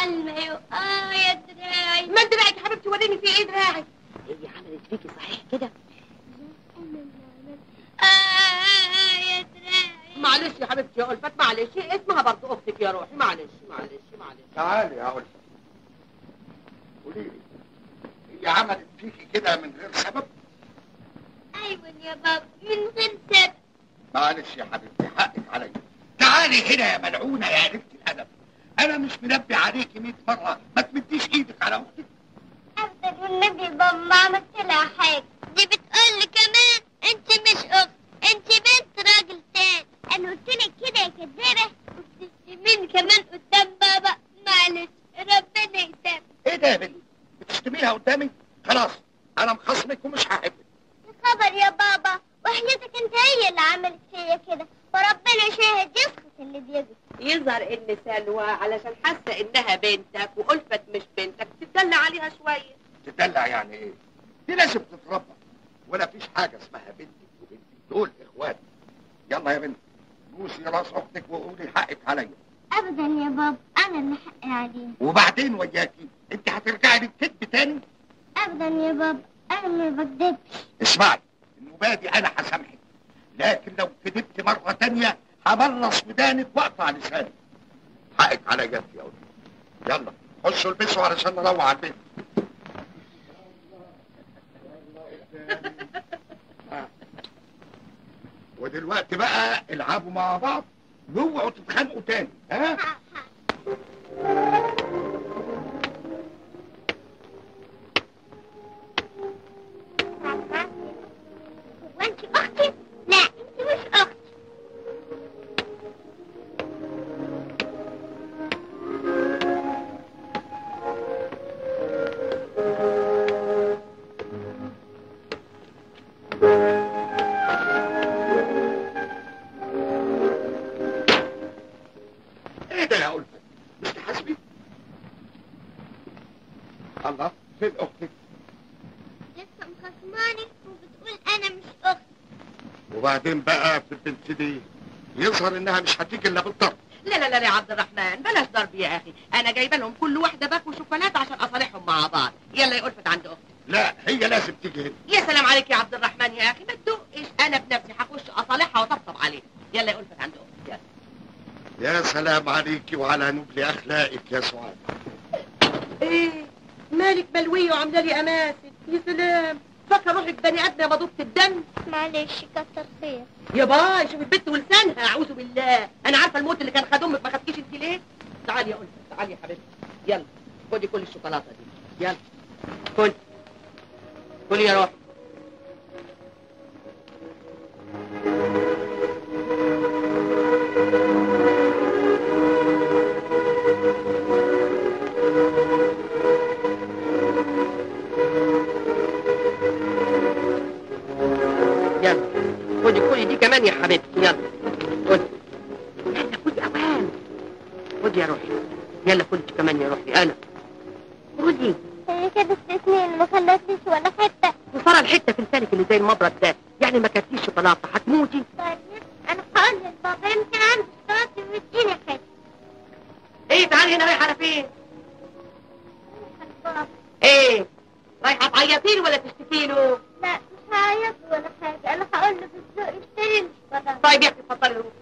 على المايو اه يا دراعي ما دراعك يا حبيبتي وريني في ايه دراعك هي عملت فيكي صحيح كده اه يا دراعي معلش يا حبيبتي يا ألفت معلش اسمها برضه اختك يا روحي معلش معلش معلش تعالي يا ألفت قولي لي هي عملت فيكي كده من غير سبب ايوه يا بابا من غير سبب معلش يا حبيبتي حقك عليا تعالي هنا يا ملعونة يا قلبة الأدب أنا مش منبه عليكي 100 مرة ما تمديش إيدك على أختك ابدا والنبي بابا ما عملت لها حاجه دي بتقول لي كمان انت مش اخت انت بنت راجل تاني انا قلت لك كده يا كدابه وبتشتميني كمان قدام بابا معلش ربنا يسامحك إيه ده يا بنتي بتشتميها قدامي خلاص أنا مخصمك ومش هحبك يا خبر يا بابا وحياتك انت هي اللي عملت فيا كده وربنا شاهد يسخط اللي بيجي يظهر ان سلوى علشان حاسه انها بنتك والفت مش بنتك تدلع عليها شويه تدلع يعني إيه دي لازم تتربى ولا فيش حاجة اسمها بنتك وبنتي دول إخوات يلا يا بنتي بوسي راس أختك وقولي حقك عليا ابدا يا بابا انا اللي حقي عليه وبعدين وياكي انت هترجعي للكذب تاني ابدا يا بابا انا ما بكدبش اسمعي النوبة دي انا هسامحك لكن لو كذبت مرة تانية همرص ودانك واقطع لسانك حقك على جد يا ولد يلا خشوا البسوا علشان نروح على البيت آه. ودلوقتي بقى العبوا مع بعض واوعوا تتخانقوا تاني ها هو انت اختي لا انت مش اختي ايه ده يا ألفت مش تحاسبي الله فين اختك لسه مخصماني وبتقول انا مش اختي وبعدين بقى في البنت دي يظهر انها مش هتيجي الا بالضرب لا لا لا يا عبد الرحمن بلاش ضرب يا اخي انا جايبه لهم كل واحده باكو شوكولاته عشان اصالحهم مع بعض يلا يا ألفت عند اختك لا هي لازم تيجي هنا يا سلام عليك يا عبد الرحمن يا اخي ما تدقش انا بنفسي هخش اصالحها واطبطب عليها يلا يا ألفت عند اختك يلا يا سلام عليكي وعلى نبل اخلاقك يا سعاد ايه مالك ملوية وعامله لي اماسك يا سلام فاكره روحك بني ادم يا مضوبه الدم معلش كتر خير يا باي شوف البت ولسانها اعوذ بالله انا عارفه الموت اللي كان خد امك ما خدكيش انت ليه تعالي يا ألفة تعالي يا حبيبتي يلا خدي كل الشوكولاته دي يلا كل كل يا روحي يلا خدي خدي دي كمان يا حبيبتي يلا خدي يلا خدي اوان خدي يا روحي يلا خدي كمان يا روحي انا خدي هي كده استثنين ما خلتنيش ولا حته وصار الحته في لسانك اللي زي المبرد ده يعني ما كلتيش شوكولاته هتموتي طيب انا هقول لبابا يمكن عنده شوكولاته ويديني حته ايه تعالي هنا رايحه على فين بابا ايه رايحه تعيطي له ولا تشتكي له لا مش هعيط ولا حاجه انا هقول له بالذوق يشتري لي شوكولاته طيب يا اختي اتفضلي روحي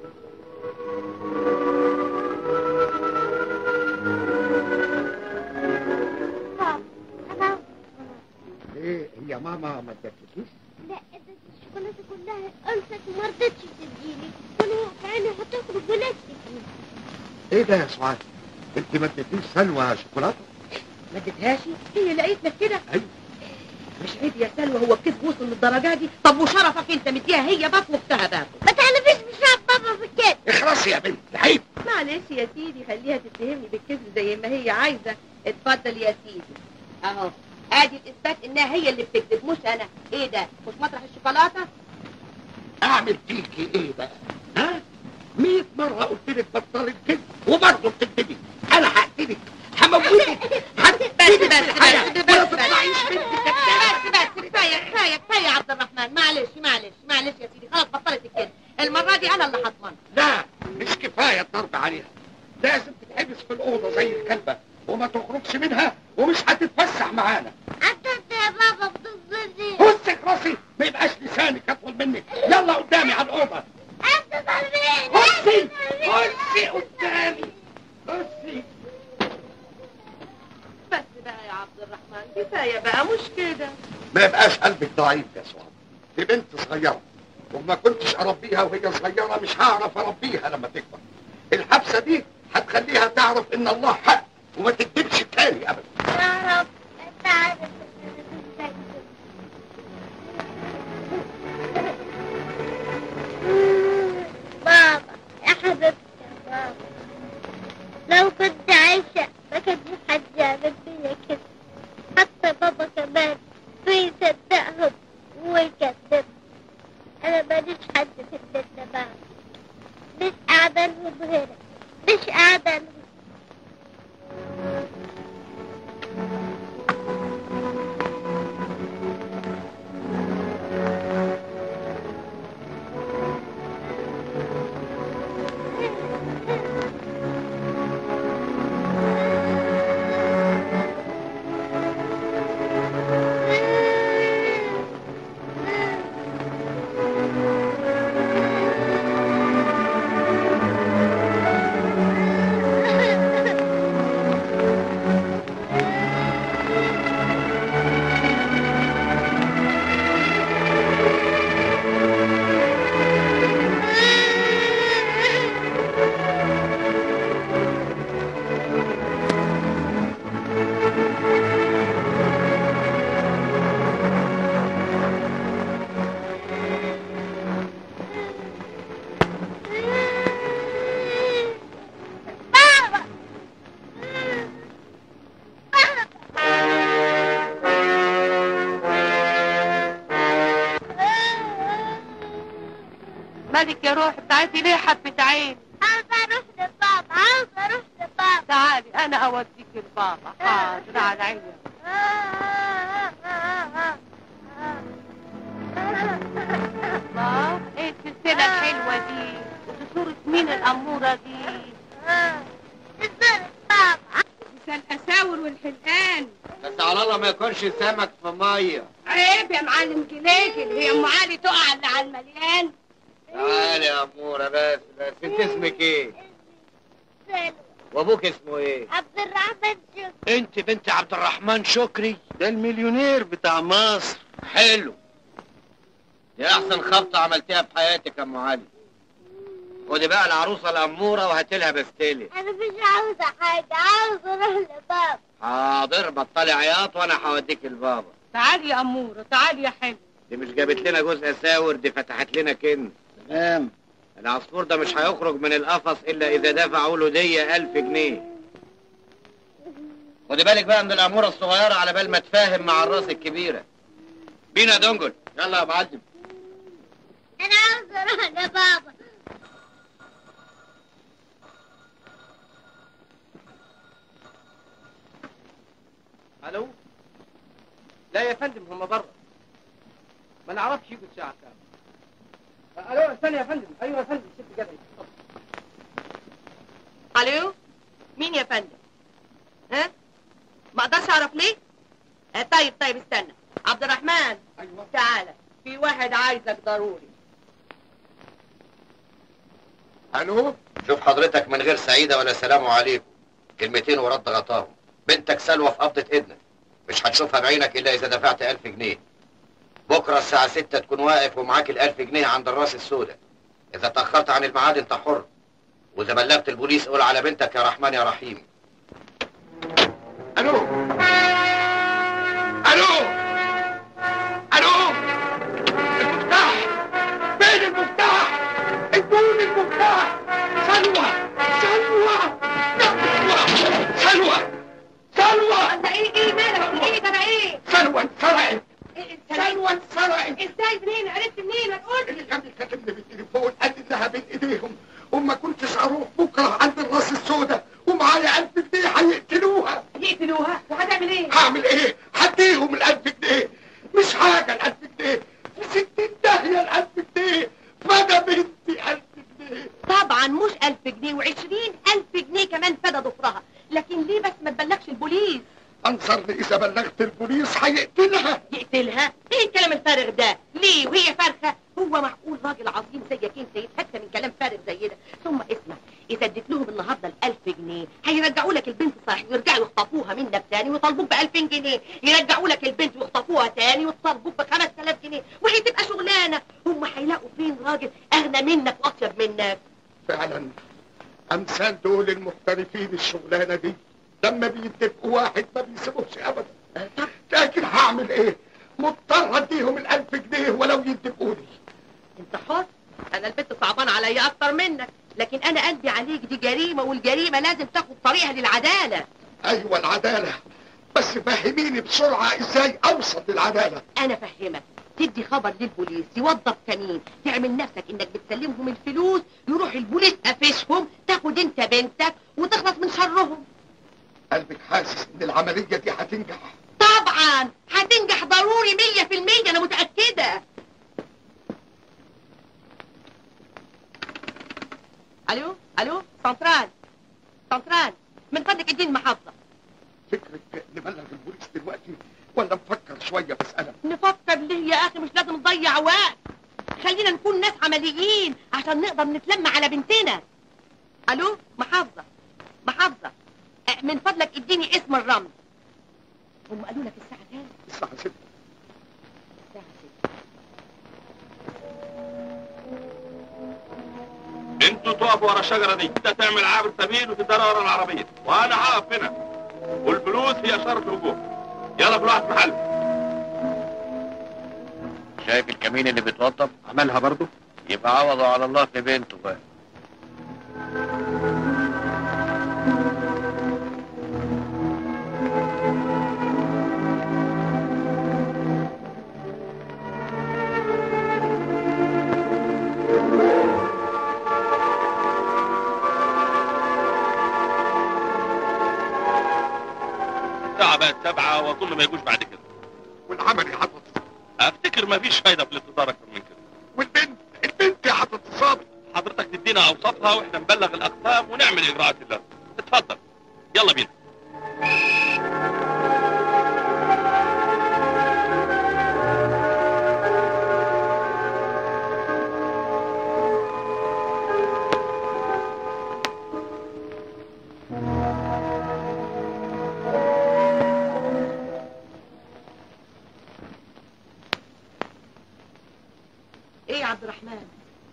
بابا انا عاوز ليه هي ماما ما ادتكيش لا ادت الشوكولاته كلها ألفت وما رضتش تديني كل واحد عيني هتخرج ولا تديني ايه ده يا سعاد انت ما اديتيش سلوى شوكولاته ما اديتهاش هي لقيت لك كده ايوه مش عيب يا سلوى هو الكذب وصل للدرجه دي طب وشرفك انت مديها هي باك واختها باك ما تعرفيش بشرب بابا في الكذب اخلصي يا بنت عيب معلش يا سيدي خليها تتهمني بالكذب زي ما هي عايزه اتفضل يا سيدي اهو ادي الاثبات انها هي اللي بتكذب مش انا ايه ده مش مطرح الشوكولاته اعمل فيكي ايه بقى ها مية مرة قلت لك بطل الكذب وبرضه بتكذبي انا هقتلك هموتك هقتلك بس بس الحياة بس ولا بس تطلعيش بس بنت كدابة بس بس كفايه كفايه كفايه يا عبد الرحمن معلش معلش معلش يا سيدي خلاص بطلت الكذب المره دي انا اللي هضمن لا مش كفاية الضرب عليها لازم تتحبس في الاوضه زي الكلبه وما تخرجش منها ومش هتتفسح معانا انت انت يا بابا بتظلمني هسك راسي ما يبقاش لسانك اطول منك يلا قدامي على الاوضه انت ظالمين هسي هسي قدامي هسي بس بقى يا عبد الرحمن كفايه بقى مش كده ما يبقاش قلبك ضعيف يا سعاد دي بنت صغيره وما كنتش اربيها وهي صغيره مش هعرف اربيها لما تكبر الحبسه دي هتخليها تعرف ان الله حق وما تكذبش تاني ابدا يا رب انت عارف ان انا بنتك بابا يا حبيبتي يا بابا لو كنت عايشة ما كانش حد يعمل فيا كده حتى بابا كمان بيصدقهم ويكذبهم انا ماليش حد في الدنيا بقى مش قاعدة لهم هنا مش قاعدة لهم بابا مالك يا روح بتاعتي ليه حبة عين عاوزة اروح لبابا عاوزة اروح لبابا تعالي انا اوديك لبابا حاضر على عيني الله ايه السلسلة الحلوة دي ودي صورة مين الأمورة دي ازاي بابا مثل الاساور والحلقان بس على الله ما يكونش سمك في ميه عيب يا معلم جليجل هي ام علي تقع اللي على المليان تعالي يا اموره بس بس انت اسمك ايه سلوى وابوك اسمه ايه عبد الرحمن شكري انت بنت عبد الرحمن شكري ده المليونير بتاع مصر حلو دي احسن خبطه عملتيها في حياتك يا ام علي خدي بقى العروسه الاموره وهاتي لها بستلي انا مش عاوزة حاجة عاوزة اروح لبابا حاضر بطلي عياط وانا هوديك لبابا تعالي يا اموره تعالي يا حلو دي مش جابت لنا جزء اساور دي فتحت لنا كنز تمام العصفور ده مش هيخرج من القفص الا اذا دفعوا له دية ألف جنيه خدي بالك بقى من الاموره الصغيره على بال ما تفاهم مع الراس الكبيره بينا يا دنجل يلا يا معلم انا عاوزة اروح لبابا الو لا يا فندم هم بره ما نعرفش يجوا الساعه كام الو استنى يا فندم ايوه يا فندم ست جدعي الو مين يا فندم ها ما اقدرش اعرف ليه آه طيب طيب استنى عبد الرحمن ايوه تعالى في واحد عايزك ضروري الو شوف حضرتك من غير سعيده ولا سلام عليكم كلمتين ورد غطاهم بنتك سلوى في قبضه ايدنا مش هتشوفها بعينك الا اذا دفعت ألف جنيه بكره الساعه ستة تكون واقف ومعاك الألف جنيه عند الراس السوداء اذا تاخرت عن الميعاد انت حر واذا بلغت البوليس قول على بنتك يا رحمن يا رحيم الو الو الو المفتاح فين المفتاح ادوني المفتاح سلوى سلوى يا سلوى سلوى سلوى انت ايه ايه مالك ايه ده ايه سلوى انسرقت إيه سلوى انسرقت ازاي منين عرفت منين ما تقول اللي كان بيكلمني بالتليفون قال لي انها بين ايديهم وما كنتش اروح بكره عند الراس السوداء ومعايا 1000 جنيه هيقتلوها يقتلوها وهتعمل ايه هعمل ايه؟ هديهم الألف جنيه مش حاجة الألف جنيه في ستين داهية الألف جنيه فدا بنتي ألف جنيه طبعا مش ألف جنيه وعشرين ألف جنيه اذا بلغت البوليس هيقتلها يقتلها ايه الكلام الفارغ ده ليه وهي فرخه هو معقول راجل عظيم زيك انت يتهتى من كلام فارغ زي ده ثم اسمع اذا اديت لهم النهارده الألف جنيه هيرجعوا لك البنت صحيح ويرجعوا يخطفوها منك تاني ويطالبوك بألفين جنيه يرجعوا لك البنت ويخطفوها تاني ويطالبوك بخمس آلاف جنيه وهي تبقى شغلانه هم هيلاقوا فين راجل اغنى منك واطيب منك فعلا امثال دول المحترفين الشغلانه دي لما بيتفقوا واحد ما بيسيبوش ابدا لكن هعمل ايه مضطر اديهم الالف جنيه ولو يتفقوا لي انت حر انا البنت صعبان عليا اكتر منك لكن انا قلبي عليك دي جريمه والجريمه لازم تاخد طريقها للعداله ايوه العداله بس فهميني بسرعه ازاي اوصل للعداله انا فهمك تدي خبر للبوليس يوظف كمين تعمل نفسك انك بتسلمهم الفلوس يروح البوليس قافشهم تاخد انت بنتك وتخلص من شرهم قلبك حاسس ان العمليه دي هتنجح طبعا هتنجح ضروري مية في المية انا متأكدة الو الو سنترال سنترال من فضلك اديني المحافظة فكرك نبلغ البوليس دلوقتي ولا نفكر شويه مساله نفكر ليه يا اخي مش لازم نضيع وقت خلينا نكون ناس عمليين عشان نقدر نتلم على بنتنا الو محافظة محافظة أه، من فضلك اديني اسم الرمز هم قالوا لك الساعة كام؟ الساعه 6 الساعة ستة انتوا تقفوا ورا الشجره دي انت تعمل عابر سبيل وتدار ورا العربيه وانا هقف هنا والفلوس هي اشاره الهجوم يلا كل واحد في محله شايف الكمين اللي بيتوضب عملها برضو يبقى عوضوا على الله في بنته بقى الساعه بقت سبعة واظن ما يجوش بعد كده والعمل يا حضرة افتكر ما فيش فايده في الانتظار اكتر من كده والبنت البنت يا حضرة الظابط حضرتك تدينا اوصافها واحنا نبلغ الاقسام ونعمل اجراءات اللازمه اتفضل يلا بينا ايه يا عبد الرحمن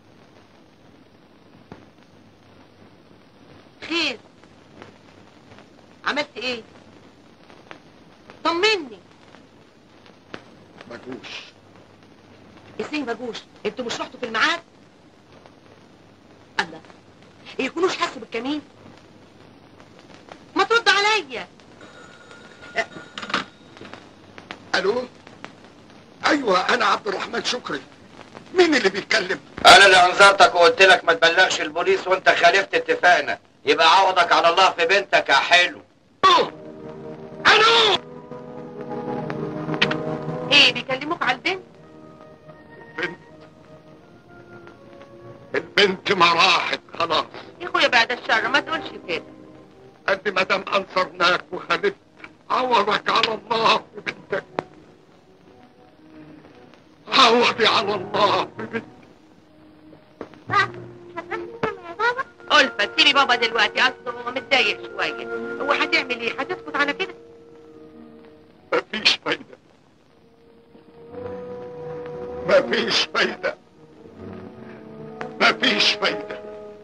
خير عملت ايه طمني مجوش ازاي ما جوش انتوا مش رحتوا في الميعاد الله يكونوش حسوا بالكمين ما ترد عليا الو ايوه انا عبد الرحمن شكري مين اللي بيتكلم انا اللي انذرتك وقلت لك ما تبلغش البوليس وانت خالفت اتفاقنا يبقى عوضك على الله في بنتك يا حلو الو ايه بيكلموك على البنت البنت البنت ما راحت خلاص يا اخويا بعد الشر ما تقولش كده قد ما دام انصرناك وخالفت عوضك على الله في بنتك عوضي على الله في بنتك يا بابا ألفة سيبي بابا دلوقتي اصله متضايق شوية هو هتعمل ايه هتسكت على كده مفيش فايدة مفيش فايدة مفيش فايدة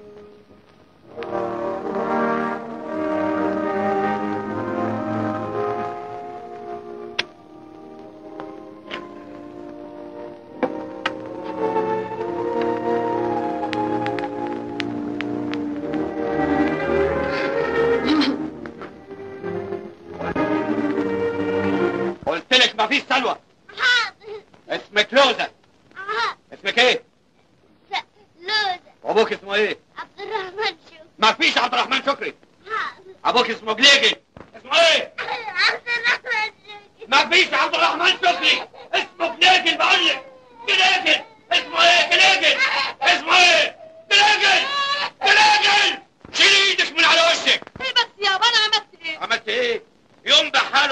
قلت لك ما فيش سلوى حاضر اسمك لوزة حاضر اسمك ايه لوزة وابوك اسمه ايه عبد الرحمن شوف ما فيش عبد الرحمن شكري حاضر ابوك اسمه جليجي اسمه ايه عبد الرحمن شوف ما فيش عبد الرحمن شكري اسمه جليجي بقول لك جليجي اسمه ايه جليجي اسمه ايه جليجي جليجي شيل ايدك من على وشك ايه بس يابا انا عملت ايه عملت ايه يوم بحاله طلع على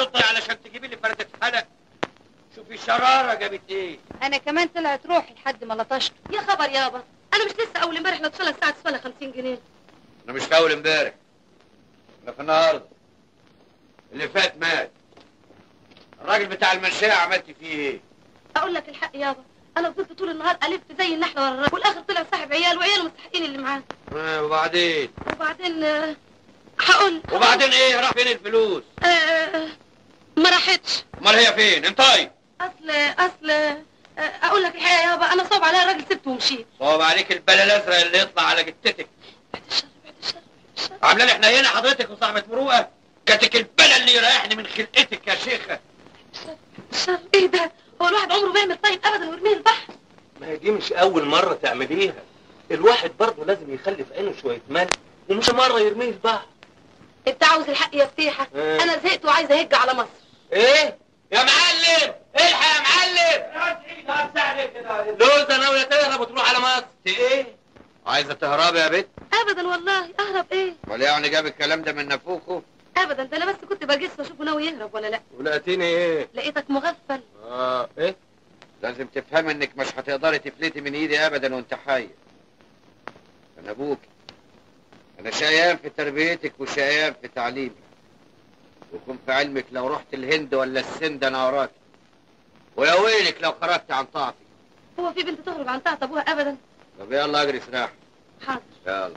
عشان تجيبي لي فردة حلق شوفي شرارة جابت ايه انا كمان طلعت روحي لحد ما لطشته يا خبر يابا انا مش لسه اول امبارح لطشله الساعه تسوى 50 جنيه انا مش في اول امبارح انا في النهارده اللي فات مات الراجل بتاع المنشأة عملت فيه ايه اقول لك الحق يابا انا فضلت طول النهار الف زي النحله ورا الراجل والاخر طلع صاحب عيال وعياله مستحقين اللي معاه آه وبعدين وبعدين آه، هقول وبعدين ايه راح فين الفلوس آه، ما راحتش امال هي فين انطي اصل اصل آه، اقول لك الحقيقه يابا انا صعب عليا الراجل سبته ومشيت صوب عليك البلا الازرق اللي يطلع على جتتك بعد الشر بعد الشر بعد الشر عامله لي حنينه حضرتك وصاحبه مروءه كاتك البلا اللي يريحني من خلقتك يا شيخه الشر ايه ده هو الواحد عمره ما يعمل طيب ابدا ويرميه البحر ما هي دي مش اول مرة تعمليها الواحد برضه لازم يخلي في عينه شوية مال ومش مرة يرميه البحر انت عاوز الحق يا فتيحه إيه؟ انا زهقت وعايزه اهج على مصر ايه يا معلم الحق يا معلم لوزة ناوية تهرب وتروح على مصر ايه عايزه تهربي يا بنت ابدا والله اهرب ايه ولا يعني جاب الكلام ده من نفوخه ابدا ده انا بس كنت بجس واشوفه ناوي يهرب ولا لا ولقيتيني ايه لقيتك مغفل اه ايه لازم تفهم انك مش هتقدري تفلتي من ايدي ابدا وانت حي انا ابوك انا شقيان في تربيتك وشقيان في تعليمك وكن في علمك لو رحت الهند ولا السند انا وراك ويا ويلك لو خرجت عن طاعتي هو في بنت تخرج عن طاعة ابوها ابدا طب يلا اجري سلاح حاضر يلا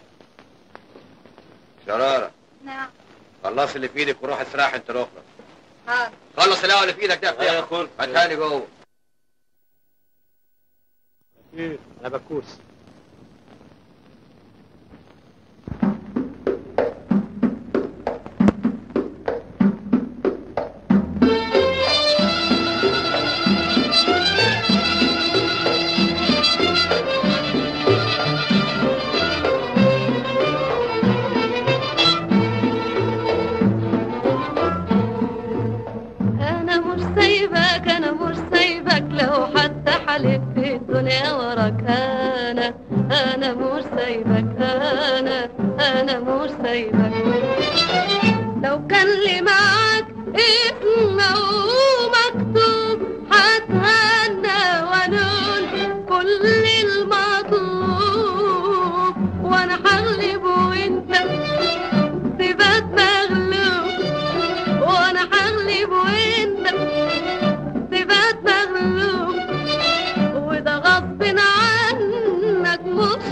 شرارة نعم خلص اللي في ايدك وروح اسرح انت الاخرى حاضر خلص القهوه اللي في ايدك ده آه يا يا أخوي. هاتها لي جوه انا بكوس انا مش سايبك انا مش سايبك لو حتى حلف في الدنيا وراك انا انا مش سايبك انا انا مش سايبك لو كان لي معاك اسم مكتوب هتهنى ونقول كل المطلوب وانا هغلب وانت تبات مغلوب وانا هغلب وانت تبات مغلوب وده غصب عنك مش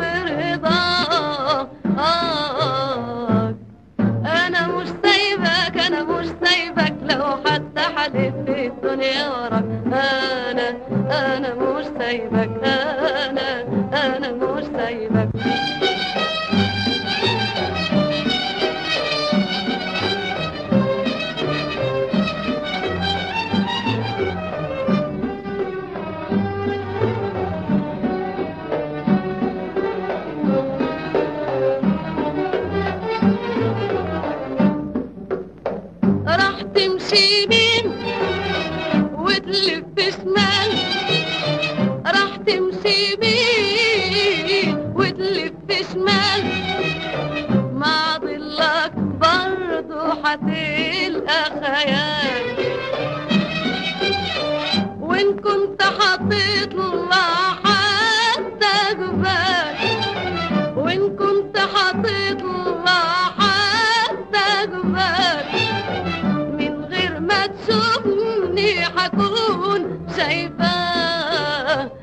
برضاك انا مش سايبك انا مش سايبك لو حتى حلف في الدنيا وراك انا انا مش سايبك انا انا مش سايبك راح تمشي يمين وتلف شمال راح تمشي يمين وتلف شمال مع ضلك برضه هتلقى خيال وان كنت هتطلع حتى جبال وان كنت هتطلع حتى جبال من غير ما تشوفني هكون شايفاك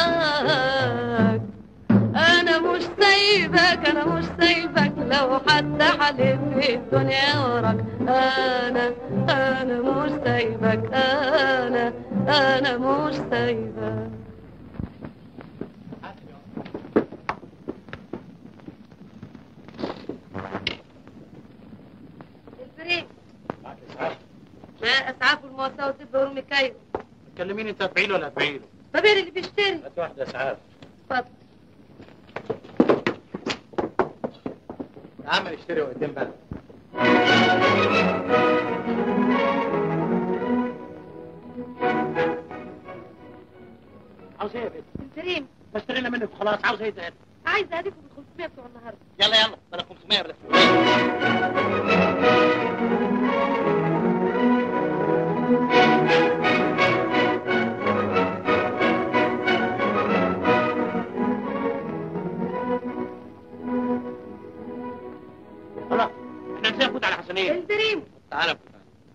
انا مش سايبك انا مش سايبك لو حتى حلف في الدنيا وراك انا انا مش سايبك انا انا مش سايبك الفريق ما اسعاف المواساة وطب ورمي كايو تكلميني انت هتبيعي له ولا هتبيعي له؟ ببيع اللي بيشتري هات واحدة اسعاف اتفضل يا عم اشتري وقدام بقى عاوز ايه يا بنت؟ الفريم بشتري لنا منك وخلاص عاوز ايه تاني؟ عايزه اديكم ب 500 بتوع النهارده يلا يلا انا 500 بس خلاص احنا ازاي نفوت على حسنين البريمو تعالى فوت.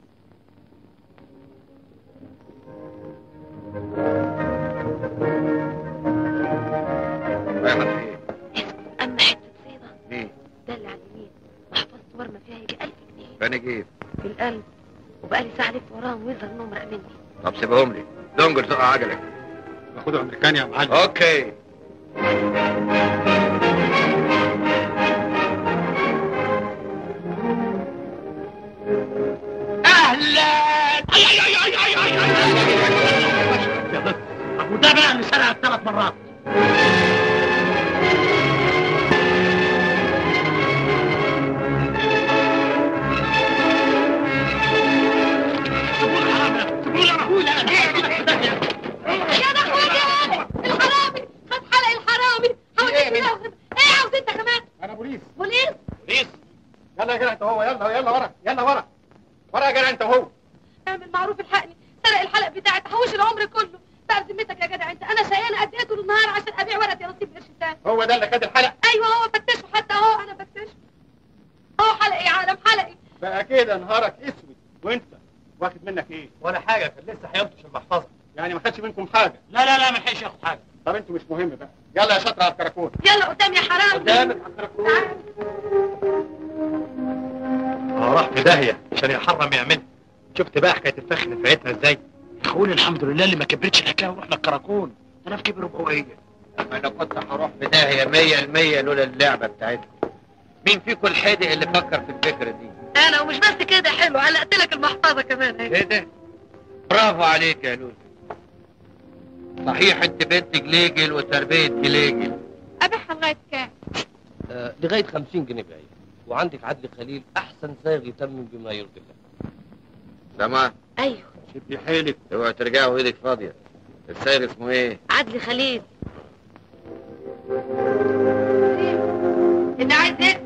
رايحة فين؟ اما حته صيده ايه؟ ده اللي على اليمين محفظه ورمه فيها يجي 1000 جنيه فانا جيب في القلب وبقالي ساعه الف وراهم ويظهر انهم راق مني طب سيبهم لي دونجر زق عجلك باخدها امريكاني يا معلم اوكي اهلا اي اي اي اي اي اي اي يا بس وده بقى اللي سرقك ثلاث مرات سيبوني حرام ده. سيبوني انا اقول انا يا ده اخواتي الحرامي خد حلق الحرامي حاول إيه يا تجيبه وخد- ايه عاوز انت كمان انا بوليس بوليس بوليس يلا يا جدع انت وهو يلا يلا ورا يلا ورا ورا يا جدع انت وهو اعمل معروف الحقني سرق الحلق بتاعي تحوش العمر كله بقى بذمتك يا جدع انت انا شقيانه قد ايه طول النهار عشان ابيع ورقه يا نصيب قرش تاني هو ده اللي خد الحلق ايوه هو فتشه حتى اهو انا فتشه اهو حلقي يا عالم حلقي بقى كده نهارك اسود وانت واخد منك ايه ولا حاجه كان لسه هيمطش المحفظه يعني ما خدش منكم حاجه لا لا لا ما لحقش ياخد حاجه طب انتوا مش مهم بقى يلا يا شاطر على الكراكون يلا قدام يا حرام قدامك على الكراكون تعال. اه راح في داهيه عشان يحرم يعملها شفت بقى حكايه الفخ نفعتنا ازاي اخونا الحمد لله اللي ما كبرتش الحكايه ورحنا الكراكون انا في كبر ربعيه انا كنت هروح في داهيه مية المية لولا اللعبه بتاعتكم مين فيكم الحدق اللي فكر في الفكره دي انا ومش بس كده حلو علقت لك المحفظه كمان اهي ايه ده برافو عليك يا لولا صحيح انت بنت جليجل وتربيه جليجل ابيعها لغايه كام آه، لغايه 50 جنيه بعيد وعندك عدل خليل احسن صايغ يتمم بما يرضي الله سما ايوه شدي حيلك اوعى ترجعوا ايدك فاضيه السايق اسمه ايه عدلي خليل انت عايز ايه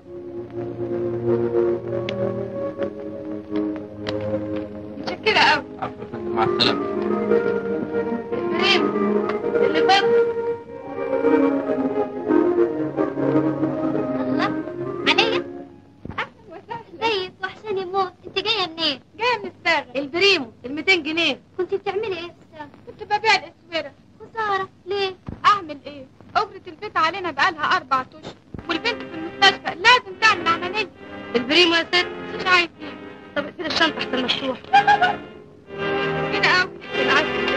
متشكره قوي عفوا يا فندم، مع السلامه البريم اللي فات الله عليا اهلا وسهلا ازيك وحشاني موت انت جايه منين جايه من الساغر البريمو ال 200 جنيه كنت بتعملي ايه في الساعه كنت ببيع الاسوره خساره ليه اعمل ايه اجرة البيت علينا بقالها اربع اشهر والبنت في المستشفى لازم تعمل عمليه البريمو يا ست مش عايز ايه طب كده الشنطه احسن مفتوح كده قوي العسل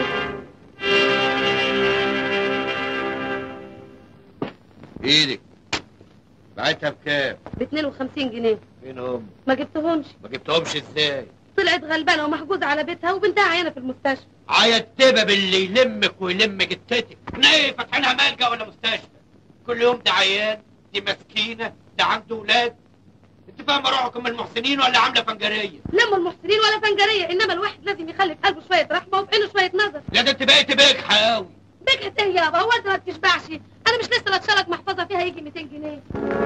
ايدك بعتها بكام ب 52 جنيه فين هم ما جبتهمش ما جبتهمش ازاي طلعت غلبانه ومحجوزه على بيتها وبنتها عيانه في المستشفى عيتبه باللي يلمك ويلم جتتك ليه فاتحينها ملجا ولا مستشفى كل يوم ده عيان دي مسكينه ده عنده ولاد انت فاهمه روحكم المحسنين ولا عامله فنجريه لما المحسنين ولا فنجريه انما الواحد لازم يخلي في قلبه شويه رحمه وفي عينه شويه نظر لا ده انت بقيت بجحة قوي بجحة ايه يابا هو انت ما بتشبعش انا مش لسه بتشارك محفظه فيها يجي 200 جنيه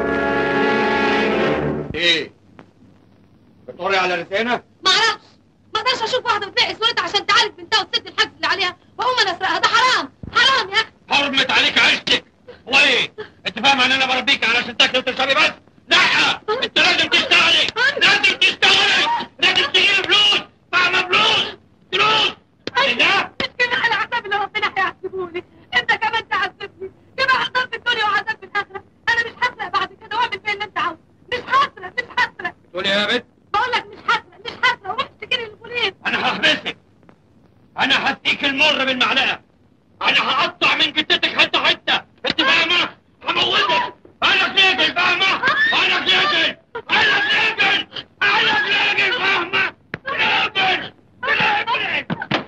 ايه بتقري على لسانها ما اعرفش ما اقدرش اشوف واحده بتلاقي صورتها عشان تعالج بنتها وتسد الحجز اللي عليها واقوم انا اسرقها ده حرام حرام يا اخي حرمت عليك عيشتك هو ايه انت فاهمه ان انا بربيك علشان تاكلي وتشربي بس لا انت لازم تشتغلي لازم تشتغلي لازم تجيبي فلوس فاهمه فلوس فلوس لا مش كده على عذاب اللي ربنا هيعذبوني انت كمان تعذبني كده عذاب في الدنيا وعذاب في الاخره انا مش هسرق بعد كده واعمل فيا اللي انت عاوزه مش هسرق مش هسرق تقولي يا بنت بقول لك مش هسرق مش هسرق وروح اشتكي للبوليس انا هحبسك انا هديك المر بالمعلقه انا هقطع من جتتك حته حته انت فاهمه هموتك انا سجن فاهمه انا سجن انا سجن انا سجن فاهمه سجن سجن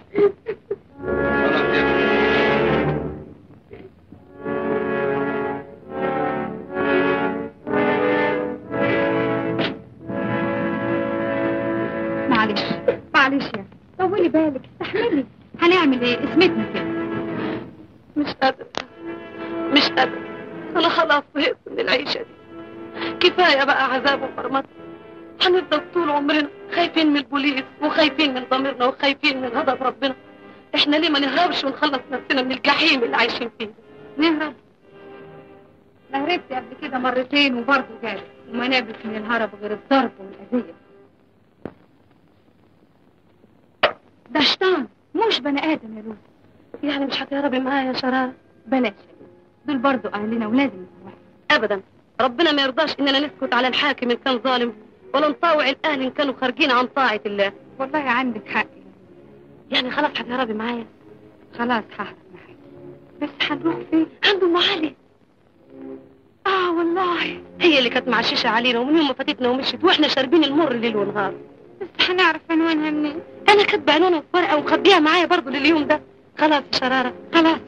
خلاص يا معلش معلش يا طولي بالك استحملي هنعمل ايه اسمتنا كده مش قادرة مش قادرة أنا خلاص زهقت من العيشة دي كفاية بقى عذاب ومرمطة هنفضل طول عمرنا خايفين من البوليس وخايفين من ضميرنا وخايفين من غضب ربنا احنا ليه ما نهربش ونخلص نفسنا من الجحيم اللي عايشين فيه نهرب انا هربت قبل كده مرتين وبرضه جالي وما نابت من الهرب غير الضرب والأذية ده شيطان مش بني آدم يا لوز يعني مش هتهربي معايا يا شرارة بلاش يا لوز دول برضو أهلنا ولازم نسامحهم ابدا ربنا ما يرضاش اننا نسكت على الحاكم ان كان ظالم ولا نطاوع الاهل ان كانوا خارجين عن طاعة الله والله عندك حق يا لوز. يعني خلاص هتهربي معايا خلاص ههرب معاك بس هنروح فين؟ عند ام علي اه والله هي اللي كانت معششة علينا ومن يوم ما فاتتنا ومشيت واحنا شاربين المر ليل ونهار بس هنعرف عنوانها منين؟ انا كاتبه عنوانها في ورقه ومخبيها معايا برضه لليوم ده خلاص يا شراره خلاص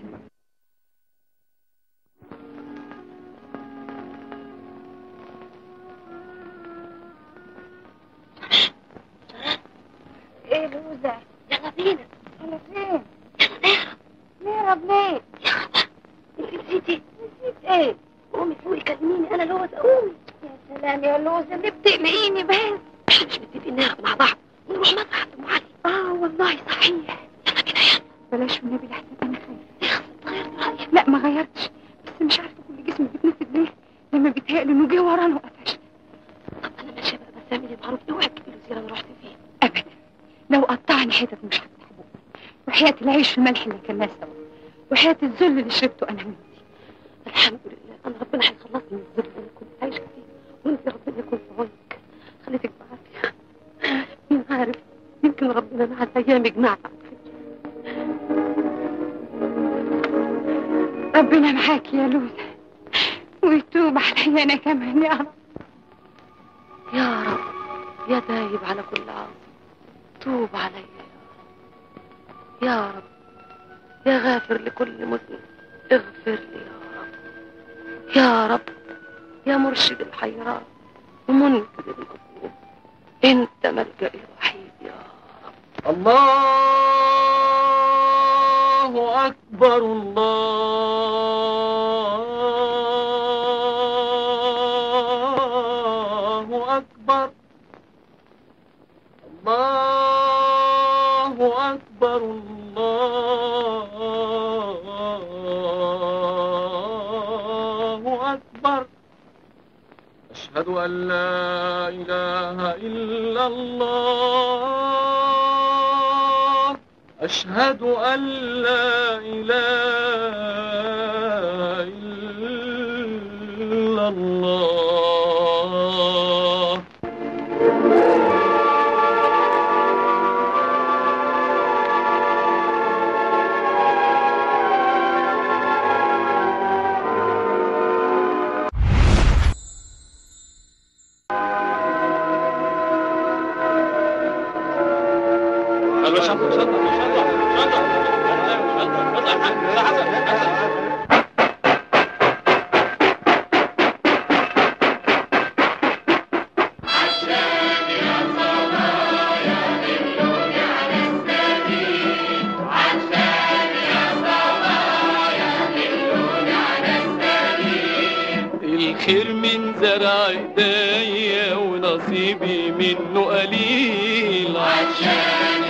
ايه لوزة؟ يلا بينا على فين؟ يلا نهرب نهرب ليه؟ انت نسيتي نسيت ايه؟ قومي فوقي كلميني انا لوز قومي يا سلام يا لوزة ليه بتقلقيني بس؟ احنا مش متفقين نهرب مع بعض ونروح مسرح عند ام علي اه والله صحيح يلا بينا يلا بلاش والنبي لحسن انا خايفة غيرت رايك لا ما غيرتش بس مش عارفة كل جسمي بيتنفد ليه لما بيتهيألي انه جه ورانا وقفش طب انا ماشيه بقى بس اعملي معروف اوعي تجيبي له زياره انا رحت فين ابدا لو قطعني حتت مش هفتح بقي وحياة العيش في الملح اللي كلناه سوا وحياة الذل اللي شربته انا وانتي الحمد لله انا ربنا هيخلصني من الذل اللي كنت عايشه فيه وانت ربنا يكون في عونك خليتك بعافيه مين عارف يمكن ربنا مع الايام يجمعنا على خير. ربنا معاك يا لوزة ويتوب عليا انا كمان يا رب يا رب يا دايب على كل عاصي توب علي يا رب يا رب يا غافر لكل مذنب اغفر لي يا رب يا رب يا مرشد الحيران ومنقذ المظلوم انت ملجئي الوحيد يا رب الله أكبر الله أكبر الله أكبر الله أكبر أشهد أن لا إله إلا الله أشهد أن لا إله إلا الله الخير من زرع ايديا ونصيبي منه قليل عشان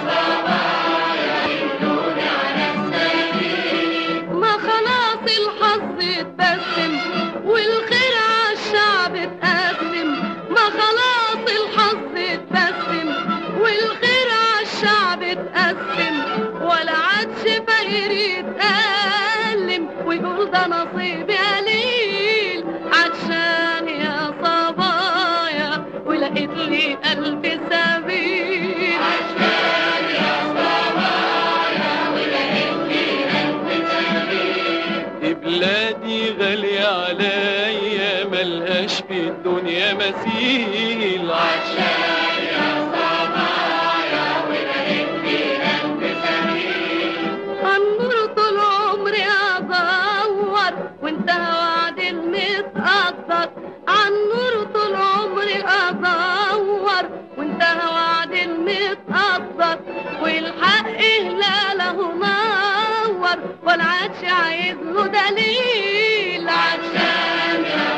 ما خلاص الحظ اتبسم والخير عالشعب اتقسم ما خلاص الحظ اتبسم والخير عالشعب اتقسم ولا عادش فقير يتألم ويقول ده نصيبي قليل عشان يا صبايا ولقيت لي ألف سبيل عشان يا صبايا ولقيت لي ألف سبيل بلادي غالية عليا ملهاش في الدنيا مثيل عشان يا صبايا ولقيت ألف سبيل النور طول عمري ادور وانتهى وعد المتقدر عالنور طول عمري ادور وانتهى وعد المتقدر والحق هلاله نور ولا عادش عايز له دليل عشان يا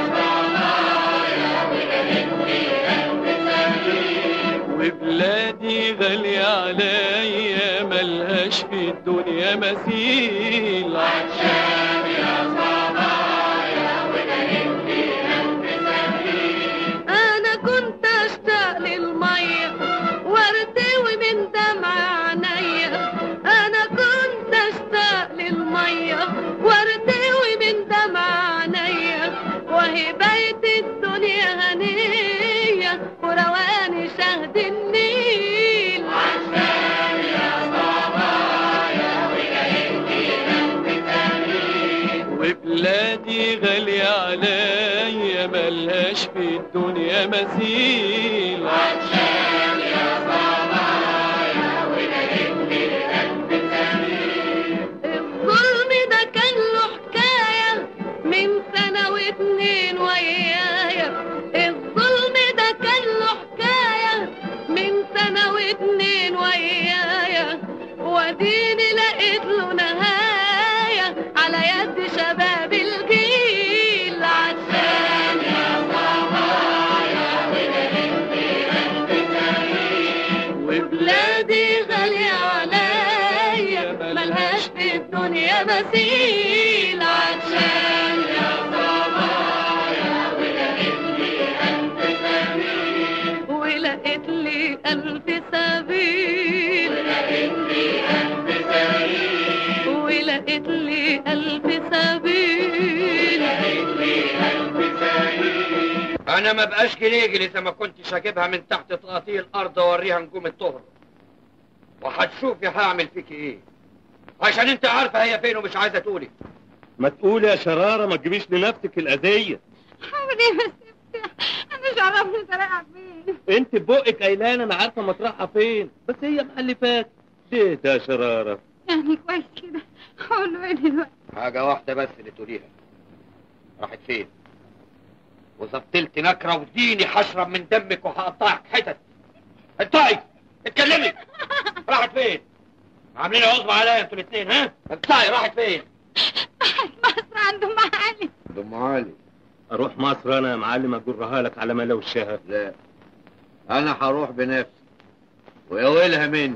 وبلادي غالية عليا ملهاش في الدنيا مثيل عشان يا صبايا ولقيت ألف سبيل ورواني شهد النيل وبلادي غالية عليا ملهاش في الدنيا مثيل الظلم ده كان له حكاية من سنة واتنين ويايا الظلم ده كان له حكاية من سنة واتنين ويايا واديني لقيت له نهاية على يد شباب الجيل عشان يا وبلادي غالية عليا ملهاش في الدنيا مثيل عشان يا ولقيت لي ألف سبيل ولقيت لي ألف سبيل انا ما بقاش جليجل اذا ما كنتش اجيبها من تحت تقاطيع الارض واوريها نجوم الطهر وهتشوفي هعمل فيكي ايه عشان انت عارفه هي فين ومش عايزه تقولي ما تقولي يا شرارة ما تجيبيش لنفسك الأذية حولي بس انا مش عارفني طريقها فين انت ببقك قايلان انا عارفة مطرحها فين بس هي محلفات ليه ده يا شرارة يعني كويس كده اقول له ايه دلوقتي حاجه واحده بس اللي تقوليها راحت فين وزبطلت نكره وديني هشرب من دمك وهقطعك حتت انطقي اتكلمي راحت فين عاملين عصبة عليا انتوا الاثنين ها انطقي راحت فين مصر عنده معالي ام علي اروح مصر انا يا معلم اجرها لك على ملا وشها لا انا هروح بنفسي ويا ويلها مني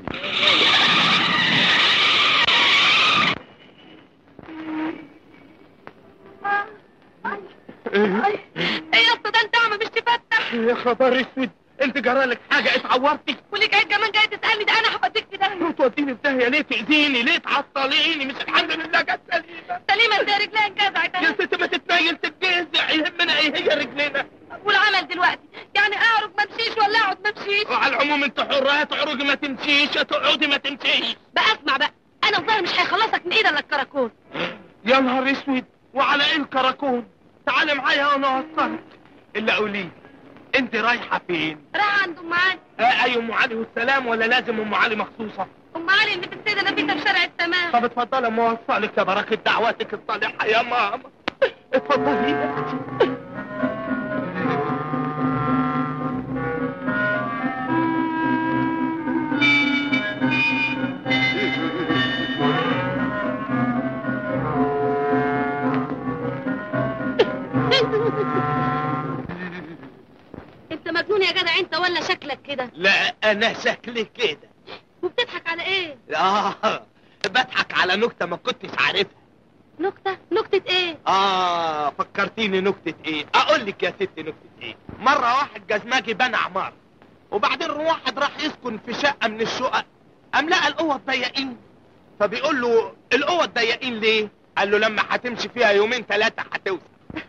ايه يا اسطى ده انت اعمى مش تفتح يا خبر اسود انت جرالك حاجة اتعورتي وليك عيد كمان جاي تسالني ده انا هوديك في داهيه توديني في داهية ليه تأذيني ليه تعطليني مش الحمد لله جت سليمة سليمه انت رجلين انكسعت يا ست ما تتنيل تتجزع يهمنا ايه هي رجلينا والعمل دلوقتي يعني اعرج ما امشيش ولا اقعد ما امشيش وعلى العموم انت حرة هتعرجي ما تمشيش هتقعدي ما تمشيش بقى اسمع بقى انا الظاهر مش هيخلصك من ايد الا الكراكون يا نهار اسود وعلى ايه الكراكون تعالي معايا وانا اوصلك الا قولي انت رايحه فين راح عند ام علي آه اي ام علي والسلام ولا لازم ام علي مخصوصه ام علي اللي في السيده نفيسه في شارع السماء طب اتفضلي اما اوصلك يا بركه دعواتك الصالحه يا ماما اتفضلي يا أختي. انت مجنون يا جدع انت ولا شكلك كده لا انا شكلي كده وبتضحك على ايه اه بضحك على نكته ما كنتش عارفها نكته نكته ايه اه فكرتيني نكتة ايه اقول لك يا ست نكتة ايه مرة واحد جزماجي بنى عمارة وبعدين واحد راح يسكن في شقة من الشقق قام لقى الاوض ضيقين فبيقول له الاوض ضيقين ليه قال له لما هتمشي فيها يومين ثلاثة هتوسع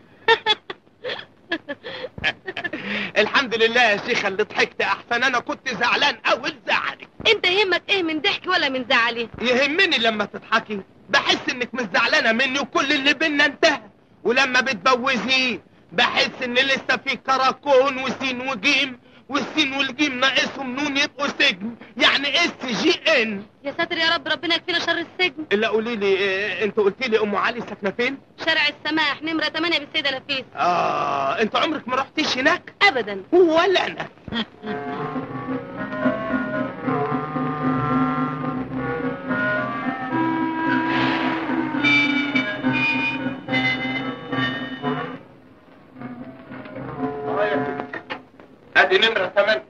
الحمد لله يا شيخة اللي ضحكت احسن انا كنت زعلان اول زعلك انت يهمك ايه من ضحك ولا من زعلي يهمني لما تضحكي بحس انك مش زعلانه مني وكل اللي بينا انتهى ولما بتبوزي بحس ان لسه في كراكون وسين وجيم والسين والجيم ناقصهم نون يبقوا سجن يعني اس جي ان يا ساتر يا رب ربنا يكفينا شر السجن الا قولي لي إيه انت قلت لي ام علي ساكنه فين شارع السماح نمره 8 بالسيده نفيسه اه انت عمرك ما رحتيش هناك ابدا ولا انا اه يا ست ادي نمرة ثمانية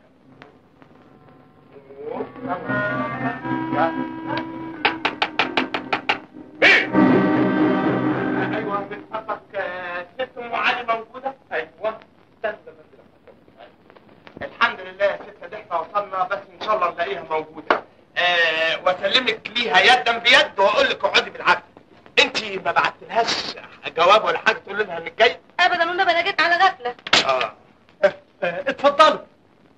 ايوه بتحطك ست ام علي موجودة ايوه استنى بس. الحمد لله يا ست دي احنا وصلنا بس ان شاء الله نلاقيها موجودة آه واسلمك ليها يدا بيد واقول لك اقعدي بالعكس انت ما بعتلهاش جواب ولا حاجه تقول لها انك جاي ابدا والنبي انا جيت على غفله اه اتفضلوا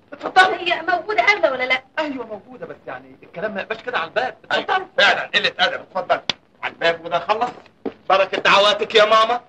يعني الكلام ما يبقاش كده على الباب اتفضل فعلا قلة أدب اتفضل على الباب وده خلص بركة دعواتك يا ماما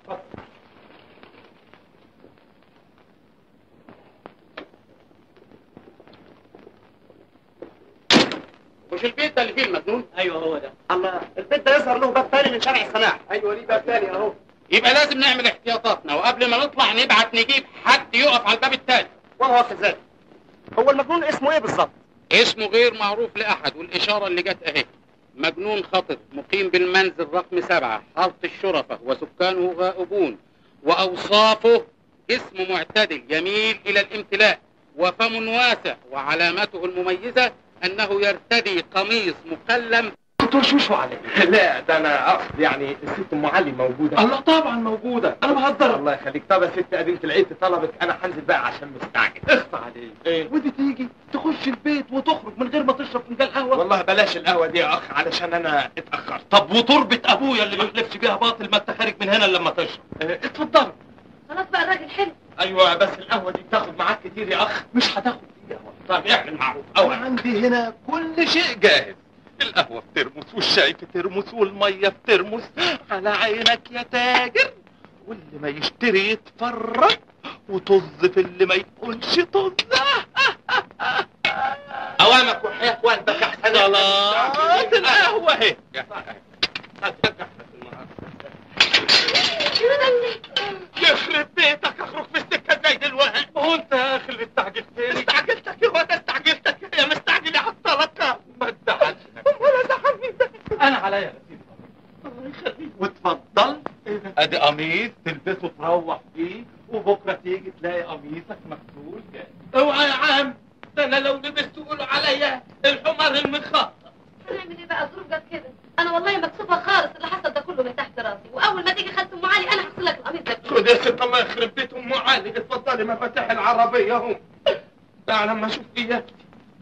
مش البيت ده اللي فيه المجنون ايوه هو ده الله البيت ده يظهر له باب تاني من شارع السماح ايوه ليه باب تاني اهو يبقى لازم نعمل احتياطاتنا وقبل ما نطلع نبعت نجيب حد يقف على الباب التاني وهو كذلك هو المجنون اسمه ايه بالظبط؟ اسمه غير معروف لأحد والإشارة اللي جت أهي مجنون خطر مقيم بالمنزل رقم سبعة حارة الشرفة وسكانه غائبون وأوصافه جسم معتدل يميل إلى الامتلاء وفم واسع وعلامته المميزة أنه يرتدي قميص مقلم دكتور شوشو عليك لا ده انا اقصد يعني الست ام علي موجوده الله طبعا موجوده انا بهزر الله يخليك طب يا ست بنت العيد طلبك انا هنزل بقى عشان مستعجل اخفى عليك ايه ودي تيجي تخش البيت وتخرج من غير ما تشرب فنجان قهوه والله بلاش القهوه دي يا اخ علشان انا اتاخرت طب وتربة ابويا اللي ما يحلفش بيها باطل ما انت خارج من هنا إلا لما تشرب اه، اتفضل خلاص بقى الراجل حلو ايوه بس القهوه دي بتاخد معاك كتير يا اخ مش هتاخد دقيقه طب اعمل معروف او اول عندي هنا كل شيء جاهز القهوه في ترمس والشاي في ترمس والميه في ترمس على عينك يا تاجر واللي ما يشتري يتفرج وطز في اللي ما يقولش طز اوامك وحياه والدك احسن خلاص القهوه اهي يخرب بيتك اخرج في السكه زي دلوقتي هو انت يا اخي اللي استعجلتني استعجلتك يا واد استعجلتك يا مستعجل يا عطلك ما تزعلش ولا زعلني انا عليا نسيب الله يخليك وتفضل ادي قميص تلبسه تروح بيه وبكره تيجي تلاقي قميصك مغسول جاهز اوعى يا عم ده انا لو لبست تقولوا عليا الحمار المخاط هنعمل ايه بقى الظروف جت كده انا والله مكسوفه خالص اللي حصل ده كله من تحت راسي واول ما تيجي خالته ام علي انا هغسل لك القميص ده خد يا ست الله يخرب بيت ام علي اتفضلي مفاتيح العربيه اهو تعال لما اشوف اياك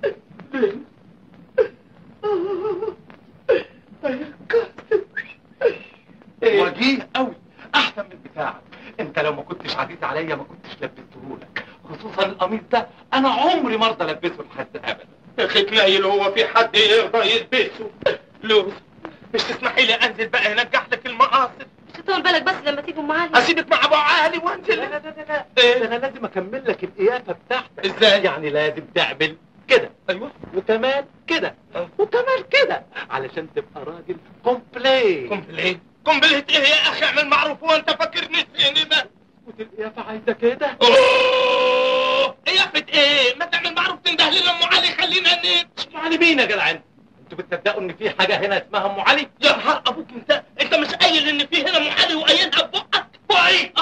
وجيه قوي احسن من بتاعك انت لو ما كنتش عزيز عليا ما كنتش لبسته لك خصوصا القميص ده انا عمري ما ارضى البسه لحد ابدا يا اخي تنيل هو في حد يرضى يلبسه لوز مش تسمحي لي انزل بقى انجح لك المقاصد مش هتطول بالك بس لما تيجي ام علي اسيبك مع ابو علي وانزل لا لا لا لا ده ايه انا لازم اكمل لك القيافه بتاعتك ازاي يعني لازم تعمل كده ايوه وكمان كده وكمان كده علشان تبقى راجل كومبلي كومبليت كومبليت ايه يا اخي اعمل معروف وانت فاكرني سينما والقيافه عايزه كده اوه قيافة ايه ما تعمل معروف تنده لنا ام علي خلينا نمشي علي مين يا جدع انت انتوا بتصدقوا ان في حاجه هنا اسمها ام علي يا نهار ابوك انت انت مش قايل ان في هنا ام علي وقايلها ببقك باي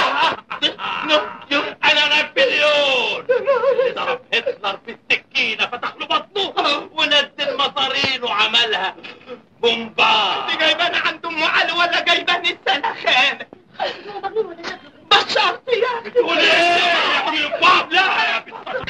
انا نابليون اللي ضرب هتلر بالسكينه فتح له بطنه ونزل مصارين وعملها بومبا انت جايباني عند ام علي ولا جايباني السلخانه هو مجنون ولا شكله بشرت يا اخي تقول ايه يا ابن الباب لا يا بنت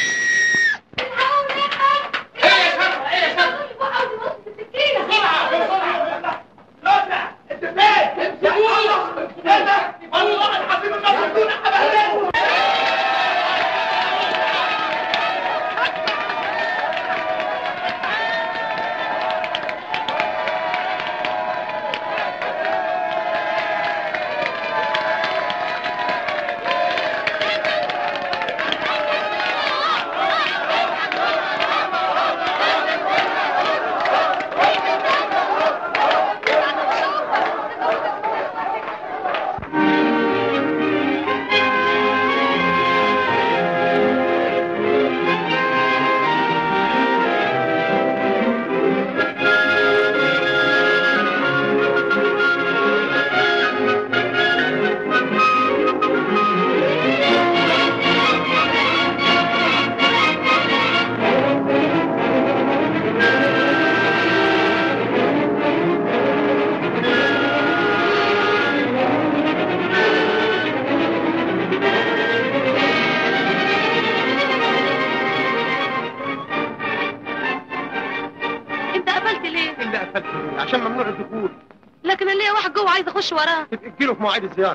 والله العظيم ما كنت ابدا انت قفلت ليه اللي قفلت ليه؟ عشان ممنوع الدخول لكن انا ليا واحد جوه عايز اخش وراه تبقى تجيله في مواعيد الزياره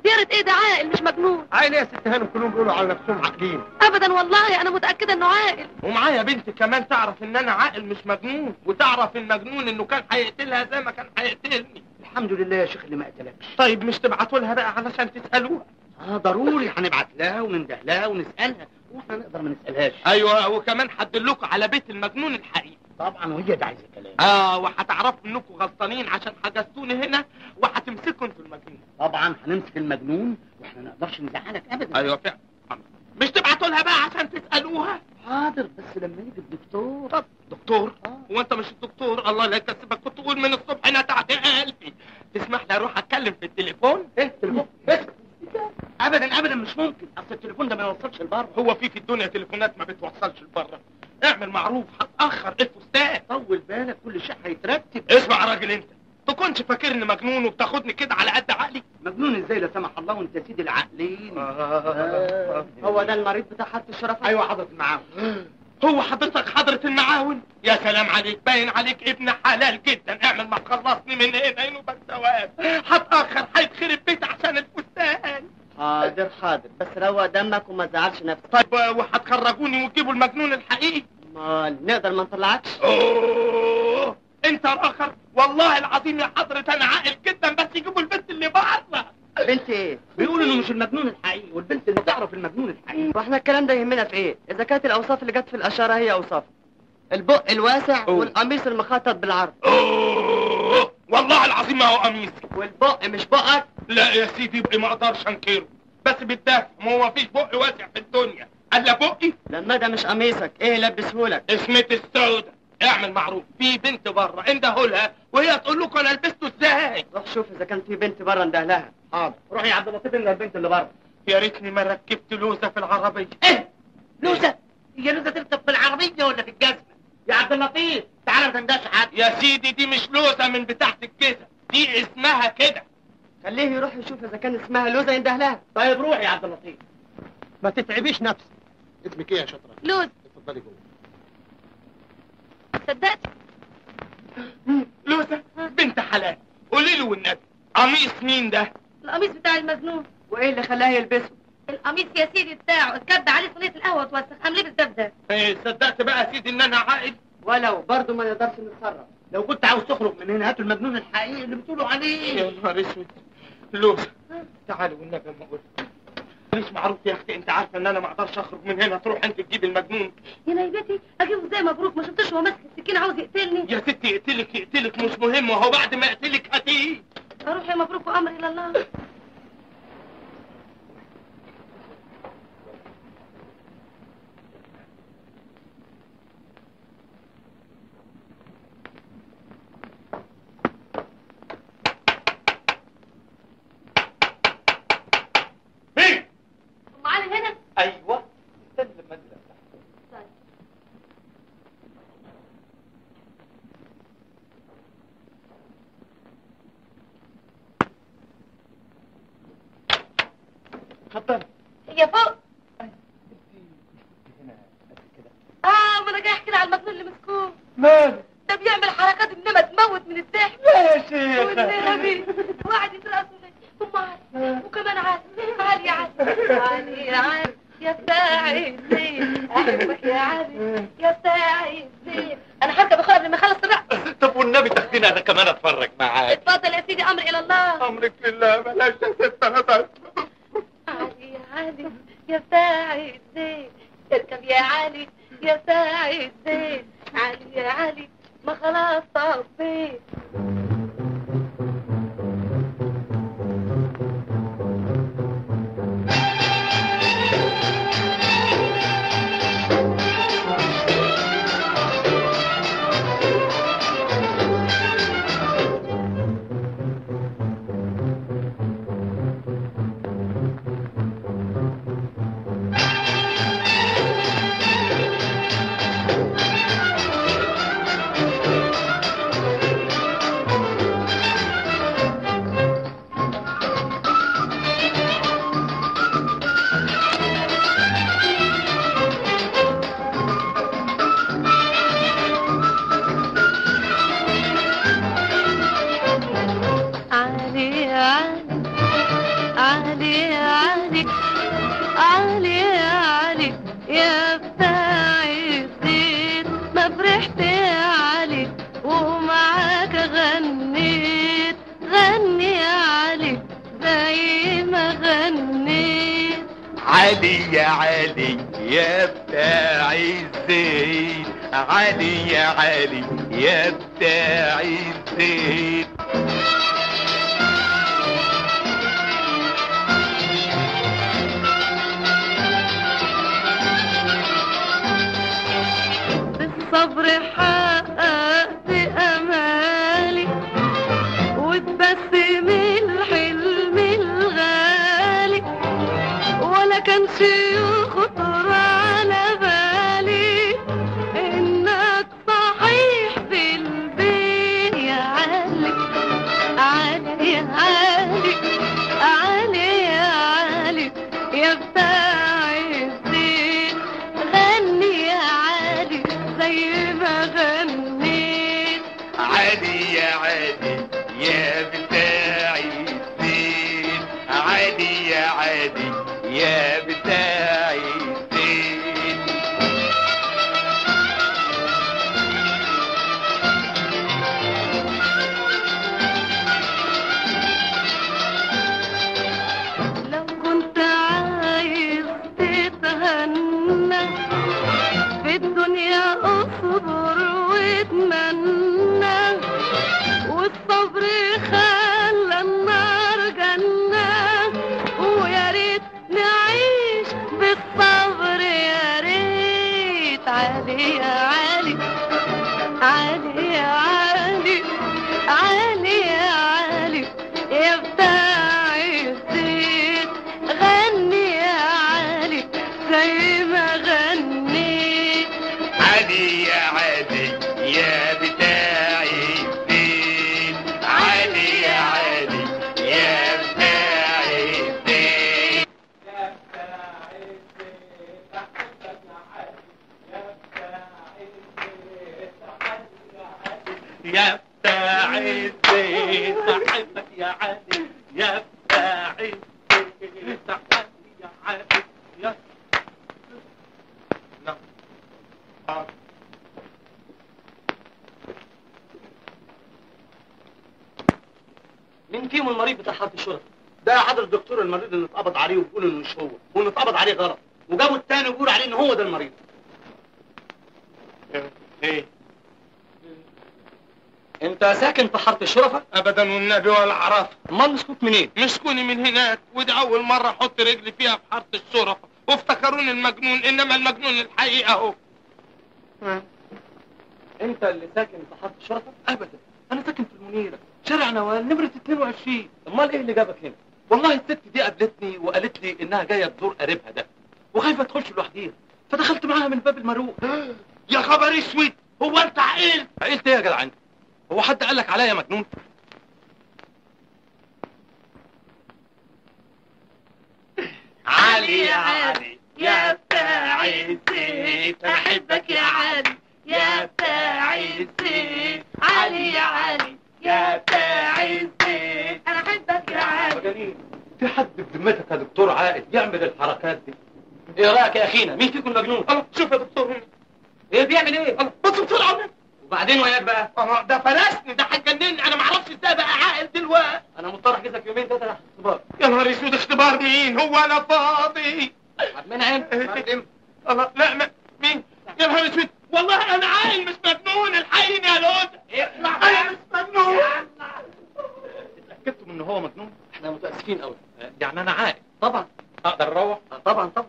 ديرة ايه ده عاقل مش مجنون عاقل ايه يا ست هانم كلهم بيقولوا على نفسهم عاقلين ابدا والله انا متاكده انه عاقل ومعايا بنت كمان تعرف ان انا عاقل مش مجنون وتعرف المجنون انه كان هيقتلها زي ما كان هيقتلني الحمد لله يا شيخ اللي ما قتلكش طيب مش تبعتوا لها بقى علشان تسالوها اه ضروري هنبعت لها وننده لها ونسالها واحنا نقدر ما نسالهاش ايوه وكمان هدلكوا على بيت المجنون الحقيقي طبعا وهي ده عايزه كلام اه وهتعرفوا انكم غلطانين عشان حجزتوني هنا وهتمسكوا انتوا المجنون طبعا هنمسك المجنون واحنا ما نقدرش نزعلك ابدا ايوه فعلا مش تبعتوا لها بقى عشان تسالوها حاضر بس لما يجي الدكتور طب دكتور هو انت مش الدكتور الله لا يكسبك كنت تقول من الصبح انا تحت قلبي تسمح لي اروح اتكلم في التليفون ايه التليفون إيه؟ ابدا ابدا مش ممكن اصل التليفون ده ما يوصلش لبره هو في في الدنيا تليفونات ما بتوصلش لبره اعمل معروف هتاخر الفستان طول بالك كل شيء هيترتب اسمع يا راجل انت تكونش فاكرني مجنون وبتاخدني كده على قد عقلي مجنون ازاي لا سمح الله وانت سيد العقلين آه. هو ده المريض بتاع حاره الشرف ايوه حضرة المعاون هو حضرتك حضرة المعاون يا سلام عليك باين عليك ابن حلال جدا اعمل ما خلصني من هنا ينوبك ثواب هتاخر هيتخرب بيت عشان الفستان حاضر حاضر بس روق دمك وما تزعلش نفسك طيب وهتخرجوني وتجيبوا المجنون الحقيقي ما نقدر ما نطلعكش اوه انت الاخر والله العظيم يا حضرة انا عاقل جدا بس يجيبوا البنت اللي بره بنت ايه بيقولوا انه مش المجنون الحقيقي والبنت اللي تعرف المجنون الحقيقي واحنا الكلام ده يهمنا في ايه اذا كانت الاوصاف اللي جت في الاشاره هي اوصاف البق الواسع أوه. والقميص المخطط بالعرض اوه والله العظيم ما هو قميص والبق مش بقك لا يا سيدي بقي ما اقدرش انكره بس بالدافع ما هو مفيش بق واسع في الدنيا الا بقي لما ده مش قميصك ايه لبسهولك اسمة السودة اعمل معروف في بنت بره انده لها وهي تقول لكم انا لبسته ازاي روح شوف اذا كان في بنت بره انده لها حاضر روح يا عبد اللطيف انت البنت اللي بره يا ريتني ما ركبت لوزة في العربية ايه لوزه هي لوزه تركب في العربيه ولا في الجزمه يا عبد اللطيف تعالى ما تندهش حد يا سيدي دي مش لوزة من بتاعت الجزم دي اسمها كده خليه يروح يشوف اذا كان اسمها لوزه ينده لها طيب روح يا عبد اللطيف ما تتعبيش نفسك اسمك ايه يا شطرة لوز اتفضلي جوه صدقت لوزة بنت حلال قولي له والنبي قميص مين ده القميص بتاع المجنون وايه اللي خلاه يلبسه القميص يا سيدي بتاعه اتكب عليه صينيه القهوه اتوسخ قام لبس ده بده ايه صدقت بقى يا سيدي ان انا عاقل ولو برضه ما نقدرش نتصرف لو كنت عاوز تخرج من هنا هاتوا المجنون الحقيقي اللي بتقولوا عليه يا نهار اسود لوزة تعالوا والنبي ما اقول مش معروف يا اختي انت عارفه ان انا ما اقدرش اخرج من هنا تروح انت تجيب المجنون يا نايبتي اجيبه ازاي مبروك ما شفتش هو ماسك السكينه عاوز يقتلني يا ستي يقتلك يقتلك مش مهم وهو بعد ما يقتلك هتيه اروح يا مبروك وامر الى الله مين ام علي هنا ايوه استنى لما انزل أفتح. طيب. اتفضلي هي فوق هنا قد كده اه ما انا جاي احكي لها على المجنون اللي مسكوه مالك ده بيعمل حركات انما تموت من الضحك لا يا شيخ والنبي وقعد يترقص ثم علي وكمان علي علي يا علي علي يا علي يا بتاع الزين احبك يا علي يا بتاع الزين انا هركب اخويا قبل ما اخلص الرقص طب والنبي تاخديني انا كمان اتفرج معاك اتفضل يا سيدي امر الى الله امرك لله بلاش يا ست انا بس علي يا علي يا بتاع الزين اركب يا علي يا بتاع الزين علي يا علي ما خلاص طبيت علي يا علي يا بتاع الزيت علي يا علي يا بتاع الزيت بالصبر حققت امالي وتبسم الحلم الغالي ولا كانش يخطر على بالي انك صحيح في البيت يا علي علي يا علي علي يا علي يا بتاع الزين غني يا علي زي ما غنيت علي يا علي يا بتاع الزين علي يا علي يا بتاع الزين لو كنت عايز تتهنى في الدنيا اصبر واتمنى والصبر خلى النار جنة ويا ريت نعيش بالصبر يا ريت علي يا علي علي يا علي علي يا علي يا بتاع الزيت غني يا علي زي ما غنيت علي يا علي يا بتاع الزين علي يا علي يا بتاع الزين يا بتاع الزين احبك يا علي يا بتاع الزين احبك يا علي يا نعم حاضر. مين فيهم المريض بتاع حالة الشرطة؟ ده يا حضرة الدكتور المريض اللي اتقبض عليه وبيقولوا انه مش هو وانه اتقبض عليه غلط وجابوا التاني وبيقولوا عليه ان هو ده المريض ايه انت ساكن في حاره الشرفة؟ ابدا والنبي ولا اعرف امال مسكوك منين؟ مسكوني من هناك ودي اول مره احط رجلي فيها في حاره الشرفه وافتكروني المجنون انما المجنون الحقيقه اهو انت اللي ساكن في حاره الشرفة؟ ابدا انا ساكن في المنيرة شارع نوال نمرة 22 امال ايه اللي جابك هنا؟ والله الست دي قابلتني وقالت لي انها جايه تزور قريبها ده وخايفه تخش لوحديها فدخلت معاها من باب المروق يا خبر اسود هو انت عقلت عقلت ايه يا جدع انت؟ هو حد قال لك عليا مجنون؟ علي يا علي يا بتاع الزيت احبك يا علي يا بتاع الزيت علي يا علي يا بتاع الزيت انا احبك يا علي مجانين في حد بذمتك يا دكتور عائد يعمل الحركات دي ايه رايك يا اخينا مين فيكم مجنون الله شوف يا دكتور هنا ايه بيعمل ايه الله بص بسرعه وبعدين وياك بقى الله ده فلسني ده هيجنني انا ما اعرفش ازاي بقى عاقل دلوقتي انا مضطر احجزك يومين ثلاثه تحت اختبار يا نهار اسود اختبار مين هو انا فاضي عبد المنعم الله لا ما مين يا نهار اسود والله انا عاقل مش مجنون الحقيني يا لوده انا مش مجنون اتاكدتم ان هو مجنون احنا متاسفين قوي يعني انا عاقل طبعا اقدر اروح طبعا طبعا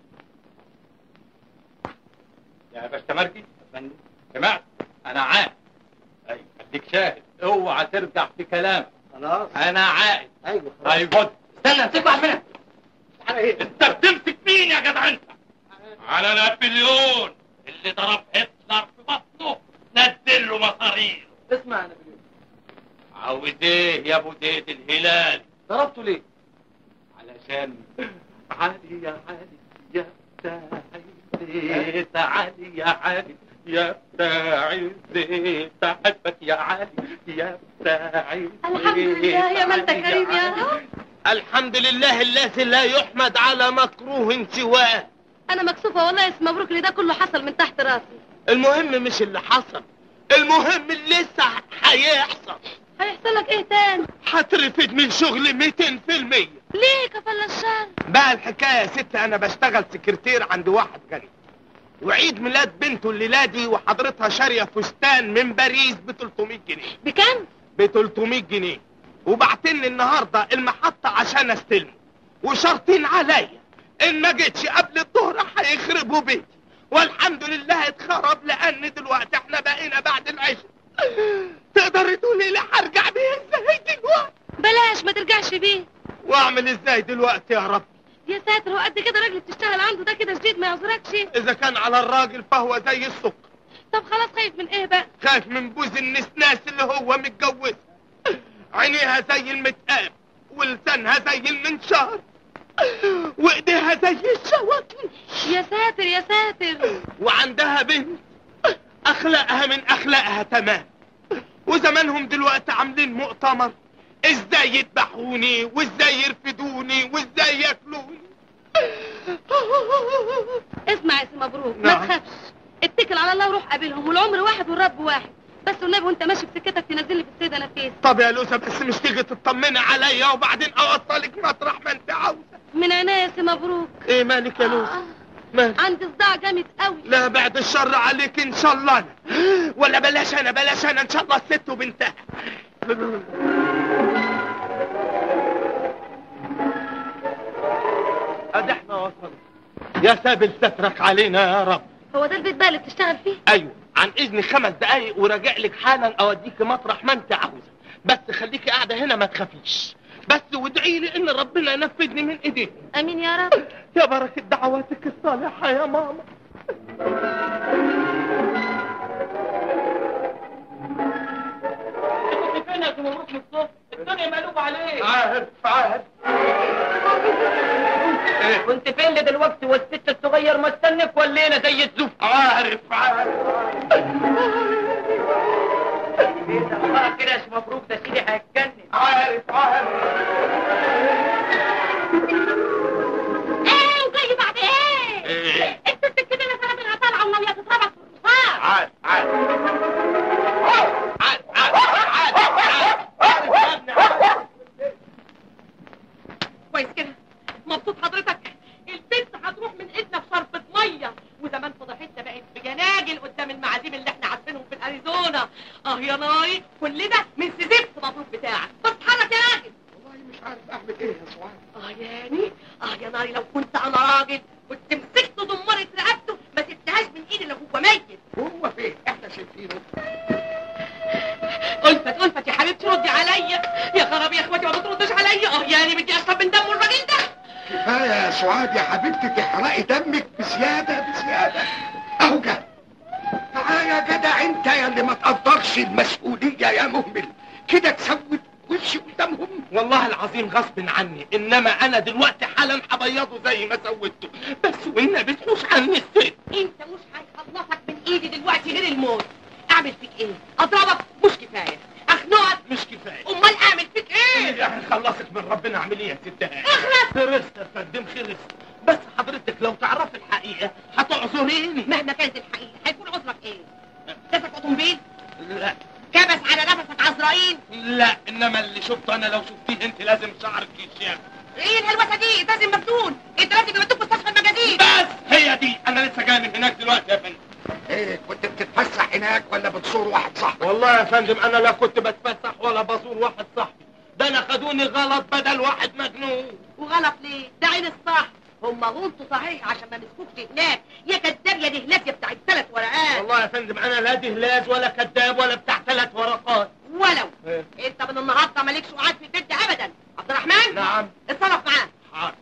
يا باشا مرجي سمعت انا عاقل ايوه خليك شاهد اوعى ترجع في كلامك خلاص انا عاقل ايوه طيب خد استنى امسكوا عبد المنعم على ايه انت بتمسك مين يا جدع انت على نابليون اللي ضرب هتلر في بطنه نزل له مصارير اسمع يا نبيل عاوز ايه يا ابو زيد الهلال ضربته ليه علشان علي يا علي يا بتاع الزيت علي يا علي يا بتاع الزيت احبك يا علي يا بتاع الزيت الحمد لله يا ما انت علي كريم يا علي. رب الحمد لله الذي لا يحمد على مكروه سواه انا مكسوفه والله اسم مبروك اللي ده كله حصل من تحت راسي المهم مش اللي حصل المهم اللي لسه هيحصل هيحصل لك ايه تاني هترفد من شغل 200% ليه كفل الشر بقى الحكايه يا ست انا بشتغل سكرتير عند واحد غني وعيد ميلاد بنته الليله دي وحضرتها شاريه فستان من باريس ب 300 جنيه بكام ب 300 جنيه وبعتني النهارده المحطه عشان استلمه وشرطين عليا ان ما جيتش قبل الظهر هيخربوا بيتي والحمد لله اتخرب لان دلوقتي احنا بقينا بعد العشاء تقدر تقولي لي هرجع بيه ازاي دلوقتي بلاش ما ترجعش بيه واعمل ازاي دلوقتي يا رب يا ساتر هو قد كده راجل بتشتغل عنده ده كده شديد ما يعذركش اذا كان على الراجل فهو زي السكر طب خلاص خايف من ايه بقى خايف من بوز النسناس اللي هو متجوز عينيها زي المتقاب ولسانها زي المنشار وايديها زي الشواطن يا ساتر يا ساتر وعندها بنت اخلاقها من اخلاقها تمام وزمانهم دلوقتي عاملين مؤتمر ازاي يذبحوني وازاي يرفدوني وازاي ياكلوني اسمع يا سي مبروك ما نعم. تخافش اتكل على الله وروح قابلهم والعمر واحد والرب واحد بس والنبي وانت ماشي في سكتك تنزلني في السيده نفيس طب يا لوسة بس مش تيجي تطمني عليا وبعدين اوصلك مطرح ما انت عاوزه من عينيا يا سي مبروك ايه مالك يا لوسة مالك عندي صداع جامد قوي لا بعد الشر عليك ان شاء الله أنا. ولا بلاش انا بلاش انا ان شاء الله الست وبنتها ادي احنا وصلنا يا سابل سترك علينا يا رب هو ده البيت بقى اللي بتشتغل فيه ايوه عن اذن خمس دقايق وراجع لك حالا اوديك مطرح ما انت عاوزه بس خليكي قاعده هنا ما تخافيش بس وادعي لي ان ربنا ينفذني من ايديك امين يا رب يا بركه دعواتك الصالحه يا ماما كنت فين يا سي مبروك من الصبح الدنيا مقلوبة عليك عارف عارف كنت فين دلوقتي والست الصغير مستنك ولينا زي الزوف عارف عارف ايه كده يا سي مبروك ده سيدي هيتجنن عارف عارف ايه وجاي بعد ايه ايه الست كده اللي سنتها طالعه وناويه تضربك في الرصاص عارف عارف عارف عارف عارف عارف يا ابني عارف كويس كده مبسوط حضرتك البنت هتروح من ايدنا في شربة ميه وزمان فضحتنا بقت بجناجل قدام المعازيم اللي احنا عارفينهم في الاريزونا اه يا ناري كلنا من سيزيبت مبروك بتاعك بس اتحرك يا راجل والله مش عارف اعمل ايه يا سعاد اه ياني اه يا ناري لو كنت انا راجل كنت مسكت دمرت رقبته ما سبتهاش من ايدي اللي هو ميت هو فين احنا شايفينه ألفت ألفت يا حبيبتي ردي عليا يا خرابي يا اخواتي ما بتردش عليا اه يعني بدي اشرب من دم الراجل ده كفايه يا سعاد يا حبيبتي تحرقي دمك بزياده بزياده اهو جه تعالى يا جدع انت يا اللي ما تقدرش المسؤوليه يا مهمل كده تسود وشي قدامهم والله العظيم غصب عني انما انا دلوقتي حالا هبيضه زي ما سويته بس والنبي تحوش عني الست انت مش هيخلصك من ايدي دلوقتي غير الموت اعمل فيك ايه اضربك مش كفايه اخنقك مش كفايه امال اعمل فيك ايه ايه يعني خلصك من ربنا اعمل ايه يا ست هاني اخلص خلصت يا فندم خلص بس حضرتك لو تعرفي الحقيقه هتعذريني مهما كانت الحقيقه هيكون عذرك ايه نفسك اوتومبيل لا كبس على نفسك عزرائيل لا انما اللي شفته انا لو شفتيه انت لازم شعرك يشيخ ايه الهلوسه دي انت لازم مفتون انت لازم يودوك مستشفى المجازين بس هي دي انا لسه جاي من هناك دلوقتي يا فندم ايه كنت بتتفسح هناك ولا بتزور واحد صاحبك والله يا فندم انا لا كنت بتفسح ولا بزور واحد صاحبي ده انا خدوني غلط بدل واحد مجنون وغلط ليه ده عين الصح هم غلطوا صحيح عشان ما مسكوكش هناك يا كداب يا دهلاس يا بتاع الثلاث ورقات والله يا فندم انا لا دهلاز ولا كذاب ولا بتاع ثلاث ورقات ولو إيه؟ انت من النهارده مالكش قعاد في البيت ده ابدا عبد الرحمن نعم اتصرف معاه حاضر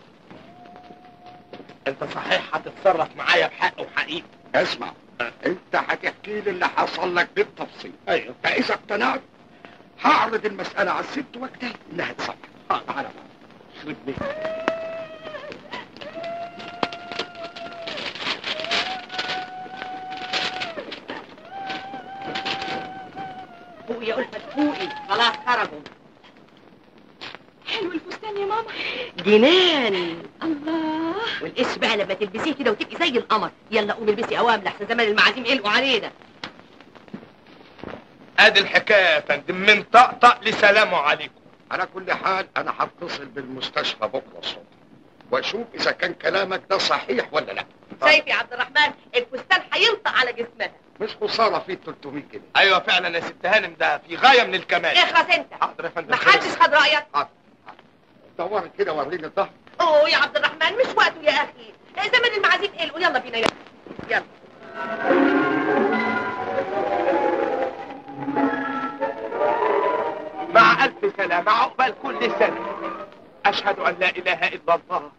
انت صحيح هتتصرف معايا بحق وحقيقي اسمع انت هتحكي لي اللي حصل لك بالتفصيل ايوه فاذا اقتنعت هعرض المساله على الست واجتهد انها تصلح تعالى بقى. يخرب بيت فوقي يا ألفت فوقي خلاص خرجوا حلو الفستان يا ماما جنان الله والقش بقى لما تلبسيه كده وتبقي زي القمر يلا قومي البسي اوام لحسن زمان المعازيم قلقوا علينا ادي الحكايه يا فندم من طقطق لسلام عليكم على كل حال انا هتصل بالمستشفى بكره الصبح واشوف اذا كان كلامك ده صحيح ولا لا شايف يا عبد الرحمن الفستان هينطق على جسمها مش خساره فيه 300 جنيه ايوه فعلا يا ست هانم ده في غايه من الكمال اخلص انت حاضر يا فندم محدش خد رايك دوري كده وريني الظهر اوه يا عبد الرحمن مش وقته يا اخي زمن المعازيم قلقوا يلا بينا يلا يلا مع الف سلامه عقبال كل سنه اشهد ان لا اله الا الله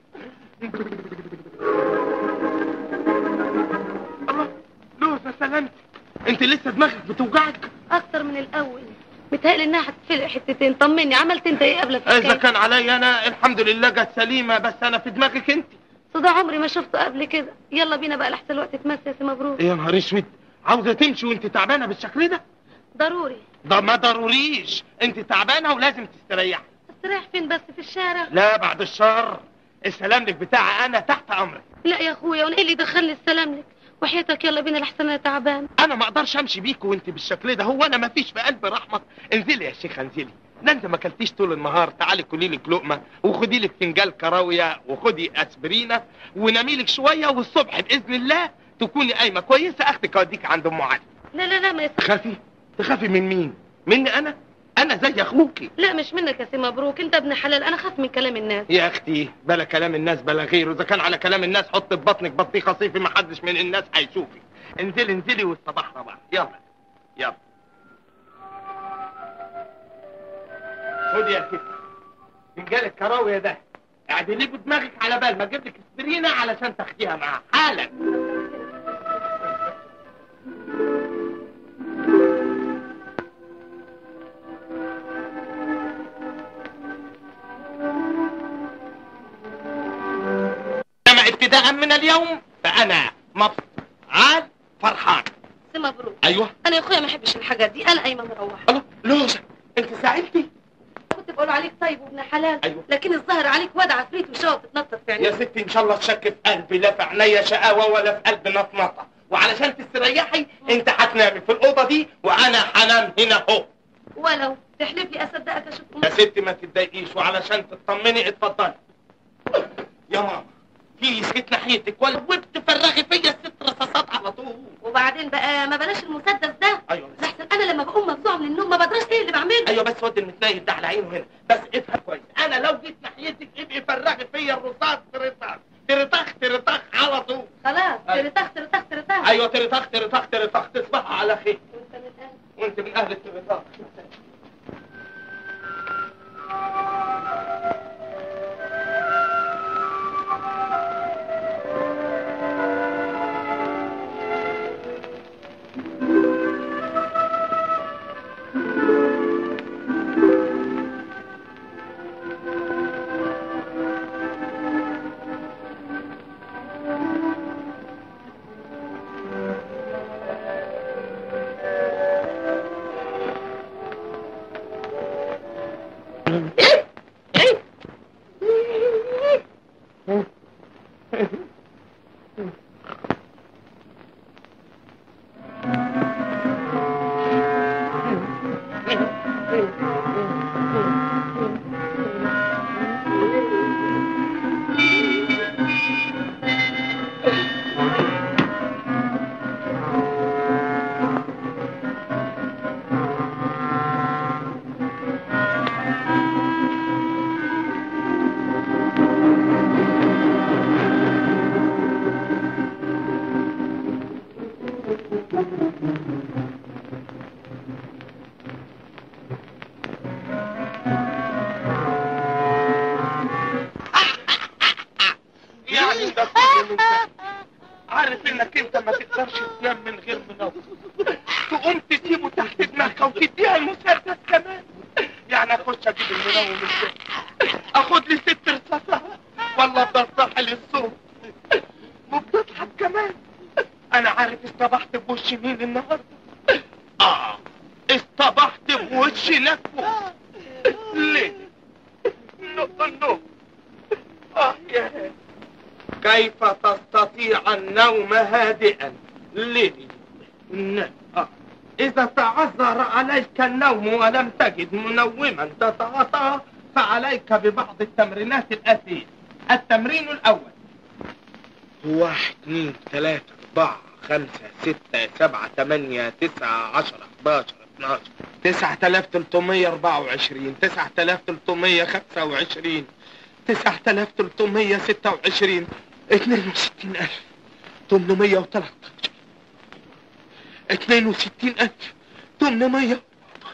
الله لوزة سلامتك انت لسه دماغك بتوجعك اكتر من الاول متهيألي انها هتفلق حتتين طمني عملت انت ايه قبل اذا الحكايه كان عليا انا الحمد لله جت سليمه بس انا في دماغك انت صدى عمري ما شفته قبل كده يلا بينا بقى لحسن الوقت تمسي يا سي مبروك يا نهار اسود عاوزه تمشي وانت تعبانه بالشكل ده ضروري ده ما ضروريش انت تعبانه ولازم تستريحي استريح فين بس في الشارع لا بعد الشر السلام لك بتاعي انا تحت امرك لا يا اخويا وانا ايه اللي دخلني السلام لك وحياتك يلا بينا لحسن انا تعبان انا ما اقدرش امشي بيك وانت بالشكل ده هو انا ما فيش في قلبي رحمه انزلي يا شيخه انزلي ده انت ما اكلتيش طول النهار تعالي كلي لك لقمه وخدي لك فنجان كراويه وخدي اسبرينه ونامي لك شويه والصبح باذن الله تكوني قايمه كويسه اختك اوديك عند ام علي لا لا لا ما يصح تخافي تخافي من مين مني انا انا زي اخوكي لا مش منك يا سي مبروك انت ابن حلال انا خاف من كلام الناس يا اختي بلا كلام الناس بلا غيره اذا كان على كلام الناس حط في بطنك بطيخه صيفي ما حدش من الناس هيشوفك انزلي انزلي واصطبحنا بعض يلا يلا خدي يا ستي فنجان الكراويه ده اعدليه بدماغك على بال ما اجيب لك اسبرينه علشان تاخديها معاها حالا انما ابتداء من اليوم فانا مبسوط عاد فرحان سي مبروك ايوه انا يا اخويا ما احبش الحاجات دي انا قايمه مروحه الله لوزه انت ساعدتي كنت بقول عليك طيب وابن حلال أيوة. لكن الظاهر عليك واد عفريت وشاط تتنطط في يا عينيك ستي ان شاء الله الشك في قلبي لا في عينيا شقاوه ولا في قلبي نطنطه وعلشان تستريحي انت هتنامي في الاوضه دي وانا هنام هنا اهو ولو تحلف لي اصدقك اشوف يا ستي ما تتضايقيش وعلشان تطمني اتفضلي يا ماما في سكت ناحيتك ولا وبتفرغي فيا الست رصاصات على طول وبعدين بقى ما بلاش المسدس ده ايوه لحسن انا لما بقوم مفزوعه من النوم ما بدرش ايه اللي بعمله ايوه بس ودي المتنيل ده على عينه هنا بس افهم كويس انا لو جيت ناحيتك ابقي فرغي فيا الرصاص ترطخ ترطخ ترطخ على طول خلاص أيوة. ترتاح ترتاح ترتاح ايوه ترطخ ترطخ ترطخ تصبح على خير وانت من أهل. وانت من اهل الترطخ يعني ده كله من ده. عارف انك انت ما تقدرش تنام من غير منوم تقوم تسيبه تحت دماغك وتديها المسدس كمان يعني اخش اجيب المنوم ازاي اخد لي ست رصاصات ولا افضل صاحي للصوت وبتضحك كمان انا عارف اصطبحت بوش مين النهارده اه اصطبحت بوش نكوه ليه نو نو اه يا كيف تستطيع النوم هادئا ليه ن... آه. إذا تعذر عليك النوم ولم تجد منوما تتعاطى فعليك ببعض التمرينات الآتية التمرين الأول واحد اثنين ثلاثة أربعة خمسة ستة سبعة ثمانية تسعة عشرة 11 12 9324 9325 9326 62813 62800 800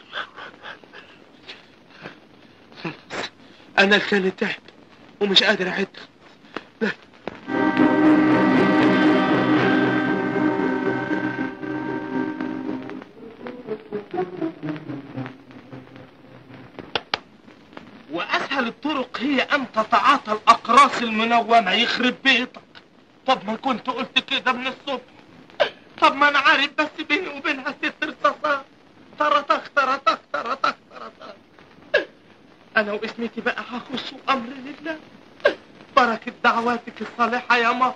خلاص انا لساني تعب ومش قادر اعد لا. واسهل الطرق هي ان تتعاطى الاقراص المنومه يخرب بيتك طب ما كنت قلت كده من الصبح طب ما انا عارف بس بيني وبينها ست رصاصات طرطخ طرطخ طرطخ طرطخ انا واسمتي بقى هخص امر لله بركة دعواتك الصالحة يا ماما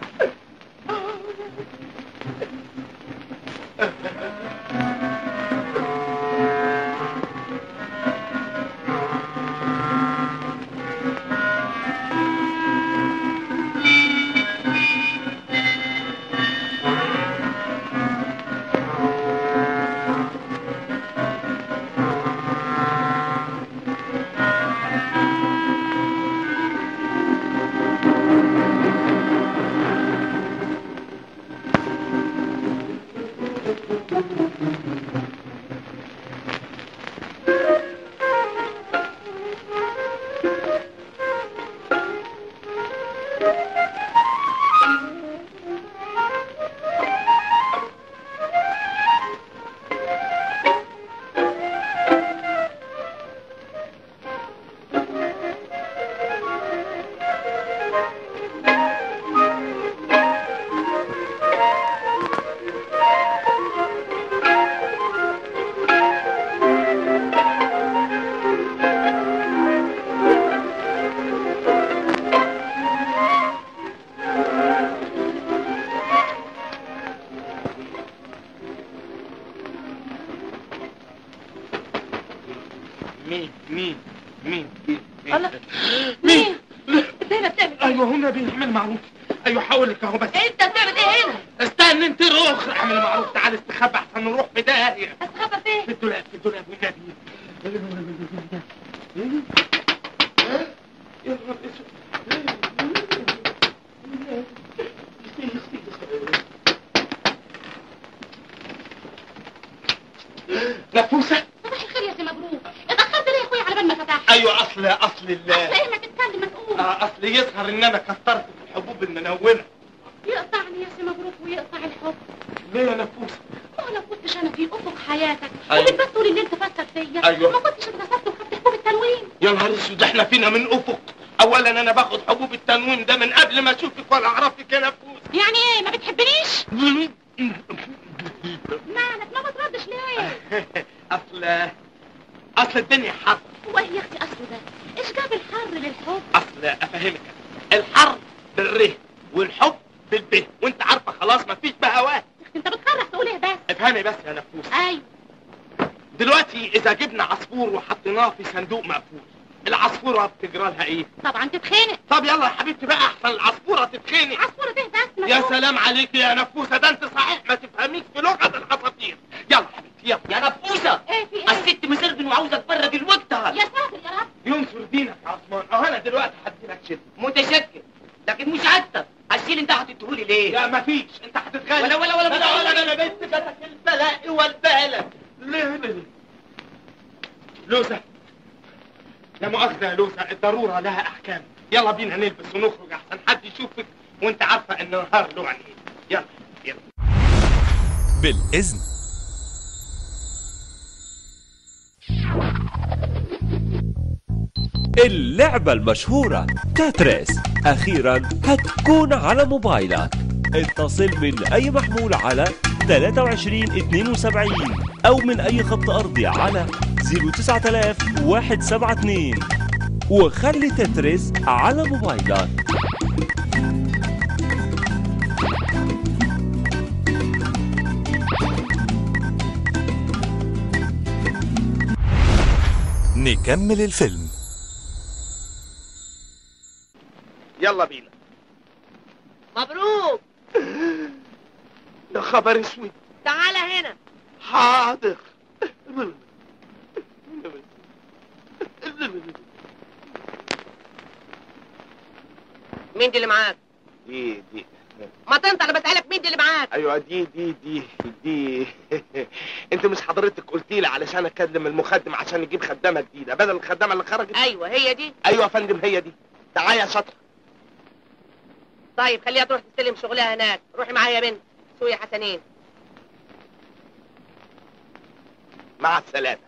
مين مين مين مين الله. مين زينب بتعمل ايوه هنا بيعمل معروف ايوه هقول لك اهو بس انت بتعمل ايه هنا؟ استنى انت روح اعمل معروف تعال استخبى احسن نروح في داهيه استخبى فين؟ في الدولاب في الدولاب والنبي يا نهار اسود نفوسه صباح الخير يا سي مبروك اتاخرت ليه يا اخويا على بال ما فتحت ايوه اصل اصل ال ايه ما تتكلم ما تقول آه، اصل يظهر ان انا كترت في الحبوب المنومه يقطعني يا سي مبروك ويقطع الحب ليه يا نفوسه هو لو كنتش انا في افق حياتك أيوة. وبتبات طول الليل تفكر فيا أيوة. ما كنتش اتبسطت وخدت حبوب التنويم يا نهار اسود احنا فينا من افق اولا انا باخد حبوب التنويم ده من قبل ما اشوفك ولا اعرفك يا نفوس يعني ايه ما بتحبنيش مالك ما بتردش ليه اصل اصل الدنيا حر وايه يا اختي اصله ده ايش جاب الحر للحب اصل افهمك الحر بالره والحب بالبه وانت عارفه خلاص مفيش بهواه انت بتخرح تقول ايه بس افهمي بس يا نفوس ايوه دلوقتي اذا جبنا عصفور وحطيناه في صندوق مقفول العصفوره بتجرى لها ايه طبعا تتخانق طب يلا يا حبيبتي بقى احسن العصفوره تتخانق عصفورة ايه بس ما يا تقول. سلام عليك يا نفوسه ده انت صحيح ما تفهميش في لغه العصافير يلا حبيبتي يلا يا نفوسه ايه في ايه الست مسربن وعاوزه تبرد الوقت يا ساتر يا رب ينصر دينك يا عثمان اه انا دلوقتي هديلك شد متشكر لكن مش عادتك الشيل انت هتديهولي ليه لا مفيش انت هتتغير ولا ولا ولا انا ولا ولا انا بنت جاتك البلاء والبالة ليه ليه لوزة لا مؤاخذة يا لوزة الضرورة لها أحكام يلا بينا نلبس ونخرج أحسن حد يشوفك وأنت عارفة إن النهار له عينين يلا يلا بالإذن اللعبة المشهورة تاتريس أخيرا هتكون على موبايلك اتصل من أي محمول على 23 72 أو من أي خط أرضي على 09172 وخلي تتريس على موبايلك نكمل الفيلم يلا بينا مبروك يا خبر اسود تعالى هنا حاضر مين دي اللي معاك دي دي ما انت انا بسالك مين دي اللي معاك ايوه دي دي دي دي انت مش حضرتك قلت لي علشان اكلم المخدم عشان يجيب خدامه جديده بدل الخدامه اللي خرجت ايوه هي دي ايوه يا فندم هي دي تعالى يا شاطر طيب خليها تروح تستلم شغلها هناك روحي معايا يا بنت سوقي حسنين مع السلامه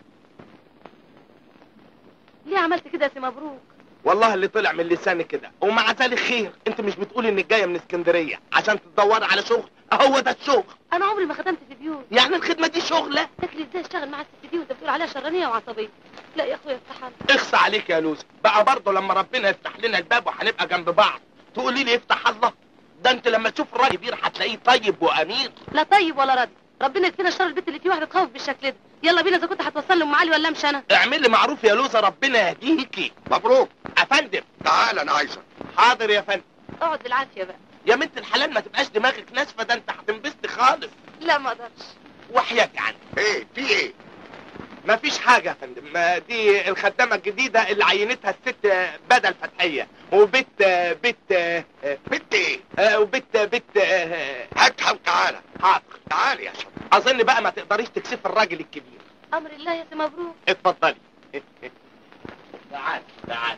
ليه عملت كده يا سي مبروك والله اللي طلع من لساني كده ومع ذلك خير انت مش بتقولي انك جايه من اسكندريه عشان تدوري على شغل اهو ده الشغل انا عمري ما خدمت في بيوت يعني الخدمه دي شغله فاكر ازاي اشتغل مع الست دي وانت بتقول عليها شرانيه وعصبيه لا يا اخويا افتح الله اخصى عليك يا لوزة بقى برضه لما ربنا يفتح لنا الباب وهنبقى جنب بعض تقولي لي افتح الله ده انت لما تشوف الراجل كبير هتلاقيه طيب وامير لا طيب ولا راضي ربنا يكفينا شر البنت اللي فيه واحده تخوف بالشكل ده يلا بينا اذا كنت هتوصل لي ام علي ولا امشي انا اعملي معروف يا لوزة ربنا يهديكي مبروك افندم تعال انا عايزك حاضر يا فندم اقعد بالعافيه بقى يا بنت الحلال ما تبقاش دماغك ناشفه ده انت هتنبسطي خالص لا ما اقدرش وحياتي عنك ايه في ايه مفيش حاجة يا فندم ما دي الخدامة الجديدة اللي عينتها الست بدل فتحية وبت بت بت ايه آه، وبت بت هاتها وتعالى حاضر تعالي يا شاطر اظن بقى ما تقدريش تكسف الراجل الكبير امر الله يا سي مبروك اتفضلي تعال تعال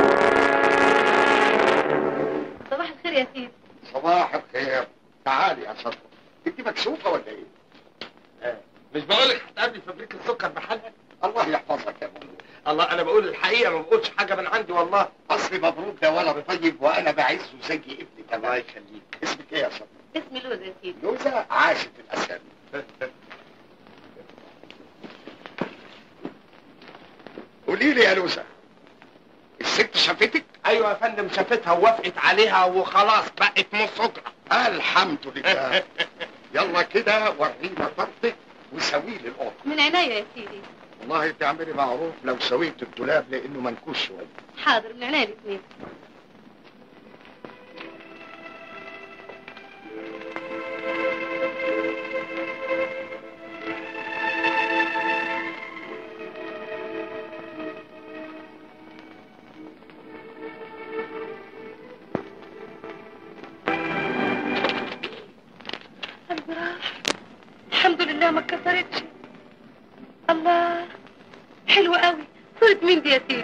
صباح الخير يا سيدي صباح الخير تعالي يا شاطر انت مكسوفه ولا ايه مش بقولك هتقابلي فبريك السكر بحالها الله يحفظك يا مبروك الله انا بقول الحقيقة ما بقولش حاجة من عندي والله اصلي مبروك ده ولد طيب وانا بعزه زي ابني الله كمان يخليك اسمك ايه يا شاطر اسمي لوز يا سيدي لوزة عاشت الاسامي قولي لي يا لوزة الست شافتك ايوه يا فندم شافتها ووافقت عليها وخلاص بقت مسجرة الحمد لله يلا كده ورينا طرتك وسوي لي القطه من عناية يا سيدي والله تعملي معروف لو سويت الدولاب لانه منكوش شويه حاضر من عناية الاثنين قلبي راح الحمد لله ما اتكسرتش الله حلوة قوي صورة مين دي يا سيدي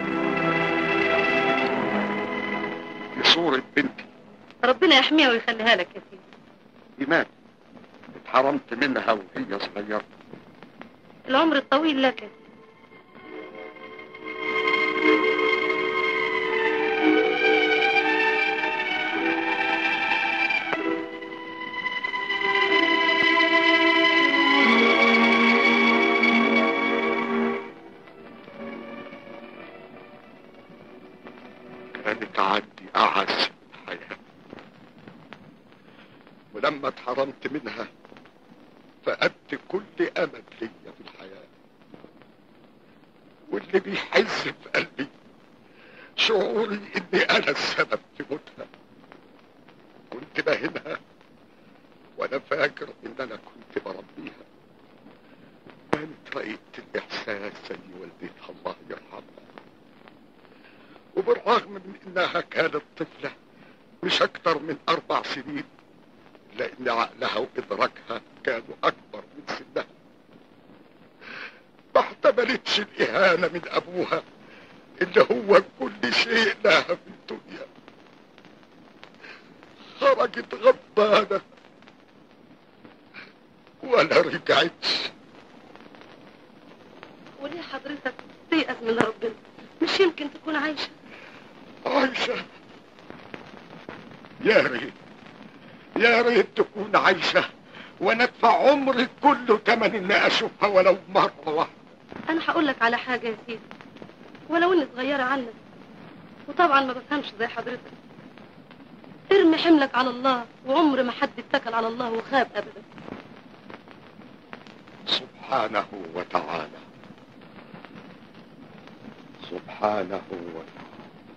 دي صورة بنتي ربنا يحميها ويخليها لك يا سيدي إيمان اتحرمت منها وهي صغيرة العمر الطويل لك يا سيدي كانت عندي أعز من الحياة ولما اتحرمت منها فقدت كل أمل ليا في الحياة واللي بيحز في قلبي شعوري إني أنا السبب في موتها كنت باهنها وأنا فاكر إن أنا كنت بربيها كانت رأيت الإحساس زي والدتها الله يرحمها وبالرغم من انها كانت طفلة مش اكتر من اربع سنين لان عقلها وادراكها كانوا اكبر من سنها ما احتملتش الاهانة من ابوها اللي هو كل شيء لها في الدنيا خرجت غضبانة ولا رجعتش وليه حضرتك تيأس من ربنا مش يمكن تكون عايشة عايشة يا ريت يا ريت تكون عايشة وانا ادفع عمري كله تمن اني اشوفها ولو مرة واحدة انا هقول لك على حاجة يا سيدي ولو اني صغيرة عنك وطبعا ما بفهمش زي حضرتك ارمي حملك على الله وعمر ما حد اتكل على الله وخاب ابدا سبحانه وتعالى سبحانه وتعالى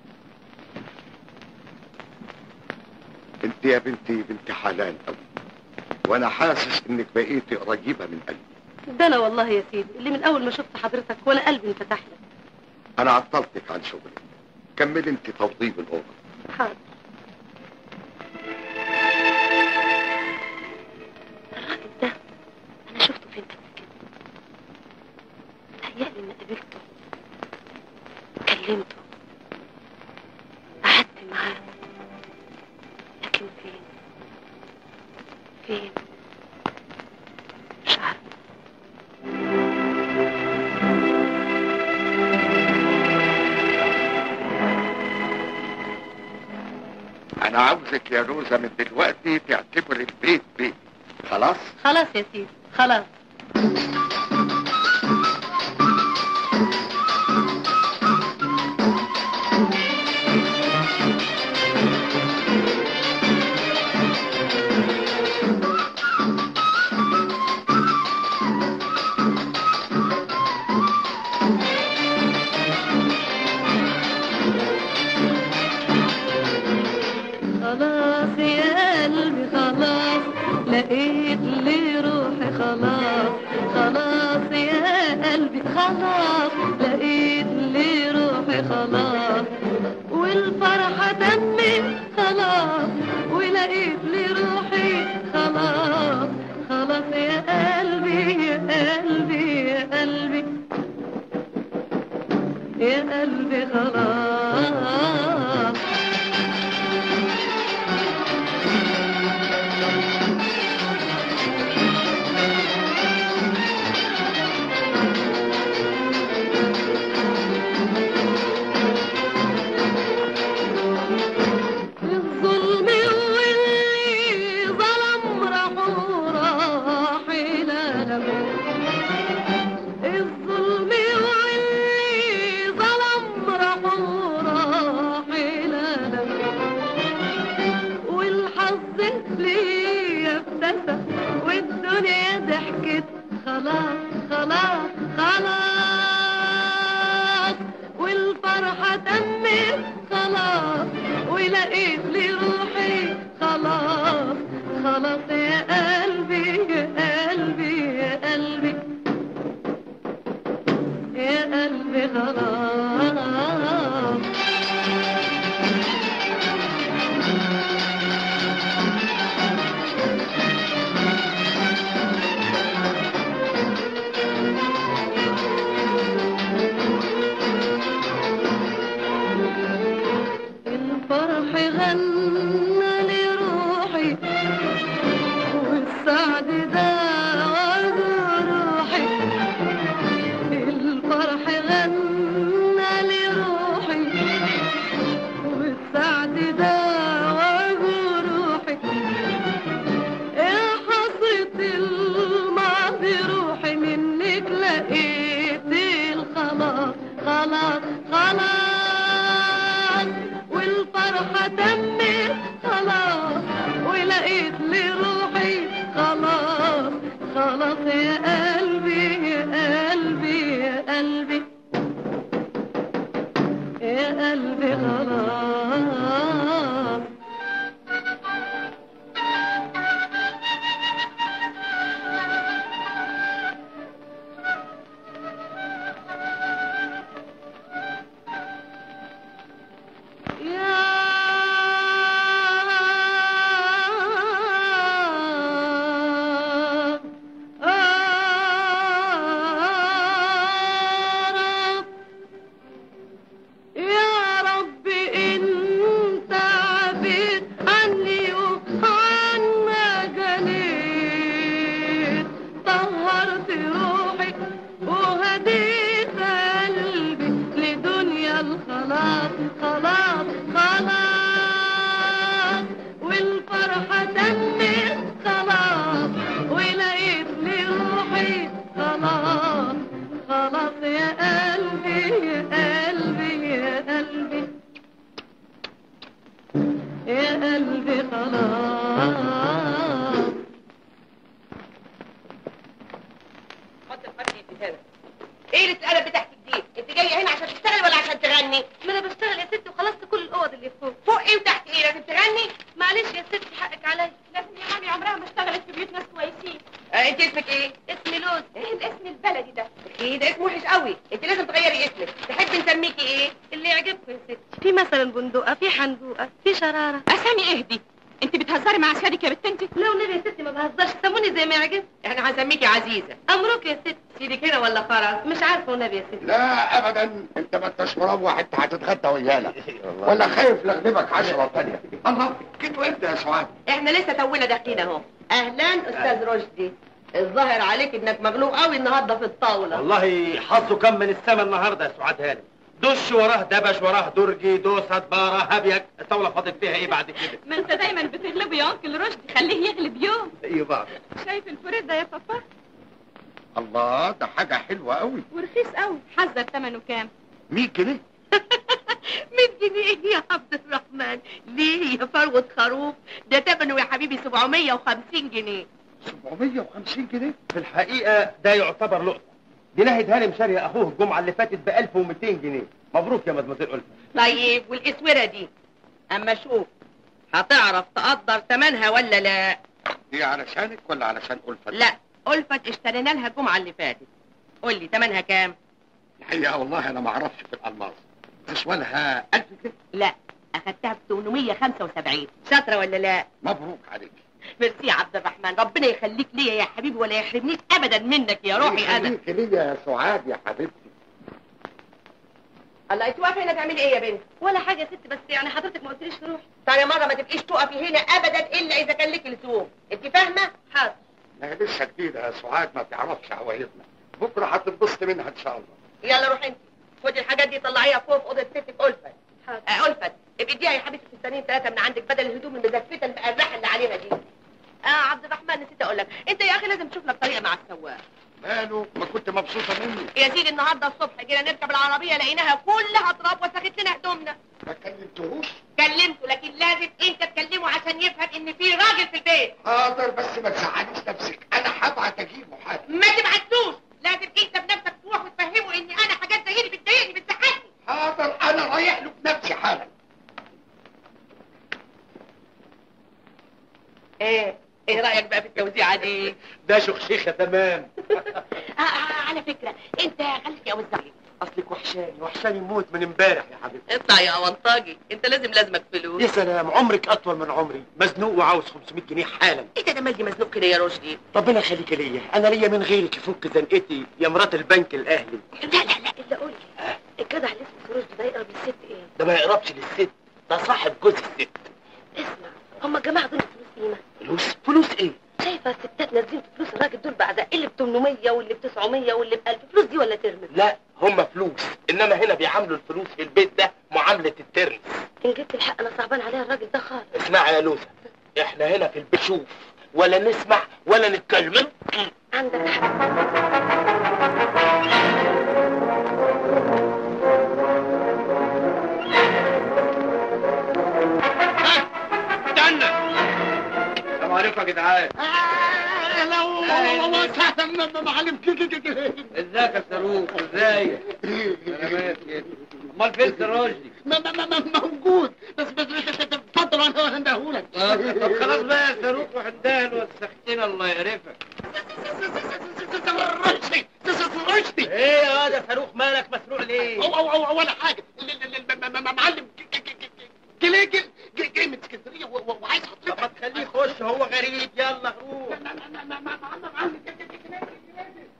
انت يا بنتي بنت حلال قوي وانا حاسس انك بقيتي قريبه من قلبي ده انا والله يا سيدي اللي من اول ما شفت حضرتك وانا قلبي انفتح لك انا عطلتك عن شغلك كملي انت توضيب الاوضه حاضر الراجل ده انا شفته فين قبل كده تهيألي اني قابلته كلمته قعدت معاه لكن فين فين مش عارفه انا عاوزك يا روزة من دلوقتي تعتبر البيت بيت خلاص خلاص يا سيدي خلاص خلاص يا قلبي خلاص لقيت لي روحي خلاص خلاص يا قلبي خلاص لقيت لي روحي خلاص والفرحة تمت خلاص ولقيت لي روحي خلاص خلاص يا قلبي يا قلبي يا قلبي يا قلبي خلاص الظلم واللي ظلم راحوا راح الألم الظلم واللي ظلم راحوا راح الألم والحظ ليا ابتسم والدنيا ضحكت خلاص خلاص خلاص والفرحة تمت خلاص ولقيت لي روحي خلاص خلاص يا قلبي يا قلبي يا قلبي يا قلبي خلاص الفرح غنى لروحي والسعد داوى روحي الفرح غنى لروحي والسعد داوى روحي يا حصرة الماضي روحي منك لقيت الخلاص خلاص خلاص والفرحة تمت خلاص ولقيت لي روحي خلاص خلاص يا قلبي يا قلبي يا قلبي يا قلبي خلاص يا رب انت عبيد عني وعنا جنيت طهرت روحي وهديت قلبي لدنيا الخلاص خلاص خلاص والفرحة تمت خلاص ولقيت لي روحي خلاص خلاص يا قلبي يا قلبي يا قلبي يا قلبي خلاص حط الفتح في هذا ايه اللي اتقلب بتحت الدين انت جايه هنا عشان تشتغلي ولا عشان آه انت اسمك ايه؟ اسمي لوز ايه الاسم البلدي ده ايه ده اسم وحش قوي انت لازم تغيري اسمك تحبي نسميكي ايه؟ اللي يعجبكم يا ستي في مثلا بندقه في حندوقه في شراره اسامي اهدي انت بتهزري مع سيادك يا بنت انت لا والنبي يا ستي ما بهزرش سموني زي ما يعجبك احنا هنسميكي عزيزه امرك يا ستي سيدك هنا ولا خرج؟ مش عارفه والنبي يا ستي لا ابدا انت ما انتش مروح انت هتتغدى ويانا ولا خايف لاغلبك عشرة تانية الله كنت وانت يا سعاد احنا لسه تونا داخلين اهو اهلا استاذ رشدي الظاهر عليك انك مغلوب قوي النهارده في الطاوله والله حظه كم من السما النهارده يا سعاد هانم دش وراه دبش وراه درجي دوسة بارة هبيك الطاولة فاضل فيها ايه بعد كده؟ ما انت دايما بتغلبه يا انكل رشدي خليه يغلب يوم ايه بعض شايف الفريد ده يا بابا الله ده حاجة حلوة قوي ورخيص قوي حذر ثمنه كام 100 جنيه 100 جنيه ايه يا عبد الرحمن ليه يا فروة خروف ده ثمنه يا حبيبي 750 جنيه 750 جنيه في الحقيقة ده يعتبر لقطة دي ناهد هانم شارية اخوه الجمعة اللي فاتت ب 1200 جنيه مبروك يا مدمزيل ألفة طيب والاسوره دي اما شوف هتعرف تقدر ثمنها ولا لا دي علشانك ولا علشان ألفة لا ألفت اشترينا لها الجمعه اللي فاتت قول لي ثمنها كام الحقيقة والله أنا ما أعرفش في الألماس تسوى لها 1000 جنيه لا اخدتها ب 875 شاطره ولا لا مبروك عليك ميرسي يا عبد الرحمن ربنا يخليك ليا يا حبيبي ولا يحرمنيش ابدا منك يا روحي انا خليك ليا يا سعاد يا حبيبتي الله انت واقفه هنا تعملي ايه يا بنت ولا حاجه يا ستي بس يعني حضرتك ما قلتليش تروحي تاني مره ما تبقيش تقفي هنا ابدا الا اذا كان لك لزوم انت فاهمه حاضر ما هي لسه جديدة يا سعاد ما تعرفش عوايدنا بكرة هتنبسط منها إن شاء الله يلا روحي انت خدي الحاجات دي طلعيها فوق في اوضه ستك الفت حاضر آه الفت ابقي اديها يا حبيبتي فستانين ثلاثه من عندك بدل الهدوم المزفته المقرحه اللي عليها دي اه عبد الرحمن نسيت اقول لك انت يا اخي لازم تشوف لك طريقه مع السواق ماله ما كنت مبسوطة مني يا سيدي النهارده الصبح جينا نركب العربيه لقيناها كلها تراب وسخت لنا هدومنا ما كلمتهوش كلمته لكن لازم انت تكلمه عشان يفهم ان في راجل في البيت حاضر بس ما تزعليش نفسك أنا هبعت أجيبه حالا ما تبعتوش لازم انت بنفسك تروح وتفهمه ان انا حاجات زي دي بتضايقني بتزعلني حاضر أنا رايح له بنفسي حالا ايه ايه رايك بقى في التوزيعه دي ده شخشيخة تمام آه آه على فكره انت خليك يا وزعي اصلك وحشاني وحشاني موت من امبارح يا حبيبتي اطلع يا اونطاجي انت لازم لازمك فلوس يا سلام عمرك اطول من عمري مزنوق وعاوز 500 جنيه حالا انت ده مالي مزنوق كده يا رشدي ربنا يخليك ليا انا ليا من غيرك يفك زنقتي يا مرات البنك الاهلي لا لا لا الا قولي الجدع اللي اسمه سروج ده يقرب الست ايه ده ما يقربش للست ده صاحب جوز الست اسمع هما الجماعه دول فلوس قيمه فلوس فلوس ايه شايفه الستات نازلين في فلوس الراجل دول بعد اللي ب 800 واللي ب 900 واللي ب 1000 فلوس دي ولا ترمس لا هم فلوس انما هنا بيعاملوا الفلوس في البيت ده معامله الترس ان جبت الحق انا صعبان عليها الراجل ده خالص اسمعي يا لوسة احنا هنا في البيت شوف ولا نسمع ولا نتكلم عندك حق استنى السلام عليكم يا جدعان معلم ازيك يا صاروخ ازيك سلامات كده امال فين سراجي موجود بس بس بس اتفضل انا هندهولك طب خلاص بقى يا صاروخ وحدان وسختنا الله يقرفك رشدي رشدي ايه يا واد يا فاروق مالك مسروق ليه او او او ولا حاجه ال- ال- ال- م- م- معلم ج- ج- ج- ج- جليجل ج- جاي من اسكندريه و- و- وعايز طب ما حضرتك تخليه يخش هو غريب يلا روح معلم ج- ج- ج- جليجل، جليجل.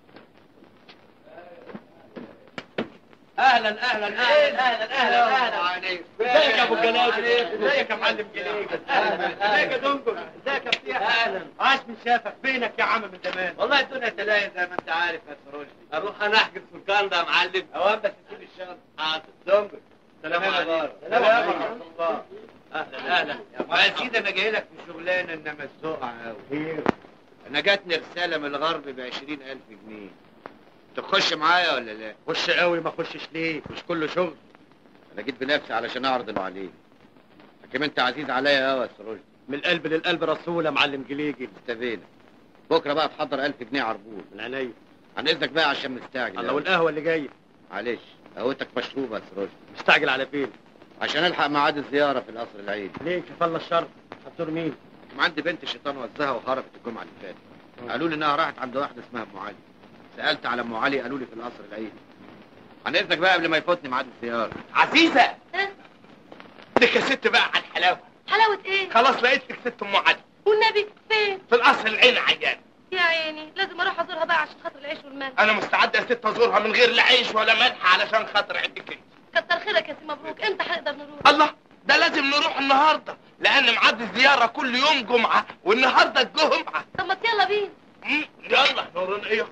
اهلا اهلا اهلا اهلا اهلا اهلا ازيك يا ابو جلاجل ازيك يا معلم جليجل اهلا ازيك يا دنجل ازيك يا فتيح اهلا عاش من شافك فينك يا عم من زمان والله الدنيا تلاهي زي ما انت عارف يا سروجي اروح انا احجز في الكان ده يا معلم اوام بس تسيب الشغل حاضر دنجل سلام عليكم سلام عليكم الله اهلا اهلا يا سيدي انا جاي لك في شغلانه انما السوقع قوي انا جاتني رساله من الغرب ب 20000 جنيه تخش معايا ولا لا؟ خش قوي ما خشش ليه مش كله شغل انا جيت بنفسي علشان اعرض اللي عليك لكن انت عزيز عليا قوي يا سروج من القلب للقلب رسول يا معلم جليجل استبينا بكره بقى تحضر 1000 جنيه عربون من عينيا عن اذنك بقى عشان مستعجل الله أوي. والقهوه اللي جايه معلش قهوتك مشروبه يا سروج مستعجل على فين عشان الحق ميعاد الزياره في القصر العيني ليه كفى الله الشر هتزور مين كان عندي بنت شيطان وزها وهربت الجمعه اللي فاتت قالوا لي انها راحت عند واحده اسمها ام علي سالت على ام علي قالوا لي في القصر العيني عن اذنك بقى قبل ما يفوتني ميعاد الزياره عزيزه لك يا ست بقى على الحلاوه حلاوة ايه؟ خلاص لقيت لك ست ام علي والنبي فين؟ في القصر العين عيان يا عيني لازم اروح ازورها بقى عشان خاطر العيش والمال انا مستعد يا ست ازورها من غير لا عيش ولا ملح علشان خاطر عندك انت كتر خيرك يا سي مبروك انت هنقدر نروح الله ده لازم نروح النهارده لان ميعاد الزياره كل يوم جمعه والنهارده الجمعه طب ما يلا بينا مم، يلا نورنا ايه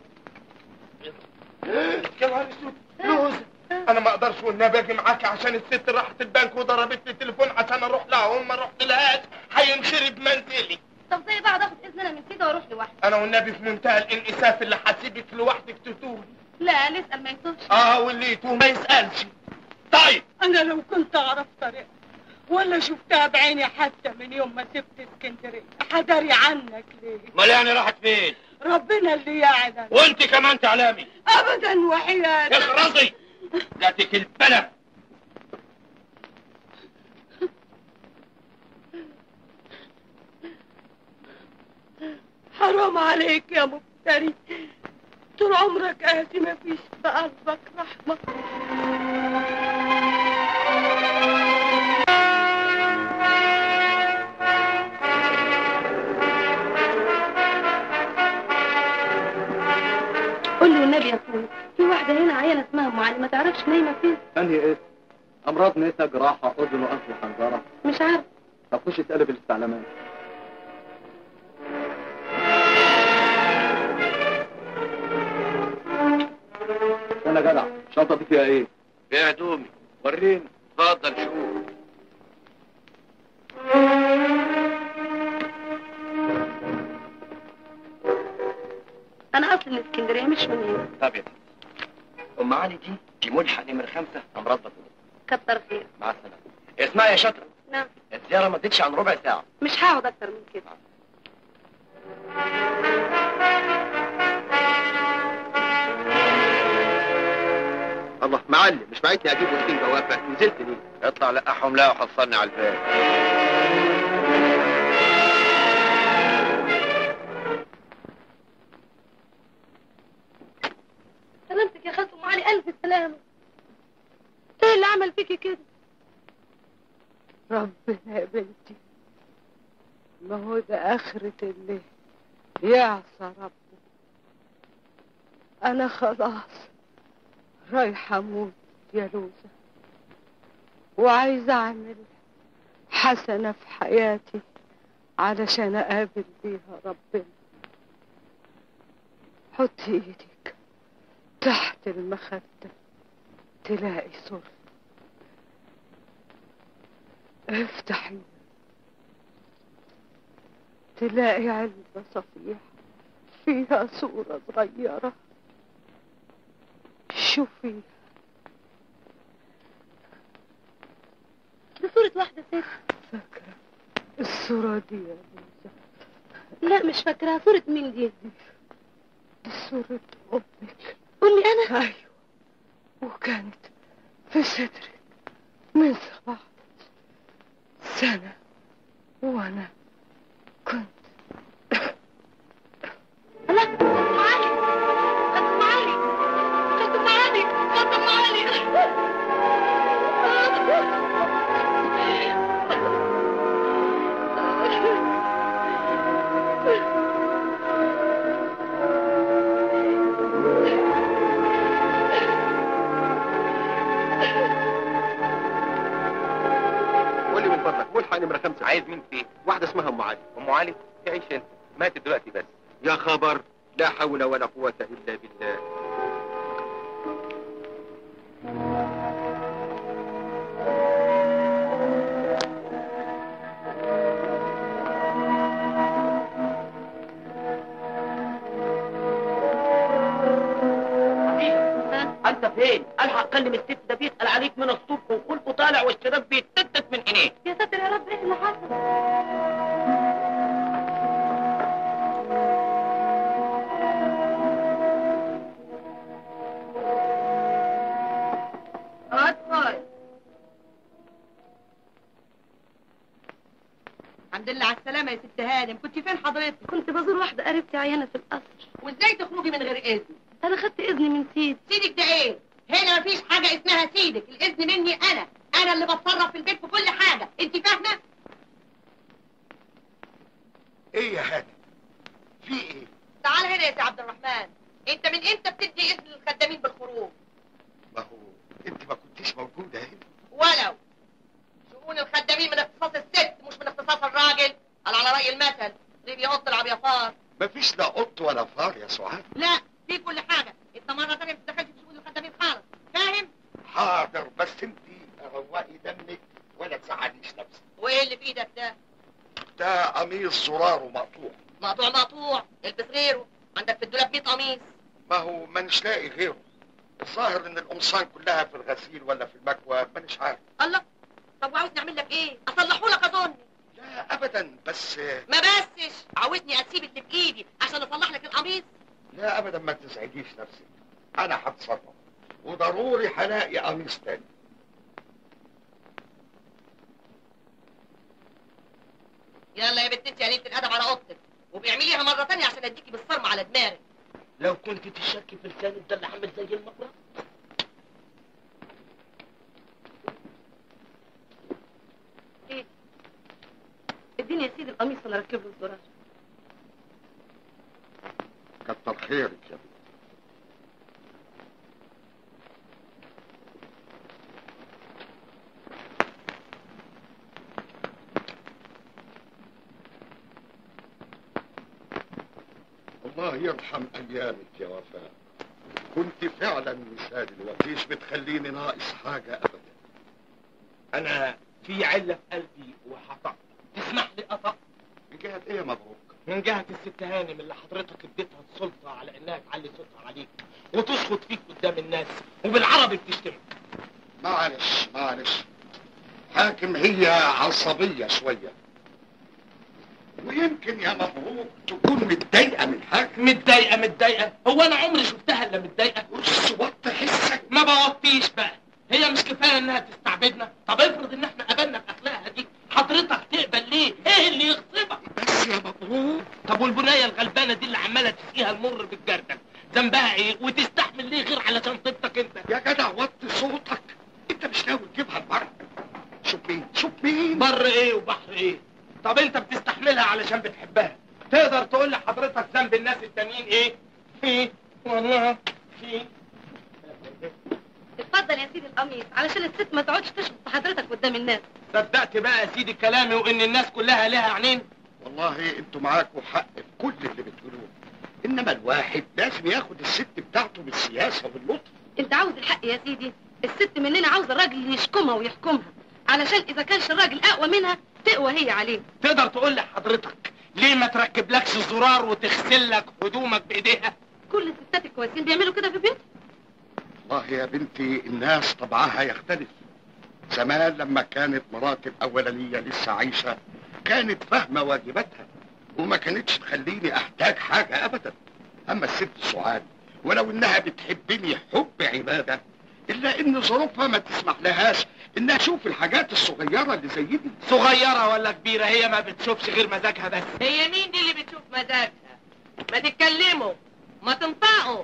يا نهار اسود لوز انا ما اقدرش والنبي اجي معاك عشان الست راحت البنك وضربت لي التليفون عشان اروح لها وما رحت لهاش هينخرب منزلي طب زي بعض اخد اذن انا من كده واروح لوحدي انا والنبي في منتهى الانساف اللي هسيبك لوحدك تتوه لا نسال ما يتوهش اه واللي يتوه ما يسالش طيب انا لو كنت اعرف طريقها ولا شفتها بعيني حتى من يوم ما سبت اسكندريه حداري عنك ليه امال يعني راحت فين ربنا اللي يعلم وانت كمان تعلمي ابدا وحياتك اخرسي ذاتك البلد حرام عليك يا مفتري طول عمرك قاسي ما فيش في قلبك رحمه قول لي والنبي يا اخويا في واحده هنا عيانه اسمها ام علي ما تعرفش نايمه فين انهي ايه امراض نسا جراحه اذن وانف وحنجره مش عارف طب خش اسالي في الاستعلامات انا جدع الشنطه دي فيها ايه فيها هدومي وريني اتفضل شوف انا اصلي من اسكندريه مش من هنا طب يا ام علي دي دي ملحه نمر خمسه امراض بطنيه كتر خير مع السلامه اسمعي يا شاطره نعم الزياره ما ادتش عن ربع ساعه مش هقعد اكتر من كده الله معلم مش بعتني اجيب وسطين جوافه نزلت ليه اطلع لقحهم لا وحصلني على الباب سلامتك يا خالة ام علي الف سلامه ايه اللي عمل فيكي كده ربنا يا بنتي ما هو ده آخرة الليل يعصى ربه أنا خلاص رايحة أموت يا لوزة وعايزة أعمل حسنة في حياتي علشان أقابل بيها ربنا حطي إيدك تحت المخدة تلاقي صورة افتحي تلاقي علبة صفيحة فيها صورة صغيرة شوفي دي صورة واحدة ست فاكرة الصورة دي يا لوزة لا مش فاكراها صورة مين دي دي صورة أمك امي انا أيوة وكانت في صدرك من سبعة سنة وأنا كنت لا خالة ام علي خالة ام علي خالة ام علي خالة ام علي قول لي من فضلك ملحق نمره خمسه عايز مين فيه واحده اسمها ام علي ام علي تعيش انت ماتت دلوقتي بس يا خبر لا حول ولا قوه الا بالله انت فين؟ الحق كلم الست ده بيسال عليك من الصبح وخلقه طالع والشباب بيتتت من عينيه يا ساتر يا رب ايه اللي حصل الحمد لله على السلامة يا ست هانم كنت فين حضرتك كنت بزور واحده قريبتي عيانه في القصر وازاي تخرجي من غير اذن انا خدت اذن من سيدي سيدك ده ايه هنا مفيش حاجه اسمها سيدك الاذن مني انا انا اللي بتصرف في البيت في كل حاجه انت فاهمه ايه يا هاني في ايه تعال هنا يا سي عبد الرحمن انت من امتى بتدي اذن للخدامين بالخروج ما هو انت ما كنتيش موجوده هنا ولو شؤون الخدامين من اختصاص الست مش من اختصاص الراجل قال على راي المثل ليه بيقط العب يا فار مفيش لا قط ولا فار يا سعاد لا في كل حاجه انت مره ثانيه ما تتدخلش في شؤون الخدامين خالص فاهم حاضر بس انت روقي دمك ولا تزعليش نفسك وايه اللي في ايدك ده ده قميص زراره مقطوع مقطوع مقطوع البس غيره عندك في الدولاب 100 قميص ما هو مانيش لاقي غيره الظاهر ان القمصان كلها في الغسيل ولا في المكوى مانيش عارف الله طب وعاوزني اعمل لك ايه اصلحه لك اظن لا ابدا بس ما بسش عاوزني اسيب اللي بايدي عشان اصلح لك القميص لا ابدا ما تزعجيش نفسك انا هتصرف وضروري هلاقي قميص تاني يلا يا بنت انت يا قليله الادب على اوضتك وبيعمليها مره ثانيه عشان اديكي بالصرمه على دماغك لو كنت تشكي في لسانك ده اللي عامل زي المقرة ايه اديني يا سيدي القميص وانا اركب له الزرار كتر خيرك يا بنت الله يرحم ايامك يا وفاء كنت فعلا مثال الوفيش بتخليني ناقص حاجه ابدا انا في علة في قلبي وحطأت تسمح لي أطأ من جهه ايه مبروك من جهة الست هانم اللي حضرتك اديتها السلطة على انها تعلي صوتها عليك وتسخط فيك قدام الناس وبالعربي بتشتمك معلش معلش حاكم هي عصبيه شويه ويمكن يا مبروك تكون متضايقه من حاجه متضايقة متضايقة هو انا عمري شفتها الا متضايقة بص وطي حسك ما بوطيش بقى هي مش كفاية انها تستعبدنا طب افرض ان احنا قبلنا باخلاقها دي حضرتك تقبل ليه ايه اللي يغصبك بس يا مبروك طب والبنية الغلبانة دي اللي عمالة تسقيها المر بالجردل ذنبها ايه وتستحمل ليه غير علشان طيبتك انت يا جدع وطي صوتك انت مش ناوي تجيبها البر شوف مين شوف مين بر ايه وبحر ايه طب انت بتستحملها علشان بتحبها تقدر تقول لحضرتك ذنب الناس التانيين ايه في والله في اتفضل يا سيدي القميص علشان الست ما تقعدش تشخط في حضرتك قدام الناس صدقت بقى يا سيدي كلامي وان الناس كلها لها عينين والله انتوا معاكوا حق في كل اللي بتقولوه انما الواحد لازم ياخد الست بتاعته بالسياسه واللطف انت عاوز الحق يا سيدي الست مننا عاوزه الراجل اللي يشكمها ويحكمها علشان اذا كانش الراجل اقوى منها تقوى هي عليه تقدر تقول لحضرتك ليه ما تركبلكش زرار وتغسل لك هدومك بايديها كل الستات الكويسين بيعملوا كده في بيوتهم والله يا بنتي الناس طبعها يختلف زمان لما كانت مراتي الأولانية لسه عايشة كانت فاهمة واجباتها وما كانتش تخليني أحتاج حاجة أبدا أما الست سعاد ولو إنها بتحبني حب عبادة إلا إن ظروفها ما تسمح لهاش إنها تشوف الحاجات الصغيرة اللي زي دي صغيرة ولا كبيرة هي ما بتشوفش غير مزاجها بس هي مين دي اللي بتشوف مزاجها ما تتكلموا ما تنطقوا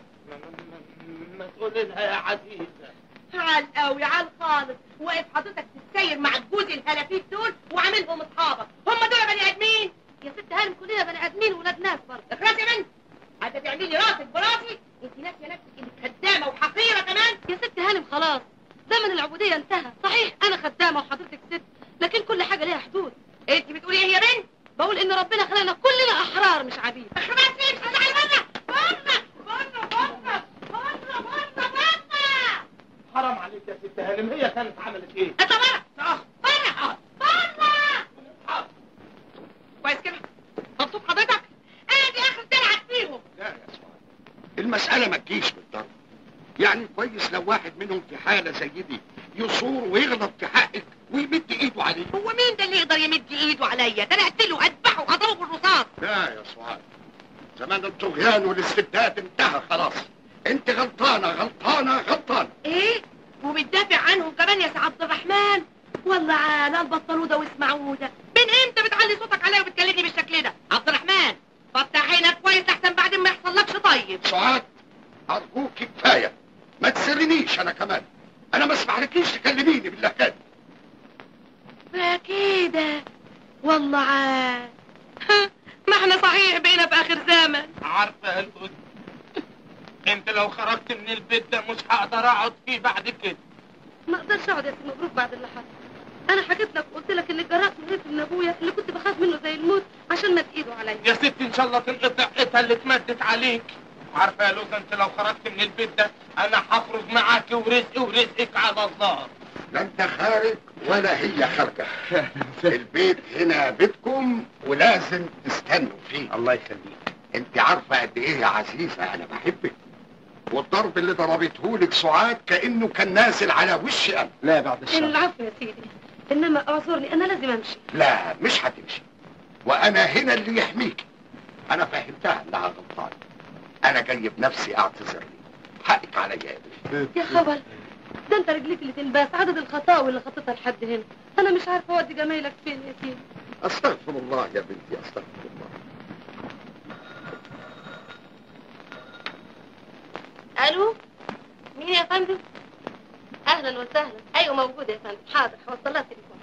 ما تقول لها يا عزيزة عال قوي عال خالص واقف حضرتك تتسير مع الجوز الهلافيت دول وعاملهم اصحابك هم دول بني ادمين يا ست هانم كلنا بني ادمين ولاد ناس برضه اخرسي يا بنت عايزه تعملي راسك براسي انت ناسيه نفسك انك خدامه وحقيره كمان يا ست هانم خلاص زمن العبوديه انتهى صحيح انا خدامه وحضرتك ست لكن كل حاجه ليها حدود انت بتقولي ايه يا بنت بقول ان ربنا خلقنا كلنا احرار مش عبيد اخرسي اطلعي بره بره بره بره بره بره بره حرام عليك يا ست هانم هي كانت عملت ايه اطلع بره بره بره كويس كده مبسوط حضرتك ادي اخر تلعب فيهم لا يا سعاد المسألة ما تجيش بالضرب يعني كويس لو واحد منهم في حالة زي دي يصور ويغلط في حقك ويمد ايده عليك هو مين ده اللي يقدر يمد ايده عليا ده انا اقتله اذبحه اضربه بالرصاص لا يا سعاد زمان الطغيان والاستبداد انتهى خلاص انت غلطانة غلطانة غلطانة ايه وبتدافع عنهم كمان يا سي عبد الرحمن والله عال البطلوا ده واسمعوا ده من امتى بتعلي صوتك عليا وبتكلمني بالشكل ده عبد الرحمن فتح عينك كويس احسن بعدين ما يحصلكش طيب سعاد ارجوك كفايه ما تسرنيش انا كمان انا ما اسمحلكيش تكلميني باللهجه دي كده والله عاد ما احنا صحيح بقينا في اخر زمن عارفه يا الأذن انت لو خرجت من البيت ده مش هقدر اقعد فيه بعد كده ما اقدرش اقعد يا سي مبروك بعد اللي حصل انا حكيت لك وقلت لك ان جرأت وهربت من ابويا اللي كنت بخاف منه زي الموت عشان مد ايده عليا يا ستي ان شاء الله تنقطع ايدها اللي اتمدت عليك عارفه يا لوزة انت لو خرجت من البيت ده انا هخرج معاك ورزقي ورزقك على الله لا انت خارج ولا هي خارجه البيت هنا بيتكم ولازم تستنوا فيه الله يخليك انت عارفه قد ايه يا عزيزه انا بحبك والضرب اللي ضربته لك سعاد كانه كان نازل على وشي انا لا بعد العفو يا سيدي انما اعذرني انا لازم امشي لا مش هتمشي وانا هنا اللي يحميك انا فهمتها انها غلطانه انا جاي بنفسي اعتذر لي حقك عليا يا بنتي يا خبر ده انت رجليك اللي تنباس عدد الخطاوي اللي خطيتها لحد هنا انا مش عارفه اودي جمايلك فين يا سيدي استغفر الله يا بنتي استغفر الله الو مين يا فندم اهلا وسهلا ايوه موجوده يا فندم حاضر هوصل لها التليفون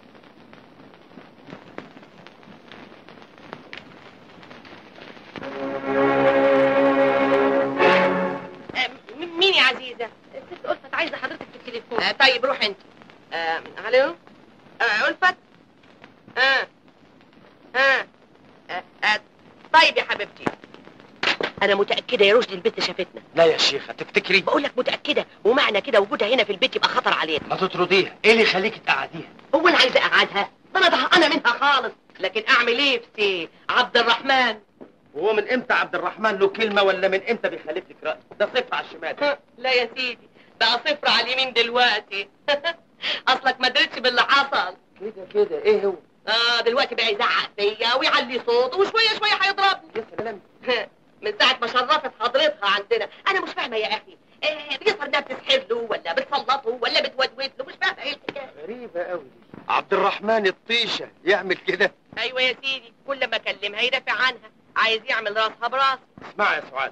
مين يا عزيزه الست ألفت عايزه حضرتك في التليفون آه طيب روح انت آه الو آه ألفت آه. آه. آه. آه. طيب يا حبيبتي انا متاكده يا رشدي البت شافتنا لا يا شيخة تفتكري بقول لك متاكده ومعنى كده وجودها هنا في البيت يبقى خطر علينا ما تطرديها ايه اللي يخليك تقعديها هو انا عايزه اقعدها ده انا طهقانه منها خالص لكن اعمل ايه في سي عبد الرحمن وهو من امتى عبد الرحمن له كلمة ولا من امتى بيخلف لك رأي ده صفر على الشمال لا يا سيدي بقى صفر على اليمين دلوقتي اصلك ما درتش باللي حصل كده كده ايه هو اه دلوقتي بقى يزعق فيا ويعلي صوته وشويه شويه هيضربني يا سلام من ساعه ما شرفت حضرتها عندنا انا مش فاهمه يا اخي إيه بيظهر انها بتسحر له ولا بتسلطه ولا بتودود له مش فاهمه ايه الحكايه غريبة قوي دي عبد الرحمن الطيشة يعمل كده ايوه يا سيدي كل ما اكلمها يدافع عنها عايز يعمل راسها براس اسمع يا سعاد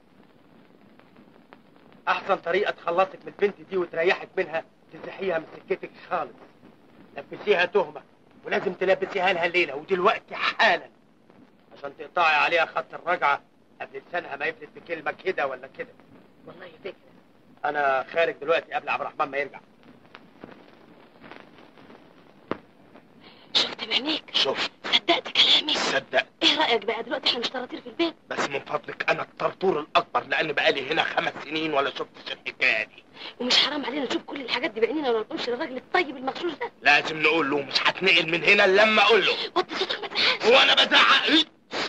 احسن طريقة تخلصك من البنت دي وتريحك منها تزحيها من سكتك خالص لبسيها تهمة ولازم تلبسيها لها الليلة ودلوقتي حالا عشان تقطعي عليها خط الرجعة قبل لسانها ما يفلت بكلمة كده ولا كده والله فكره انا خارج دلوقتي قبل عبد الرحمن ما يرجع شفت بعينيك شفت صدقت كلامي صدق ايه رايك بقى دلوقتي احنا مش طراطير في البيت بس من فضلك انا الطرطور الاكبر لان بقالي هنا خمس سنين ولا شفتش الحكايه دي ومش حرام علينا نشوف كل الحاجات دي بعينينا ولا نقولش للراجل الطيب المغشوش ده لازم نقول له مش هتنقل من هنا الا لما اقول له وطي صوتك ما تزعقش وانا بزعق إيه؟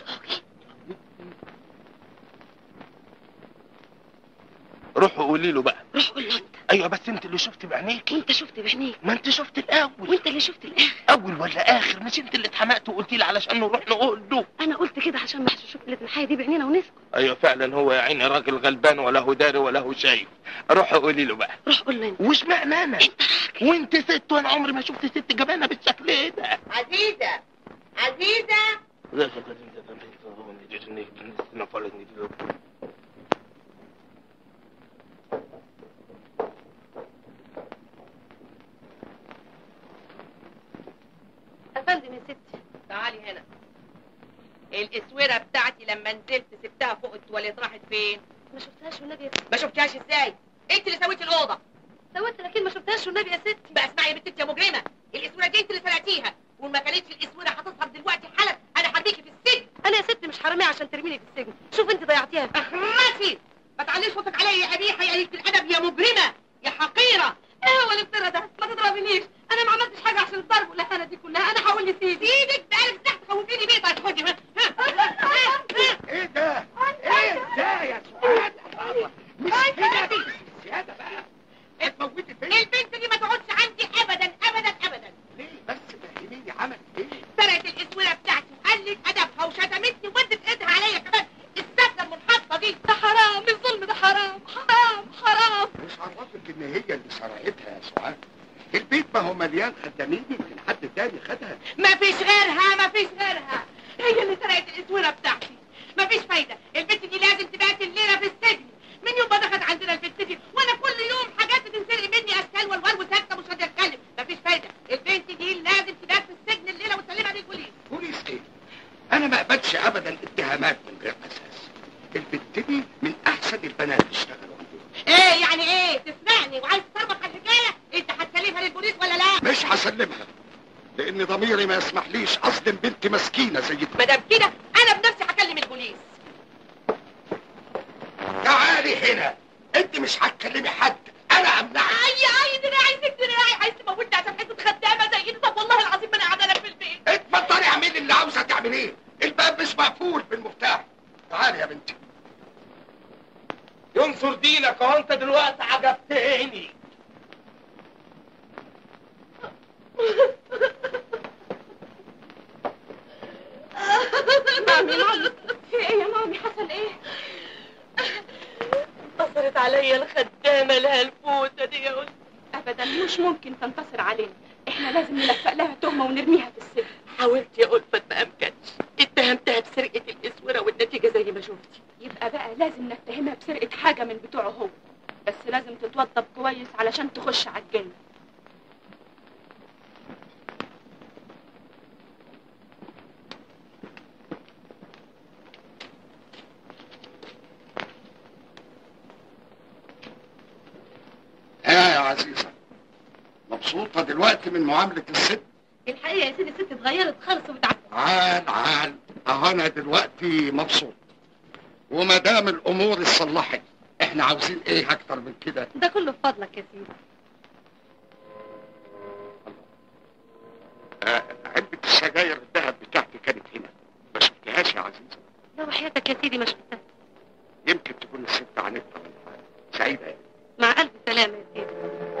روحوا قولي له بقى روح قول له انت ايوه بس انت اللي شفت بعينيك وانت شفت بعينيك ما انت شفت الاول وانت اللي شفت الاخر اول ولا اخر مش انت اللي اتحمقت وقلت لي علشان نروح نقول له انا قلت كده عشان ما نشوف اللي الحياه دي بعينينا ونسكت ايوه فعلا هو يا عيني راجل غلبان ولا هو داري ولا هو شايف روح قولي له بقى روح قول له انت وش معنى انا وانت ست وانا عمري ما شفت ست جبانه بالشكل ده عزيزه عزيزه افندم يا ستي تعالي هنا الاسوره بتاعتي لما نزلت سبتها فوق التواليت راحت فين ما شفتهاش والنبي يا ستي ما شفتهاش ازاي انت اللي سويتي الاوضه سويت لكن ما شفتهاش والنبي يا ستي بقى اسمعي يا بنت انت يا مجرمه الاسوره دي انت اللي سرقتيها وما كانتش الاسوره هتظهر دلوقتي حالا انا هرميكي في السجن انا يا ستي مش حراميه عشان ترميني في السجن شوف انت ضيعتيها فين. اخرسي ما تعليش صوتك عليا يا قبيحه يا قليله الادب يا مجرمه يا حقيره ايه هو الافتراء ده ما تضربنيش انا ما عملتش حاجه عشان الضرب والاهانه دي كلها انا هقول لسيدي سيدك بقالك تحت خوفيني بيه طيب خدي ها ايه ده ايه ده يا سعاد مش كده زياده بقى هتموتي فين البنت دي ما تقعدش عندي ابدا ابدا ابدا ليه بس فهميني عملت ايه سرقت الاسوره بتاعتي وقلت ادبها وشتمتني ومدت ايدها عليا كمان السفله المنحطه دي ده حرام الظلم ده حرام حرام حرام مش عرفك ان هي اللي سرقتها يا سعاد البيت ما هو مليان خدامين يمكن حد حد تاني خدها مفيش غيرها مفيش غيرها هي اللي سرقت الاسوره بتاعتي مفيش فايده البنت دي لازم تبات الليله في السجن من يوم ما دخلت عندنا البنت دي وانا كل يوم حاجات بتنسرق مني اشكال والوان وساكته مش راضيه اتكلم مفيش فايده البنت دي لازم تبات في السجن الليله وتسلمها للبوليس بوليس ايه انا ما اقبلش ابدا اتهامات من غير اساس البنت دي من احسن البنات اللي اشتغلوا عندنا ايه يعني ايه تسمعني وعايز تطربق على الحكايه انت هتسلمها للبوليس ولا لا مش هسلمها لان ضميري ما يسمحليش اصدم بنت مسكينه زي دي ما دام كده انا بنفسي هكلم البوليس تعالي هنا انت مش هتكلمي حد انا امنعك اي اي دراعي سك دراعي عايز تموتني عشان حته خدامه زي دي طب والله العظيم ما انا قاعده لك في البيت اتفضلي اعملي اللي عاوزه تعمليه الباب مش مقفول بالمفتاح تعالي يا بنتي ينصر دينك اهو انت دلوقتي عجبتني مامي مامي في ايه يا مامي حصل ايه انتصرت عليا الخدامه لها الفوته دي يا قلت ابدا مش ممكن تنتصر علينا احنا لازم نلفق لها تهمه ونرميها في السجن حاولت يا ألفت ما أمكنش اتهمتها بسرقة الإسورة والنتيجة زي ما شفتي يبقى بقى لازم نتهمها بسرقه حاجه من بتوعه هو بس لازم تتوضب كويس علشان تخش على الجنه ها يا عزيزه مبسوطه دلوقتي من معامله الست الحقيقه يا سيدي الست اتغيرت خالص وبتعب عال عال اهو انا دلوقتي مبسوط وما دام الامور اتصلحت احنا عاوزين ايه اكتر من كده ده كله بفضلك يا سيدي آه، علبه السجاير الذهب بتاعتي كانت هنا ما شفتهاش يا عزيزه لو وحياتك يا سيدي ما شفتها يمكن تكون الست عنتها ولا حاجه سعيده يعني مع الف سلامه يا سيدي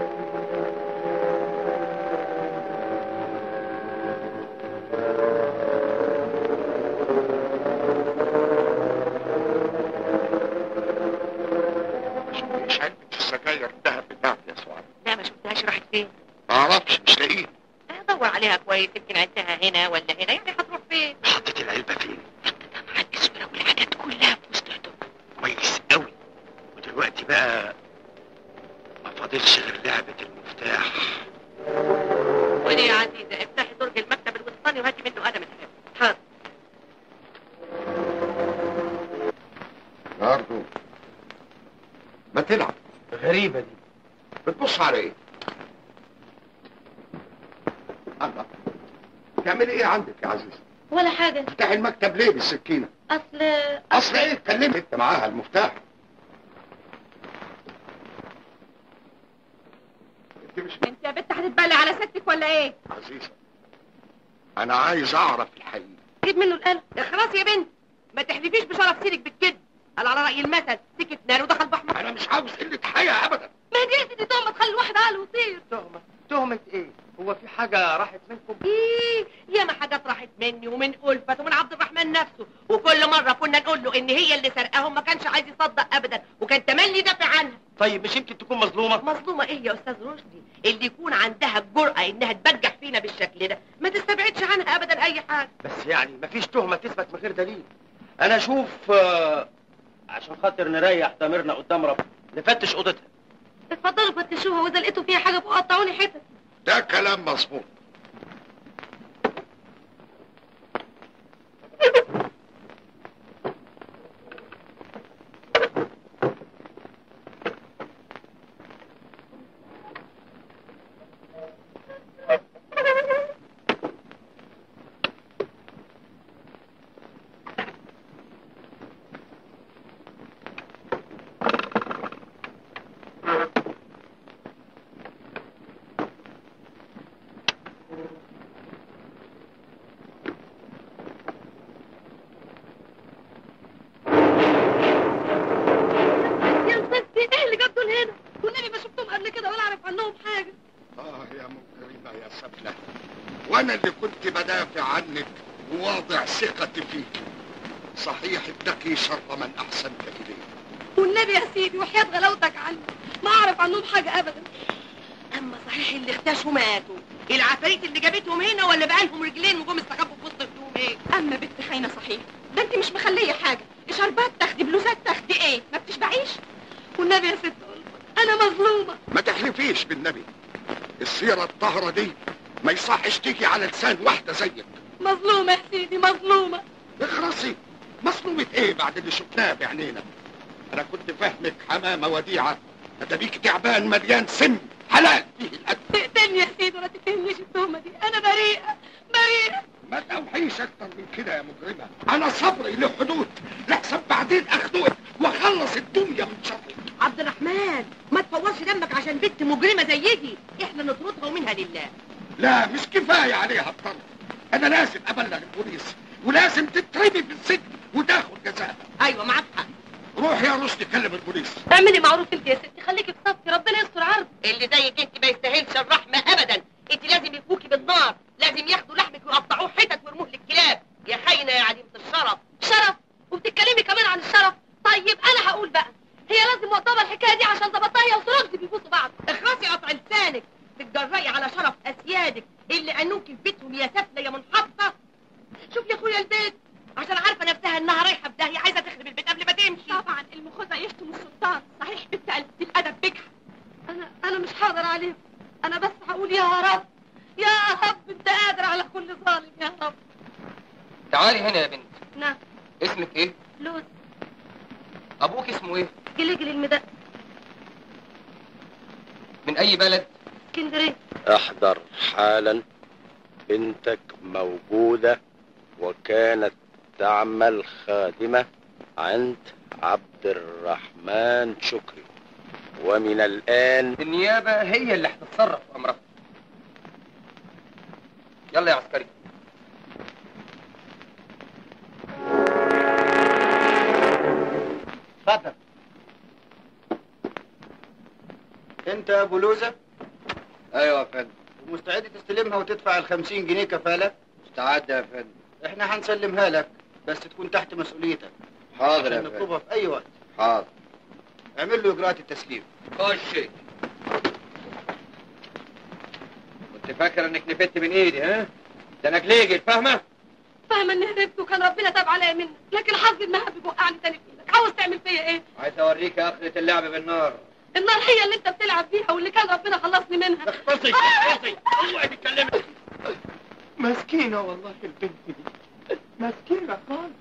ما شفتيش علبه السجاير الذهب بتاعتي يا سعاد لا ما شفتهاش راحت فين ما اعرفش مش لاقيها دور عليها كويس يمكن عدتها هنا ولا هنا يعني هتروح فين حطيت العلبه فين مع الإسورة والحاجات كلها في وسط هدوم كويس قوي ودلوقتي بقى ما فاضلش غير لعبه المفتاح ودي يا عزيزة افتحي درج المكتب الوسطاني وهاتي منه قلم الحب حاضر برضه ما تلعب غريبة دي بتبص على ايه الله تعملي ايه عندك يا عزيزة ولا حاجه افتحي المكتب ليه بالسكينة اصل اصل ايه اتكلمي انت معاها المفتاح انت مش انت يا بنت هتتبلى على ستك ولا ايه عزيزة انا عايز اعرف الحقيقة جيب منه القلم يا خلاص يا بنت ما تحلفيش بشرف سيرك بالكذب قال على رأي المثل سكت نار ودخل بحمر انا مش عاوز قلة حياة ابدا ما دي يا سيدي تهمه تخلي الواحد عقله يطير تهمة تهمة ايه هو في حاجة راحت منكم ايه ياما حاجات راحت مني ومن ألفت ومن عبد الرحمن نفسه وكل مرة كنا نقول له ان هي اللي سرقاهم ما كانش عايز يصدق ابدا وكان تملي يدافع عنها طيب مش يمكن تكون مظلومة مظلومة ايه يا استاذ رشدي اللي يكون عندها الجرأة انها تبجح فينا بالشكل ده ما تستبعدش عنها ابدا اي حاجة بس يعني مفيش تهمة تثبت من غير دليل انا اشوف آه، عشان خاطر نريح ضميرنا قدام رب نفتش اوضتها اتفضلوا فتشوها واذا لقيتوا فيها حاجه بقى قطعوني حتت ده كلام مظبوط يا ستي ايه اللي جاب دول هنا والنبي ما شفتهم قبل كده ولا اعرف عنهم حاجه اه يا مكرمة يا سفلة وانا اللي كنت بدافع عنك وواضع ثقتي فيك صحيح اتقي شر من احسنت اليه والنبي يا سيدي وحياة غلاوتك عني ما اعرف عنهم حاجه ابدا اما صحيح اللي اختشوا ماتوا العفاريت اللي جابتهم هنا ولا بقالهم رجلين وجم استخبوا في وسط هدوم ايه اما بنت خاينه صحيح ده انت مش مخليه حاجه شربات تاخدي بلوزات تاخدي ايه ما بتشبعيش والنبي يا ست ألفت انا مظلومه ما تحلفيش بالنبي السيرة الطاهرة دي ما يصحش تيجي على لسان واحدة زيك مظلومه يا سيدي مظلومه اخرسي مصلوبة ايه بعد اللي شفناه بعينينا انا كنت فاهمك حمامة وديعة ادابيك تعبان مليان سم حلال فيه القتل تقتلني يا سيدي ولا تتهمنيش التهمه دي انا بريئه بريئه ما توحيش اكتر من كده يا مجرمة انا صبري له حدود لحسن بعدين اخدوك واخلص الدنيا من شرك عبد الرحمن ما تفوضش دمك عشان بنت مجرمه زي دي احنا نطردها ومنها لله لا مش كفاية عليها الطرد انا لازم ابلغ البوليس ولازم تترمي في السجن وتاخد جزاء ايوه معاك حق روح يا رشدي كلم البوليس اعملي معروف انت يا ستي خليكي في صفي ربنا يستر عرض اللي زيك انت ما يستاهلش الرحمه ابدا انت لازم يفوكي بالنار لازم ياخدوا لحمك ويقطعوه حتت ويرموه للكلاب يا خاينه يا عديمه الشرف شرف وبتتكلمي كمان عن الشرف طيب انا هقول بقى هي لازم وقتها الحكايه دي عشان ظبطها هي وسرجدي بيبوسوا بعض اخرسي قطع لسانك تتجرأي على شرف اسيادك اللي قانوك في بيتهم يا سفله يا منحطه شوف يا اخويا البيت عشان عارفه نفسها انها رايحه في داهيه عايزه تخرب البيت قبل ما تمشي طبعا المخوذه يشتم السلطان صحيح بنت قلة الادب بجحة انا انا مش حاضر عليهم انا بس هقول يا رب يا رب انت قادر على كل ظالم يا رب تعالي هنا يا بنت نعم اسمك ايه لوز ابوك اسمه ايه جلجل المدق من اي بلد اسكندريه احضر حالا بنتك موجودة وكانت تعمل خادمة عند عبد الرحمن شكري ومن الآن النيابة هي اللي هتتصرف في امرها يلا يا عسكري اتفضل انت يا ابو لوزة ايوه يا فندم ومستعد تستلمها وتدفع ال 50 جنيه كفالة مستعد يا فندم احنا هنسلمها لك بس تكون تحت مسؤوليتك حاضر يا عشان فندم نطلبها في اي وقت حاضر اعمل له اجراءات التسليم خش كنت فاكر انك نفدت من ايدي ها ده انا جليجل فاهمه فاهمه اني هربت وكان ربنا تاب عليا منك لكن حظي انها بيوقعني تاني في ايدك عاوز تعمل فيا ايه عايز اوريك اخرة اللعب بالنار النار هي اللي انت بتلعب بيها واللي كان ربنا خلصني منها اختصي اختصي اوعي تتكلمي مسكينة والله البنت دي مسكينة خالص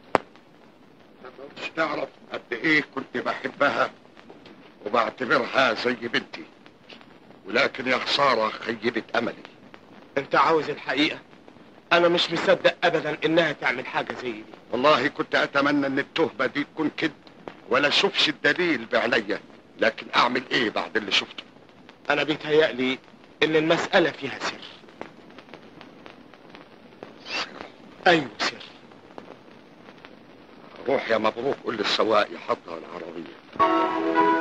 مش تعرف قد ايه كنت بحبها وبعتبرها زي بنتي ولكن يا خسارة خيبت املي انت عاوز الحقيقة انا مش مصدق ابدا انها تعمل حاجة زي دي والله كنت اتمنى ان التهمة دي تكون كد ولا اشوفش الدليل بعينيا لكن اعمل ايه بعد اللي شفته انا بيتهيألي ان المسألة فيها سر ايوه سر روح يا مبروك قول للسواق يحضر العربية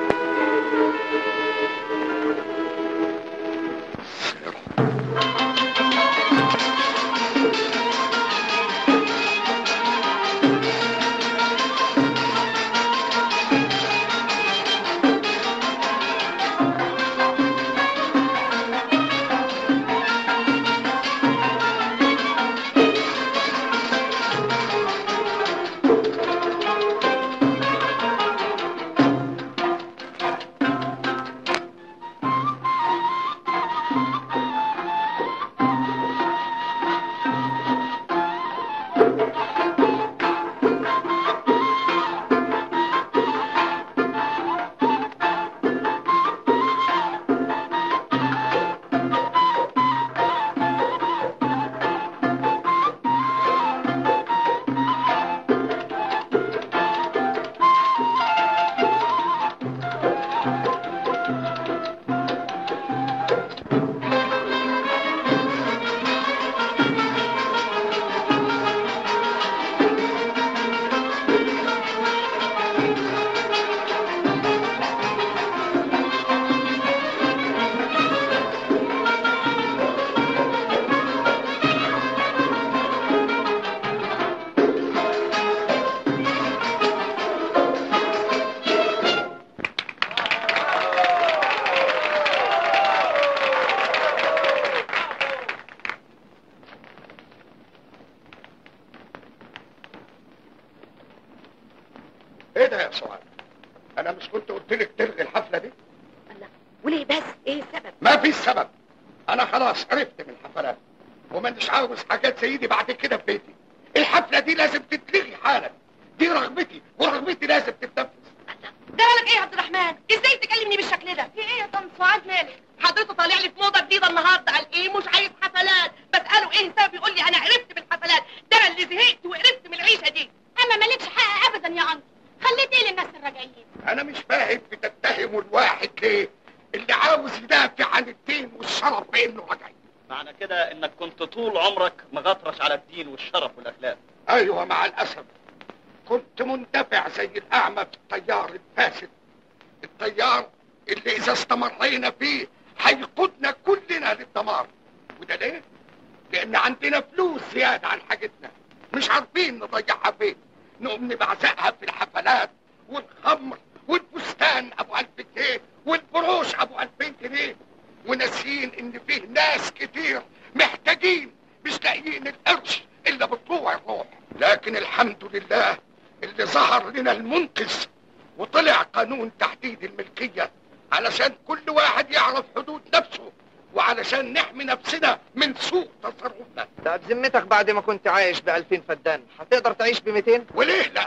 سعاد انا مش كنت قلت لك تلغي الحفله دي وليه بس ايه السبب ما في سبب انا خلاص عرفت من الحفلات ومانيش عاوز حاجات زي دي بعد كده في بيتي الحفله دي لازم تتلغي حالا دي رغبتي ورغبتي لازم تتنفذ جرالك ايه يا عبد الرحمن ازاي تكلمني بالشكل ده في ايه يا طنط سعاد مالك حضرته طالع لي في موضه جديده النهارده قال ايه مش عايز حفلات بساله ايه السبب يقول لي انا عرفت بالحفلات ده أنا اللي زهقت وقرفت من العيشه دي اما مالكش حق ابدا يا انت خليت ايه للناس الراجعين انا مش فاهم بتتهموا الواحد ليه اللي عاوز يدافع عن الدين والشرف بانه رجعي معنى كده انك كنت طول عمرك مغطرش على الدين والشرف والاخلاق ايوه مع الاسف كنت مندفع زي الاعمى في التيار الفاسد التيار اللي اذا استمرينا فيه هيقودنا كلنا للدمار وده ليه لان عندنا فلوس زياده عن حاجتنا مش عارفين نضيعها فين نقوم نبعزقها في الحفلات والخمر والبستان ابو الف جنيه والبروش ابو الفين جنيه وناسيين ان فيه ناس كتير محتاجين مش لاقيين القرش الا بطلوع الروح لكن الحمد لله اللي ظهر لنا المنقذ وطلع قانون تحديد الملكية علشان كل واحد يعرف حدود نفسه وعلشان نحمي نفسنا من سوء تصرفنا ده بذمتك بعد ما كنت عايش ب 2000 فدان هتقدر تعيش ب 200 وليه لا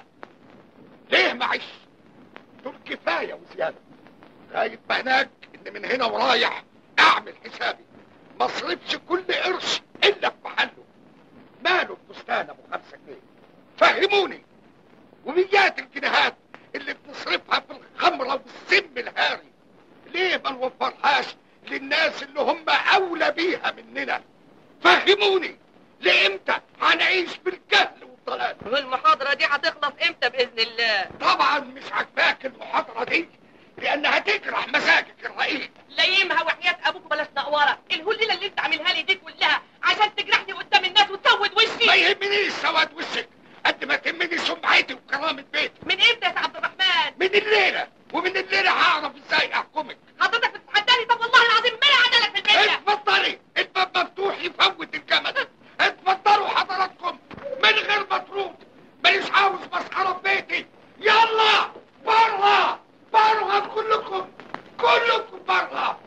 ليه معيش دول كفاية وزيادة لغاية ما هناك ان من هنا ورايح اعمل حسابي ما اصرفش كل قرش الا في محله ماله البستان ابو خمسة جنيه فهموني وميات الجنيهات اللي بنصرفها في الخمرة والسم الهاري ليه ما نوفرهاش للناس اللي هم اولى بيها مننا فهموني لامتى هنعيش بالجهل والضلال والمحاضره دي هتخلص امتى باذن الله طبعا مش عاجباك المحاضرة دي لانها تجرح مزاجك الرقيق ليمها وحياة ابوك بلاش نقوره الهليله اللي انت عاملها لي دي كلها عشان تجرحني قدام الناس وتسود وشي ما يهمنيش سواد وشك قد ما تهمني سمعتي وكرامة بيتي من امتى يا عبد الرحمن من الليلة ومن الليلة هعرف ازاي احكمك حضرتك بتتحداني طب والله العظيم ما انا عدلك في البيت اتفضلي الباب مفتوح يفوت الجمل اتفضلوا حضراتكم من غير مطرود ماليش عاوز مسخرة في بيتي يلا بره بره كلكم كلكم بره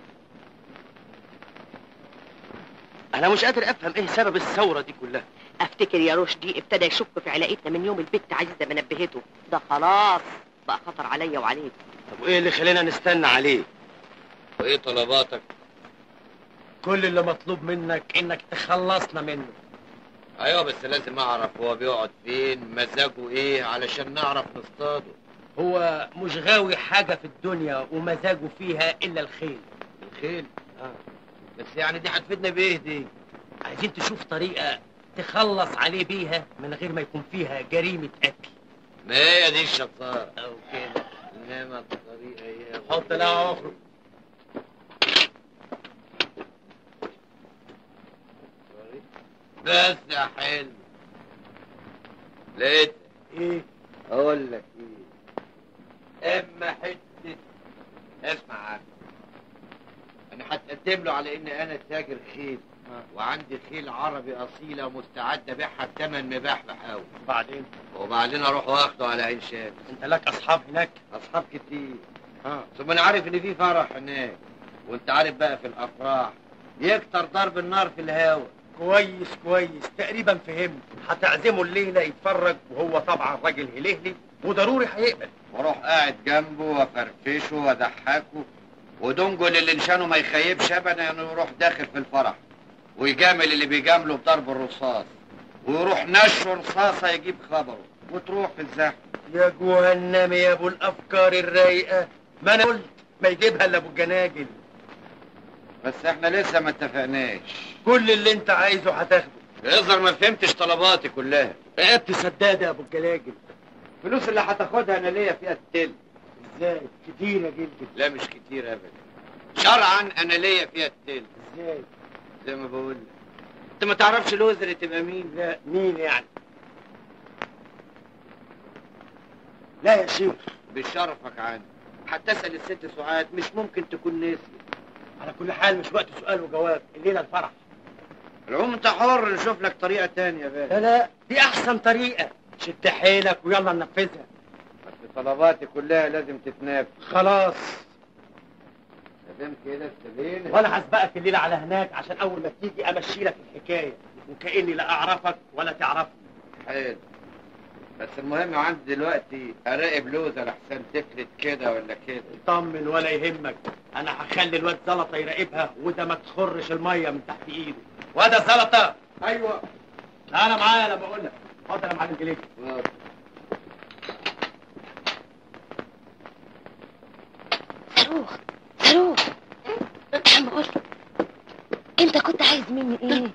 انا مش قادر افهم ايه سبب الثوره دي كلها افتكر يا رشدي ابتدى يشك في علاقتنا من يوم البت عزيزه ما نبهته ده خلاص بقى خطر عليا وعليك طب وايه اللي خلينا نستنى عليه وايه طلباتك كل اللي مطلوب منك انك تخلصنا منه ايوه بس لازم اعرف هو بيقعد فين مزاجه ايه علشان نعرف نصطاده هو مش غاوي حاجة في الدنيا ومزاجه فيها إلا الخيل الخيل اه بس يعني دي هتفيدنا بايه دي عايزين تشوف طريقة تخلص عليه بيها من غير ما يكون فيها جريمة قتل ما هي دي الشطاره أو كده انما الطريقه هي حط لها أخرى بس يا حلو لقيت إيه اقول لك ايه اما حته اسمع عني انا هتقدم له على ان انا تاجر خيل وعندي خيل عربي اصيله مستعد ابيعها بثمن مباح قوي بعدين وبعدين اروح واخده على عين شمس أنت لك أصحاب هناك اصحاب كتير اه ثم انا عارف ان في فرح هناك وانت عارف بقى في الافراح يكتر ضرب النار في الهوا كويس كويس تقريبا فهمت هتعزمه الليلة يتفرج وهو طبعا راجل هلهلي وضروري هيقبل واروح قاعد جنبه وافرفشه واضحكه ودنجل اللي لسانه ما يخيبش ابدا انه يروح داخل في الفرح ويجامل اللي بيجامله بضرب الرصاص ويروح نشر رصاصه يجيب خبره وتروح في الزحمه يا جهنم يا ابو الافكار الرايقه ما انا قلت ما يجيبها الا ابو الجناجل بس احنا لسه ما اتفقناش كل اللي انت عايزه هتاخده يظهر ما فهمتش طلباتي كلها رقبت سداده يا ابو الجلاجل الفلوس اللي هتاخدها انا ليا فيها التل ازاي كتير يا جلجل لا مش كتير ابدا شرعا انا ليا فيها التل ازاي زي ما بقول لك انت ما تعرفش الوزر تبقى مين لا مين يعني لا يا شيخ بشرفك عني حتى اسال الست سعاد مش ممكن تكون ناسي على كل حال مش وقت سؤال وجواب الليله الفرح العموم انت حر نشوف لك طريقه تانية بقى لا لا دي احسن طريقه شد حيلك ويلا ننفذها ما طلباتي كلها لازم تتنافس خلاص تمام كده استبينا وانا هسبقك الليله على هناك عشان اول ما تيجي امشي لك الحكايه وكاني لا اعرفك ولا تعرفني حلو بس المهم عندي دلوقتي اراقب لوزه لحسن تفلت كده ولا كده طمن ولا يهمك انا هخلي الواد زلطه يراقبها وده ما تخرش الميه من تحت ايده واد يا زلطه ايوه تعالى معايا انا بقول لك اتفضل يا معلم جليل صاروخ صاروخ عم قول انت كنت عايز مني ايه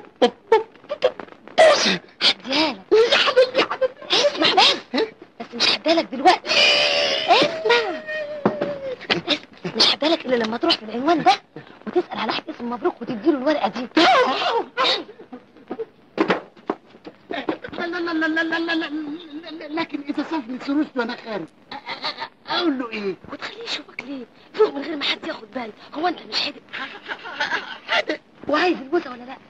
هديهالك يا حبيبي يا حبيبي اسمع بس بس مش هديهالك دلوقتي اسمع مش هديهالك الا لما تروح في العنوان ده وتسال على حد اسمه مبروك وتديله الورقه دي لا لا لا لا لا لا لا لا لكن اذا شافني سروس وانا خارج اقول له ايه وتخليه يشوفك ليه فوق من غير ما حد ياخد باله هو انت مش حدق حدق وعايز البوسه ولا لا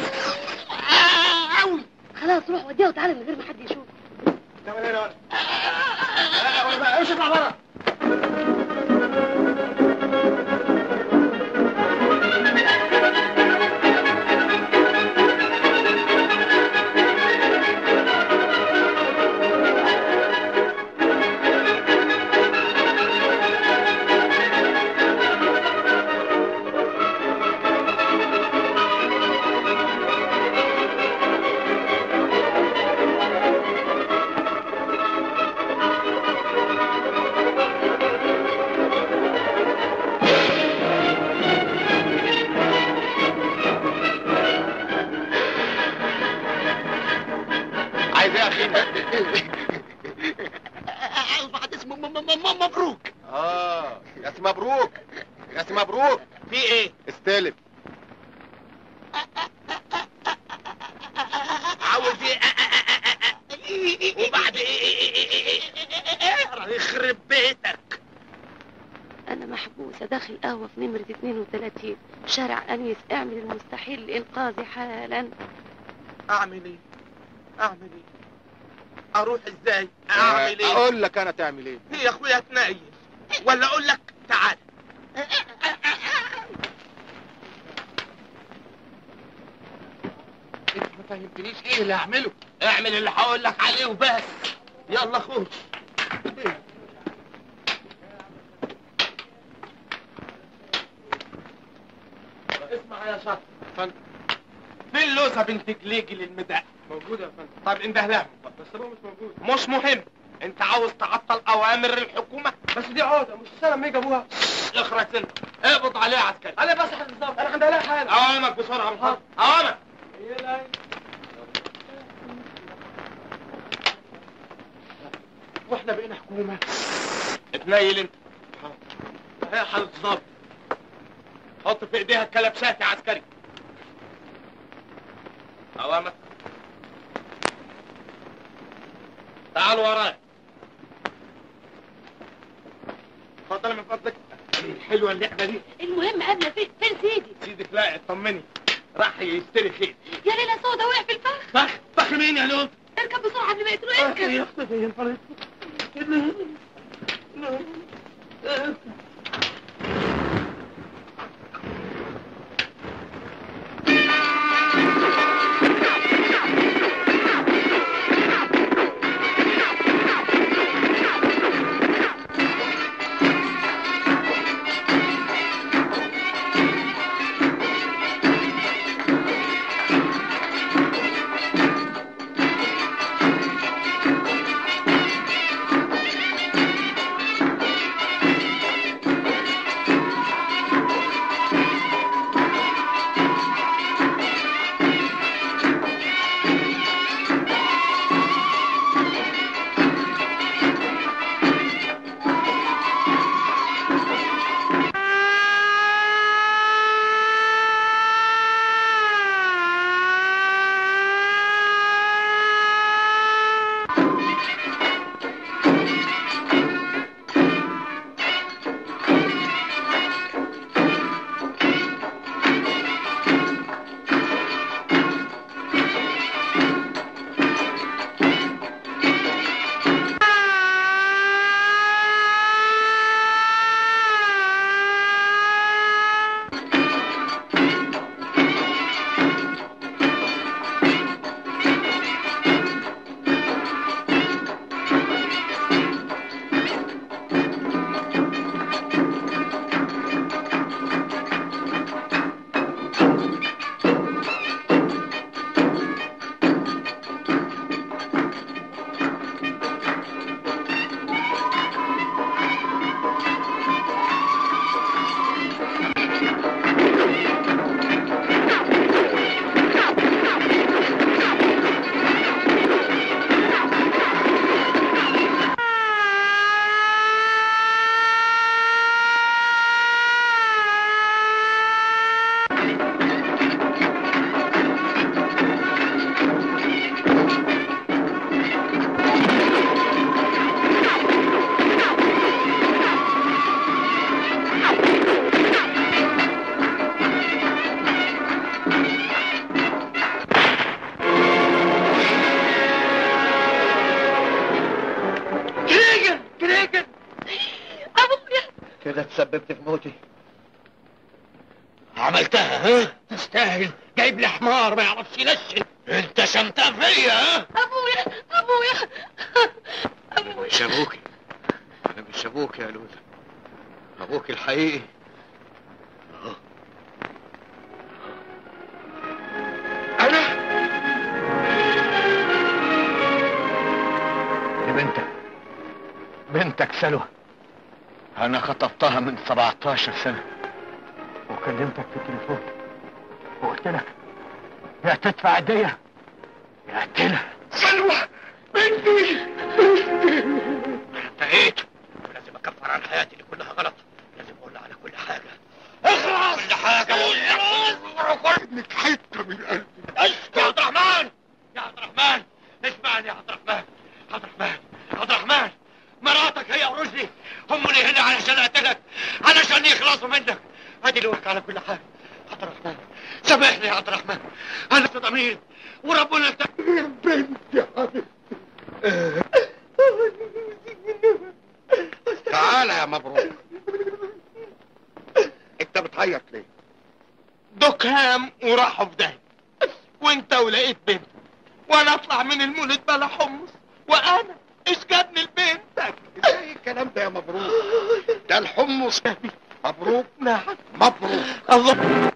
قوي خلاص روح وديها وتعالى من غير ما حد يشوف تعمل ايه يا ولد امشي اطلع بره عايز ايه يا اخي عاوز واحد اسمه م- م- م- مبروك اه يا سي مبروك يا سي مبروك في ايه استلم عاوز ايه وبعد ايه يخرب بيتك انا محبوسه داخل قهوه في نمره 32 شارع انيس اعمل المستحيل لانقاذي حالا اعمل ايه اعمل ايه اروح ازاي اعمل ايه اقول لك انا تعمل ايه يا اخويا اتنيل ولا اقول لك تعال انت ما فهمتنيش ايه اللي هعمله اعمل اللي هقول لك عليه وبس يلا خش اسمع يا شاطر فندم فين اللوزه بنت جليجي للمداح موجوده يا فندم طب انده لها بس هو مش موجود مش مهم انت عاوز تعطل اوامر الحكومه بس دي عقده مش سنه ما جابوها اخرج انت اقبض عليها عسكري انا بس بالظبط انا عندي عليها حاجه اوامرك بسرعه من فضلك اوامرك واحنا بقينا حكومه اتنيل انت هي حالة ظابط حط في ايديها الكلبشات يا عسكري اوامرك تعال ورايا اتفضل من فضلك حلوه اللعبه دي المهم قبل فين فين سيدي سيدك لا اطمني راح يشتري خير يا ليلى سودا وقع في الفخ فخ فخ مين يا لوط اركب بسرعه قبل ما يقتلوا يا اركب اختي يا فريد كده تسببت في موتي عملتها ها تستاهل جايب لي حمار ما يعرفش ينشن انت شمتها فيا ها ابويا ابويا مش ابوكي انا مش ابوك يا لولا ابوك الحقيقي أهو. انا دي بنتك بنتك سلوى انا خطفتها من 17 سنه وكلمتك في التليفون وقلت لك يا تدفع دية يا اقتلها سلوى بنتي انتهيت ولازم اكفر عن حياتي اللي كلها غلط لازم اقول على كل حاجه اخلص كل حاجه اقول ابنك حته من قلبي يا عبد الرحمن يا عبد الرحمن اسمعني يا عبد الرحمن عبد الرحمن عبد الرحمن مراتك هي ورشدي هم اللي هنا علشان اقتلك علشان يخلصوا منك ادي لك على كل حاجه عبد الرحمن سامحني يا عبد الرحمن انا ضمير وربنا يا بنت يا حبيبتي تعالى يا مبروك انت بتعيط ليه دكام وراحوا في داهية وانت ولقيت بنت وانا اطلع من المولد بلا حمص وانا ايش جابني لبنتك ازاي الكلام ده يا مبروك ده الحمص مبروك نعم مبروك الله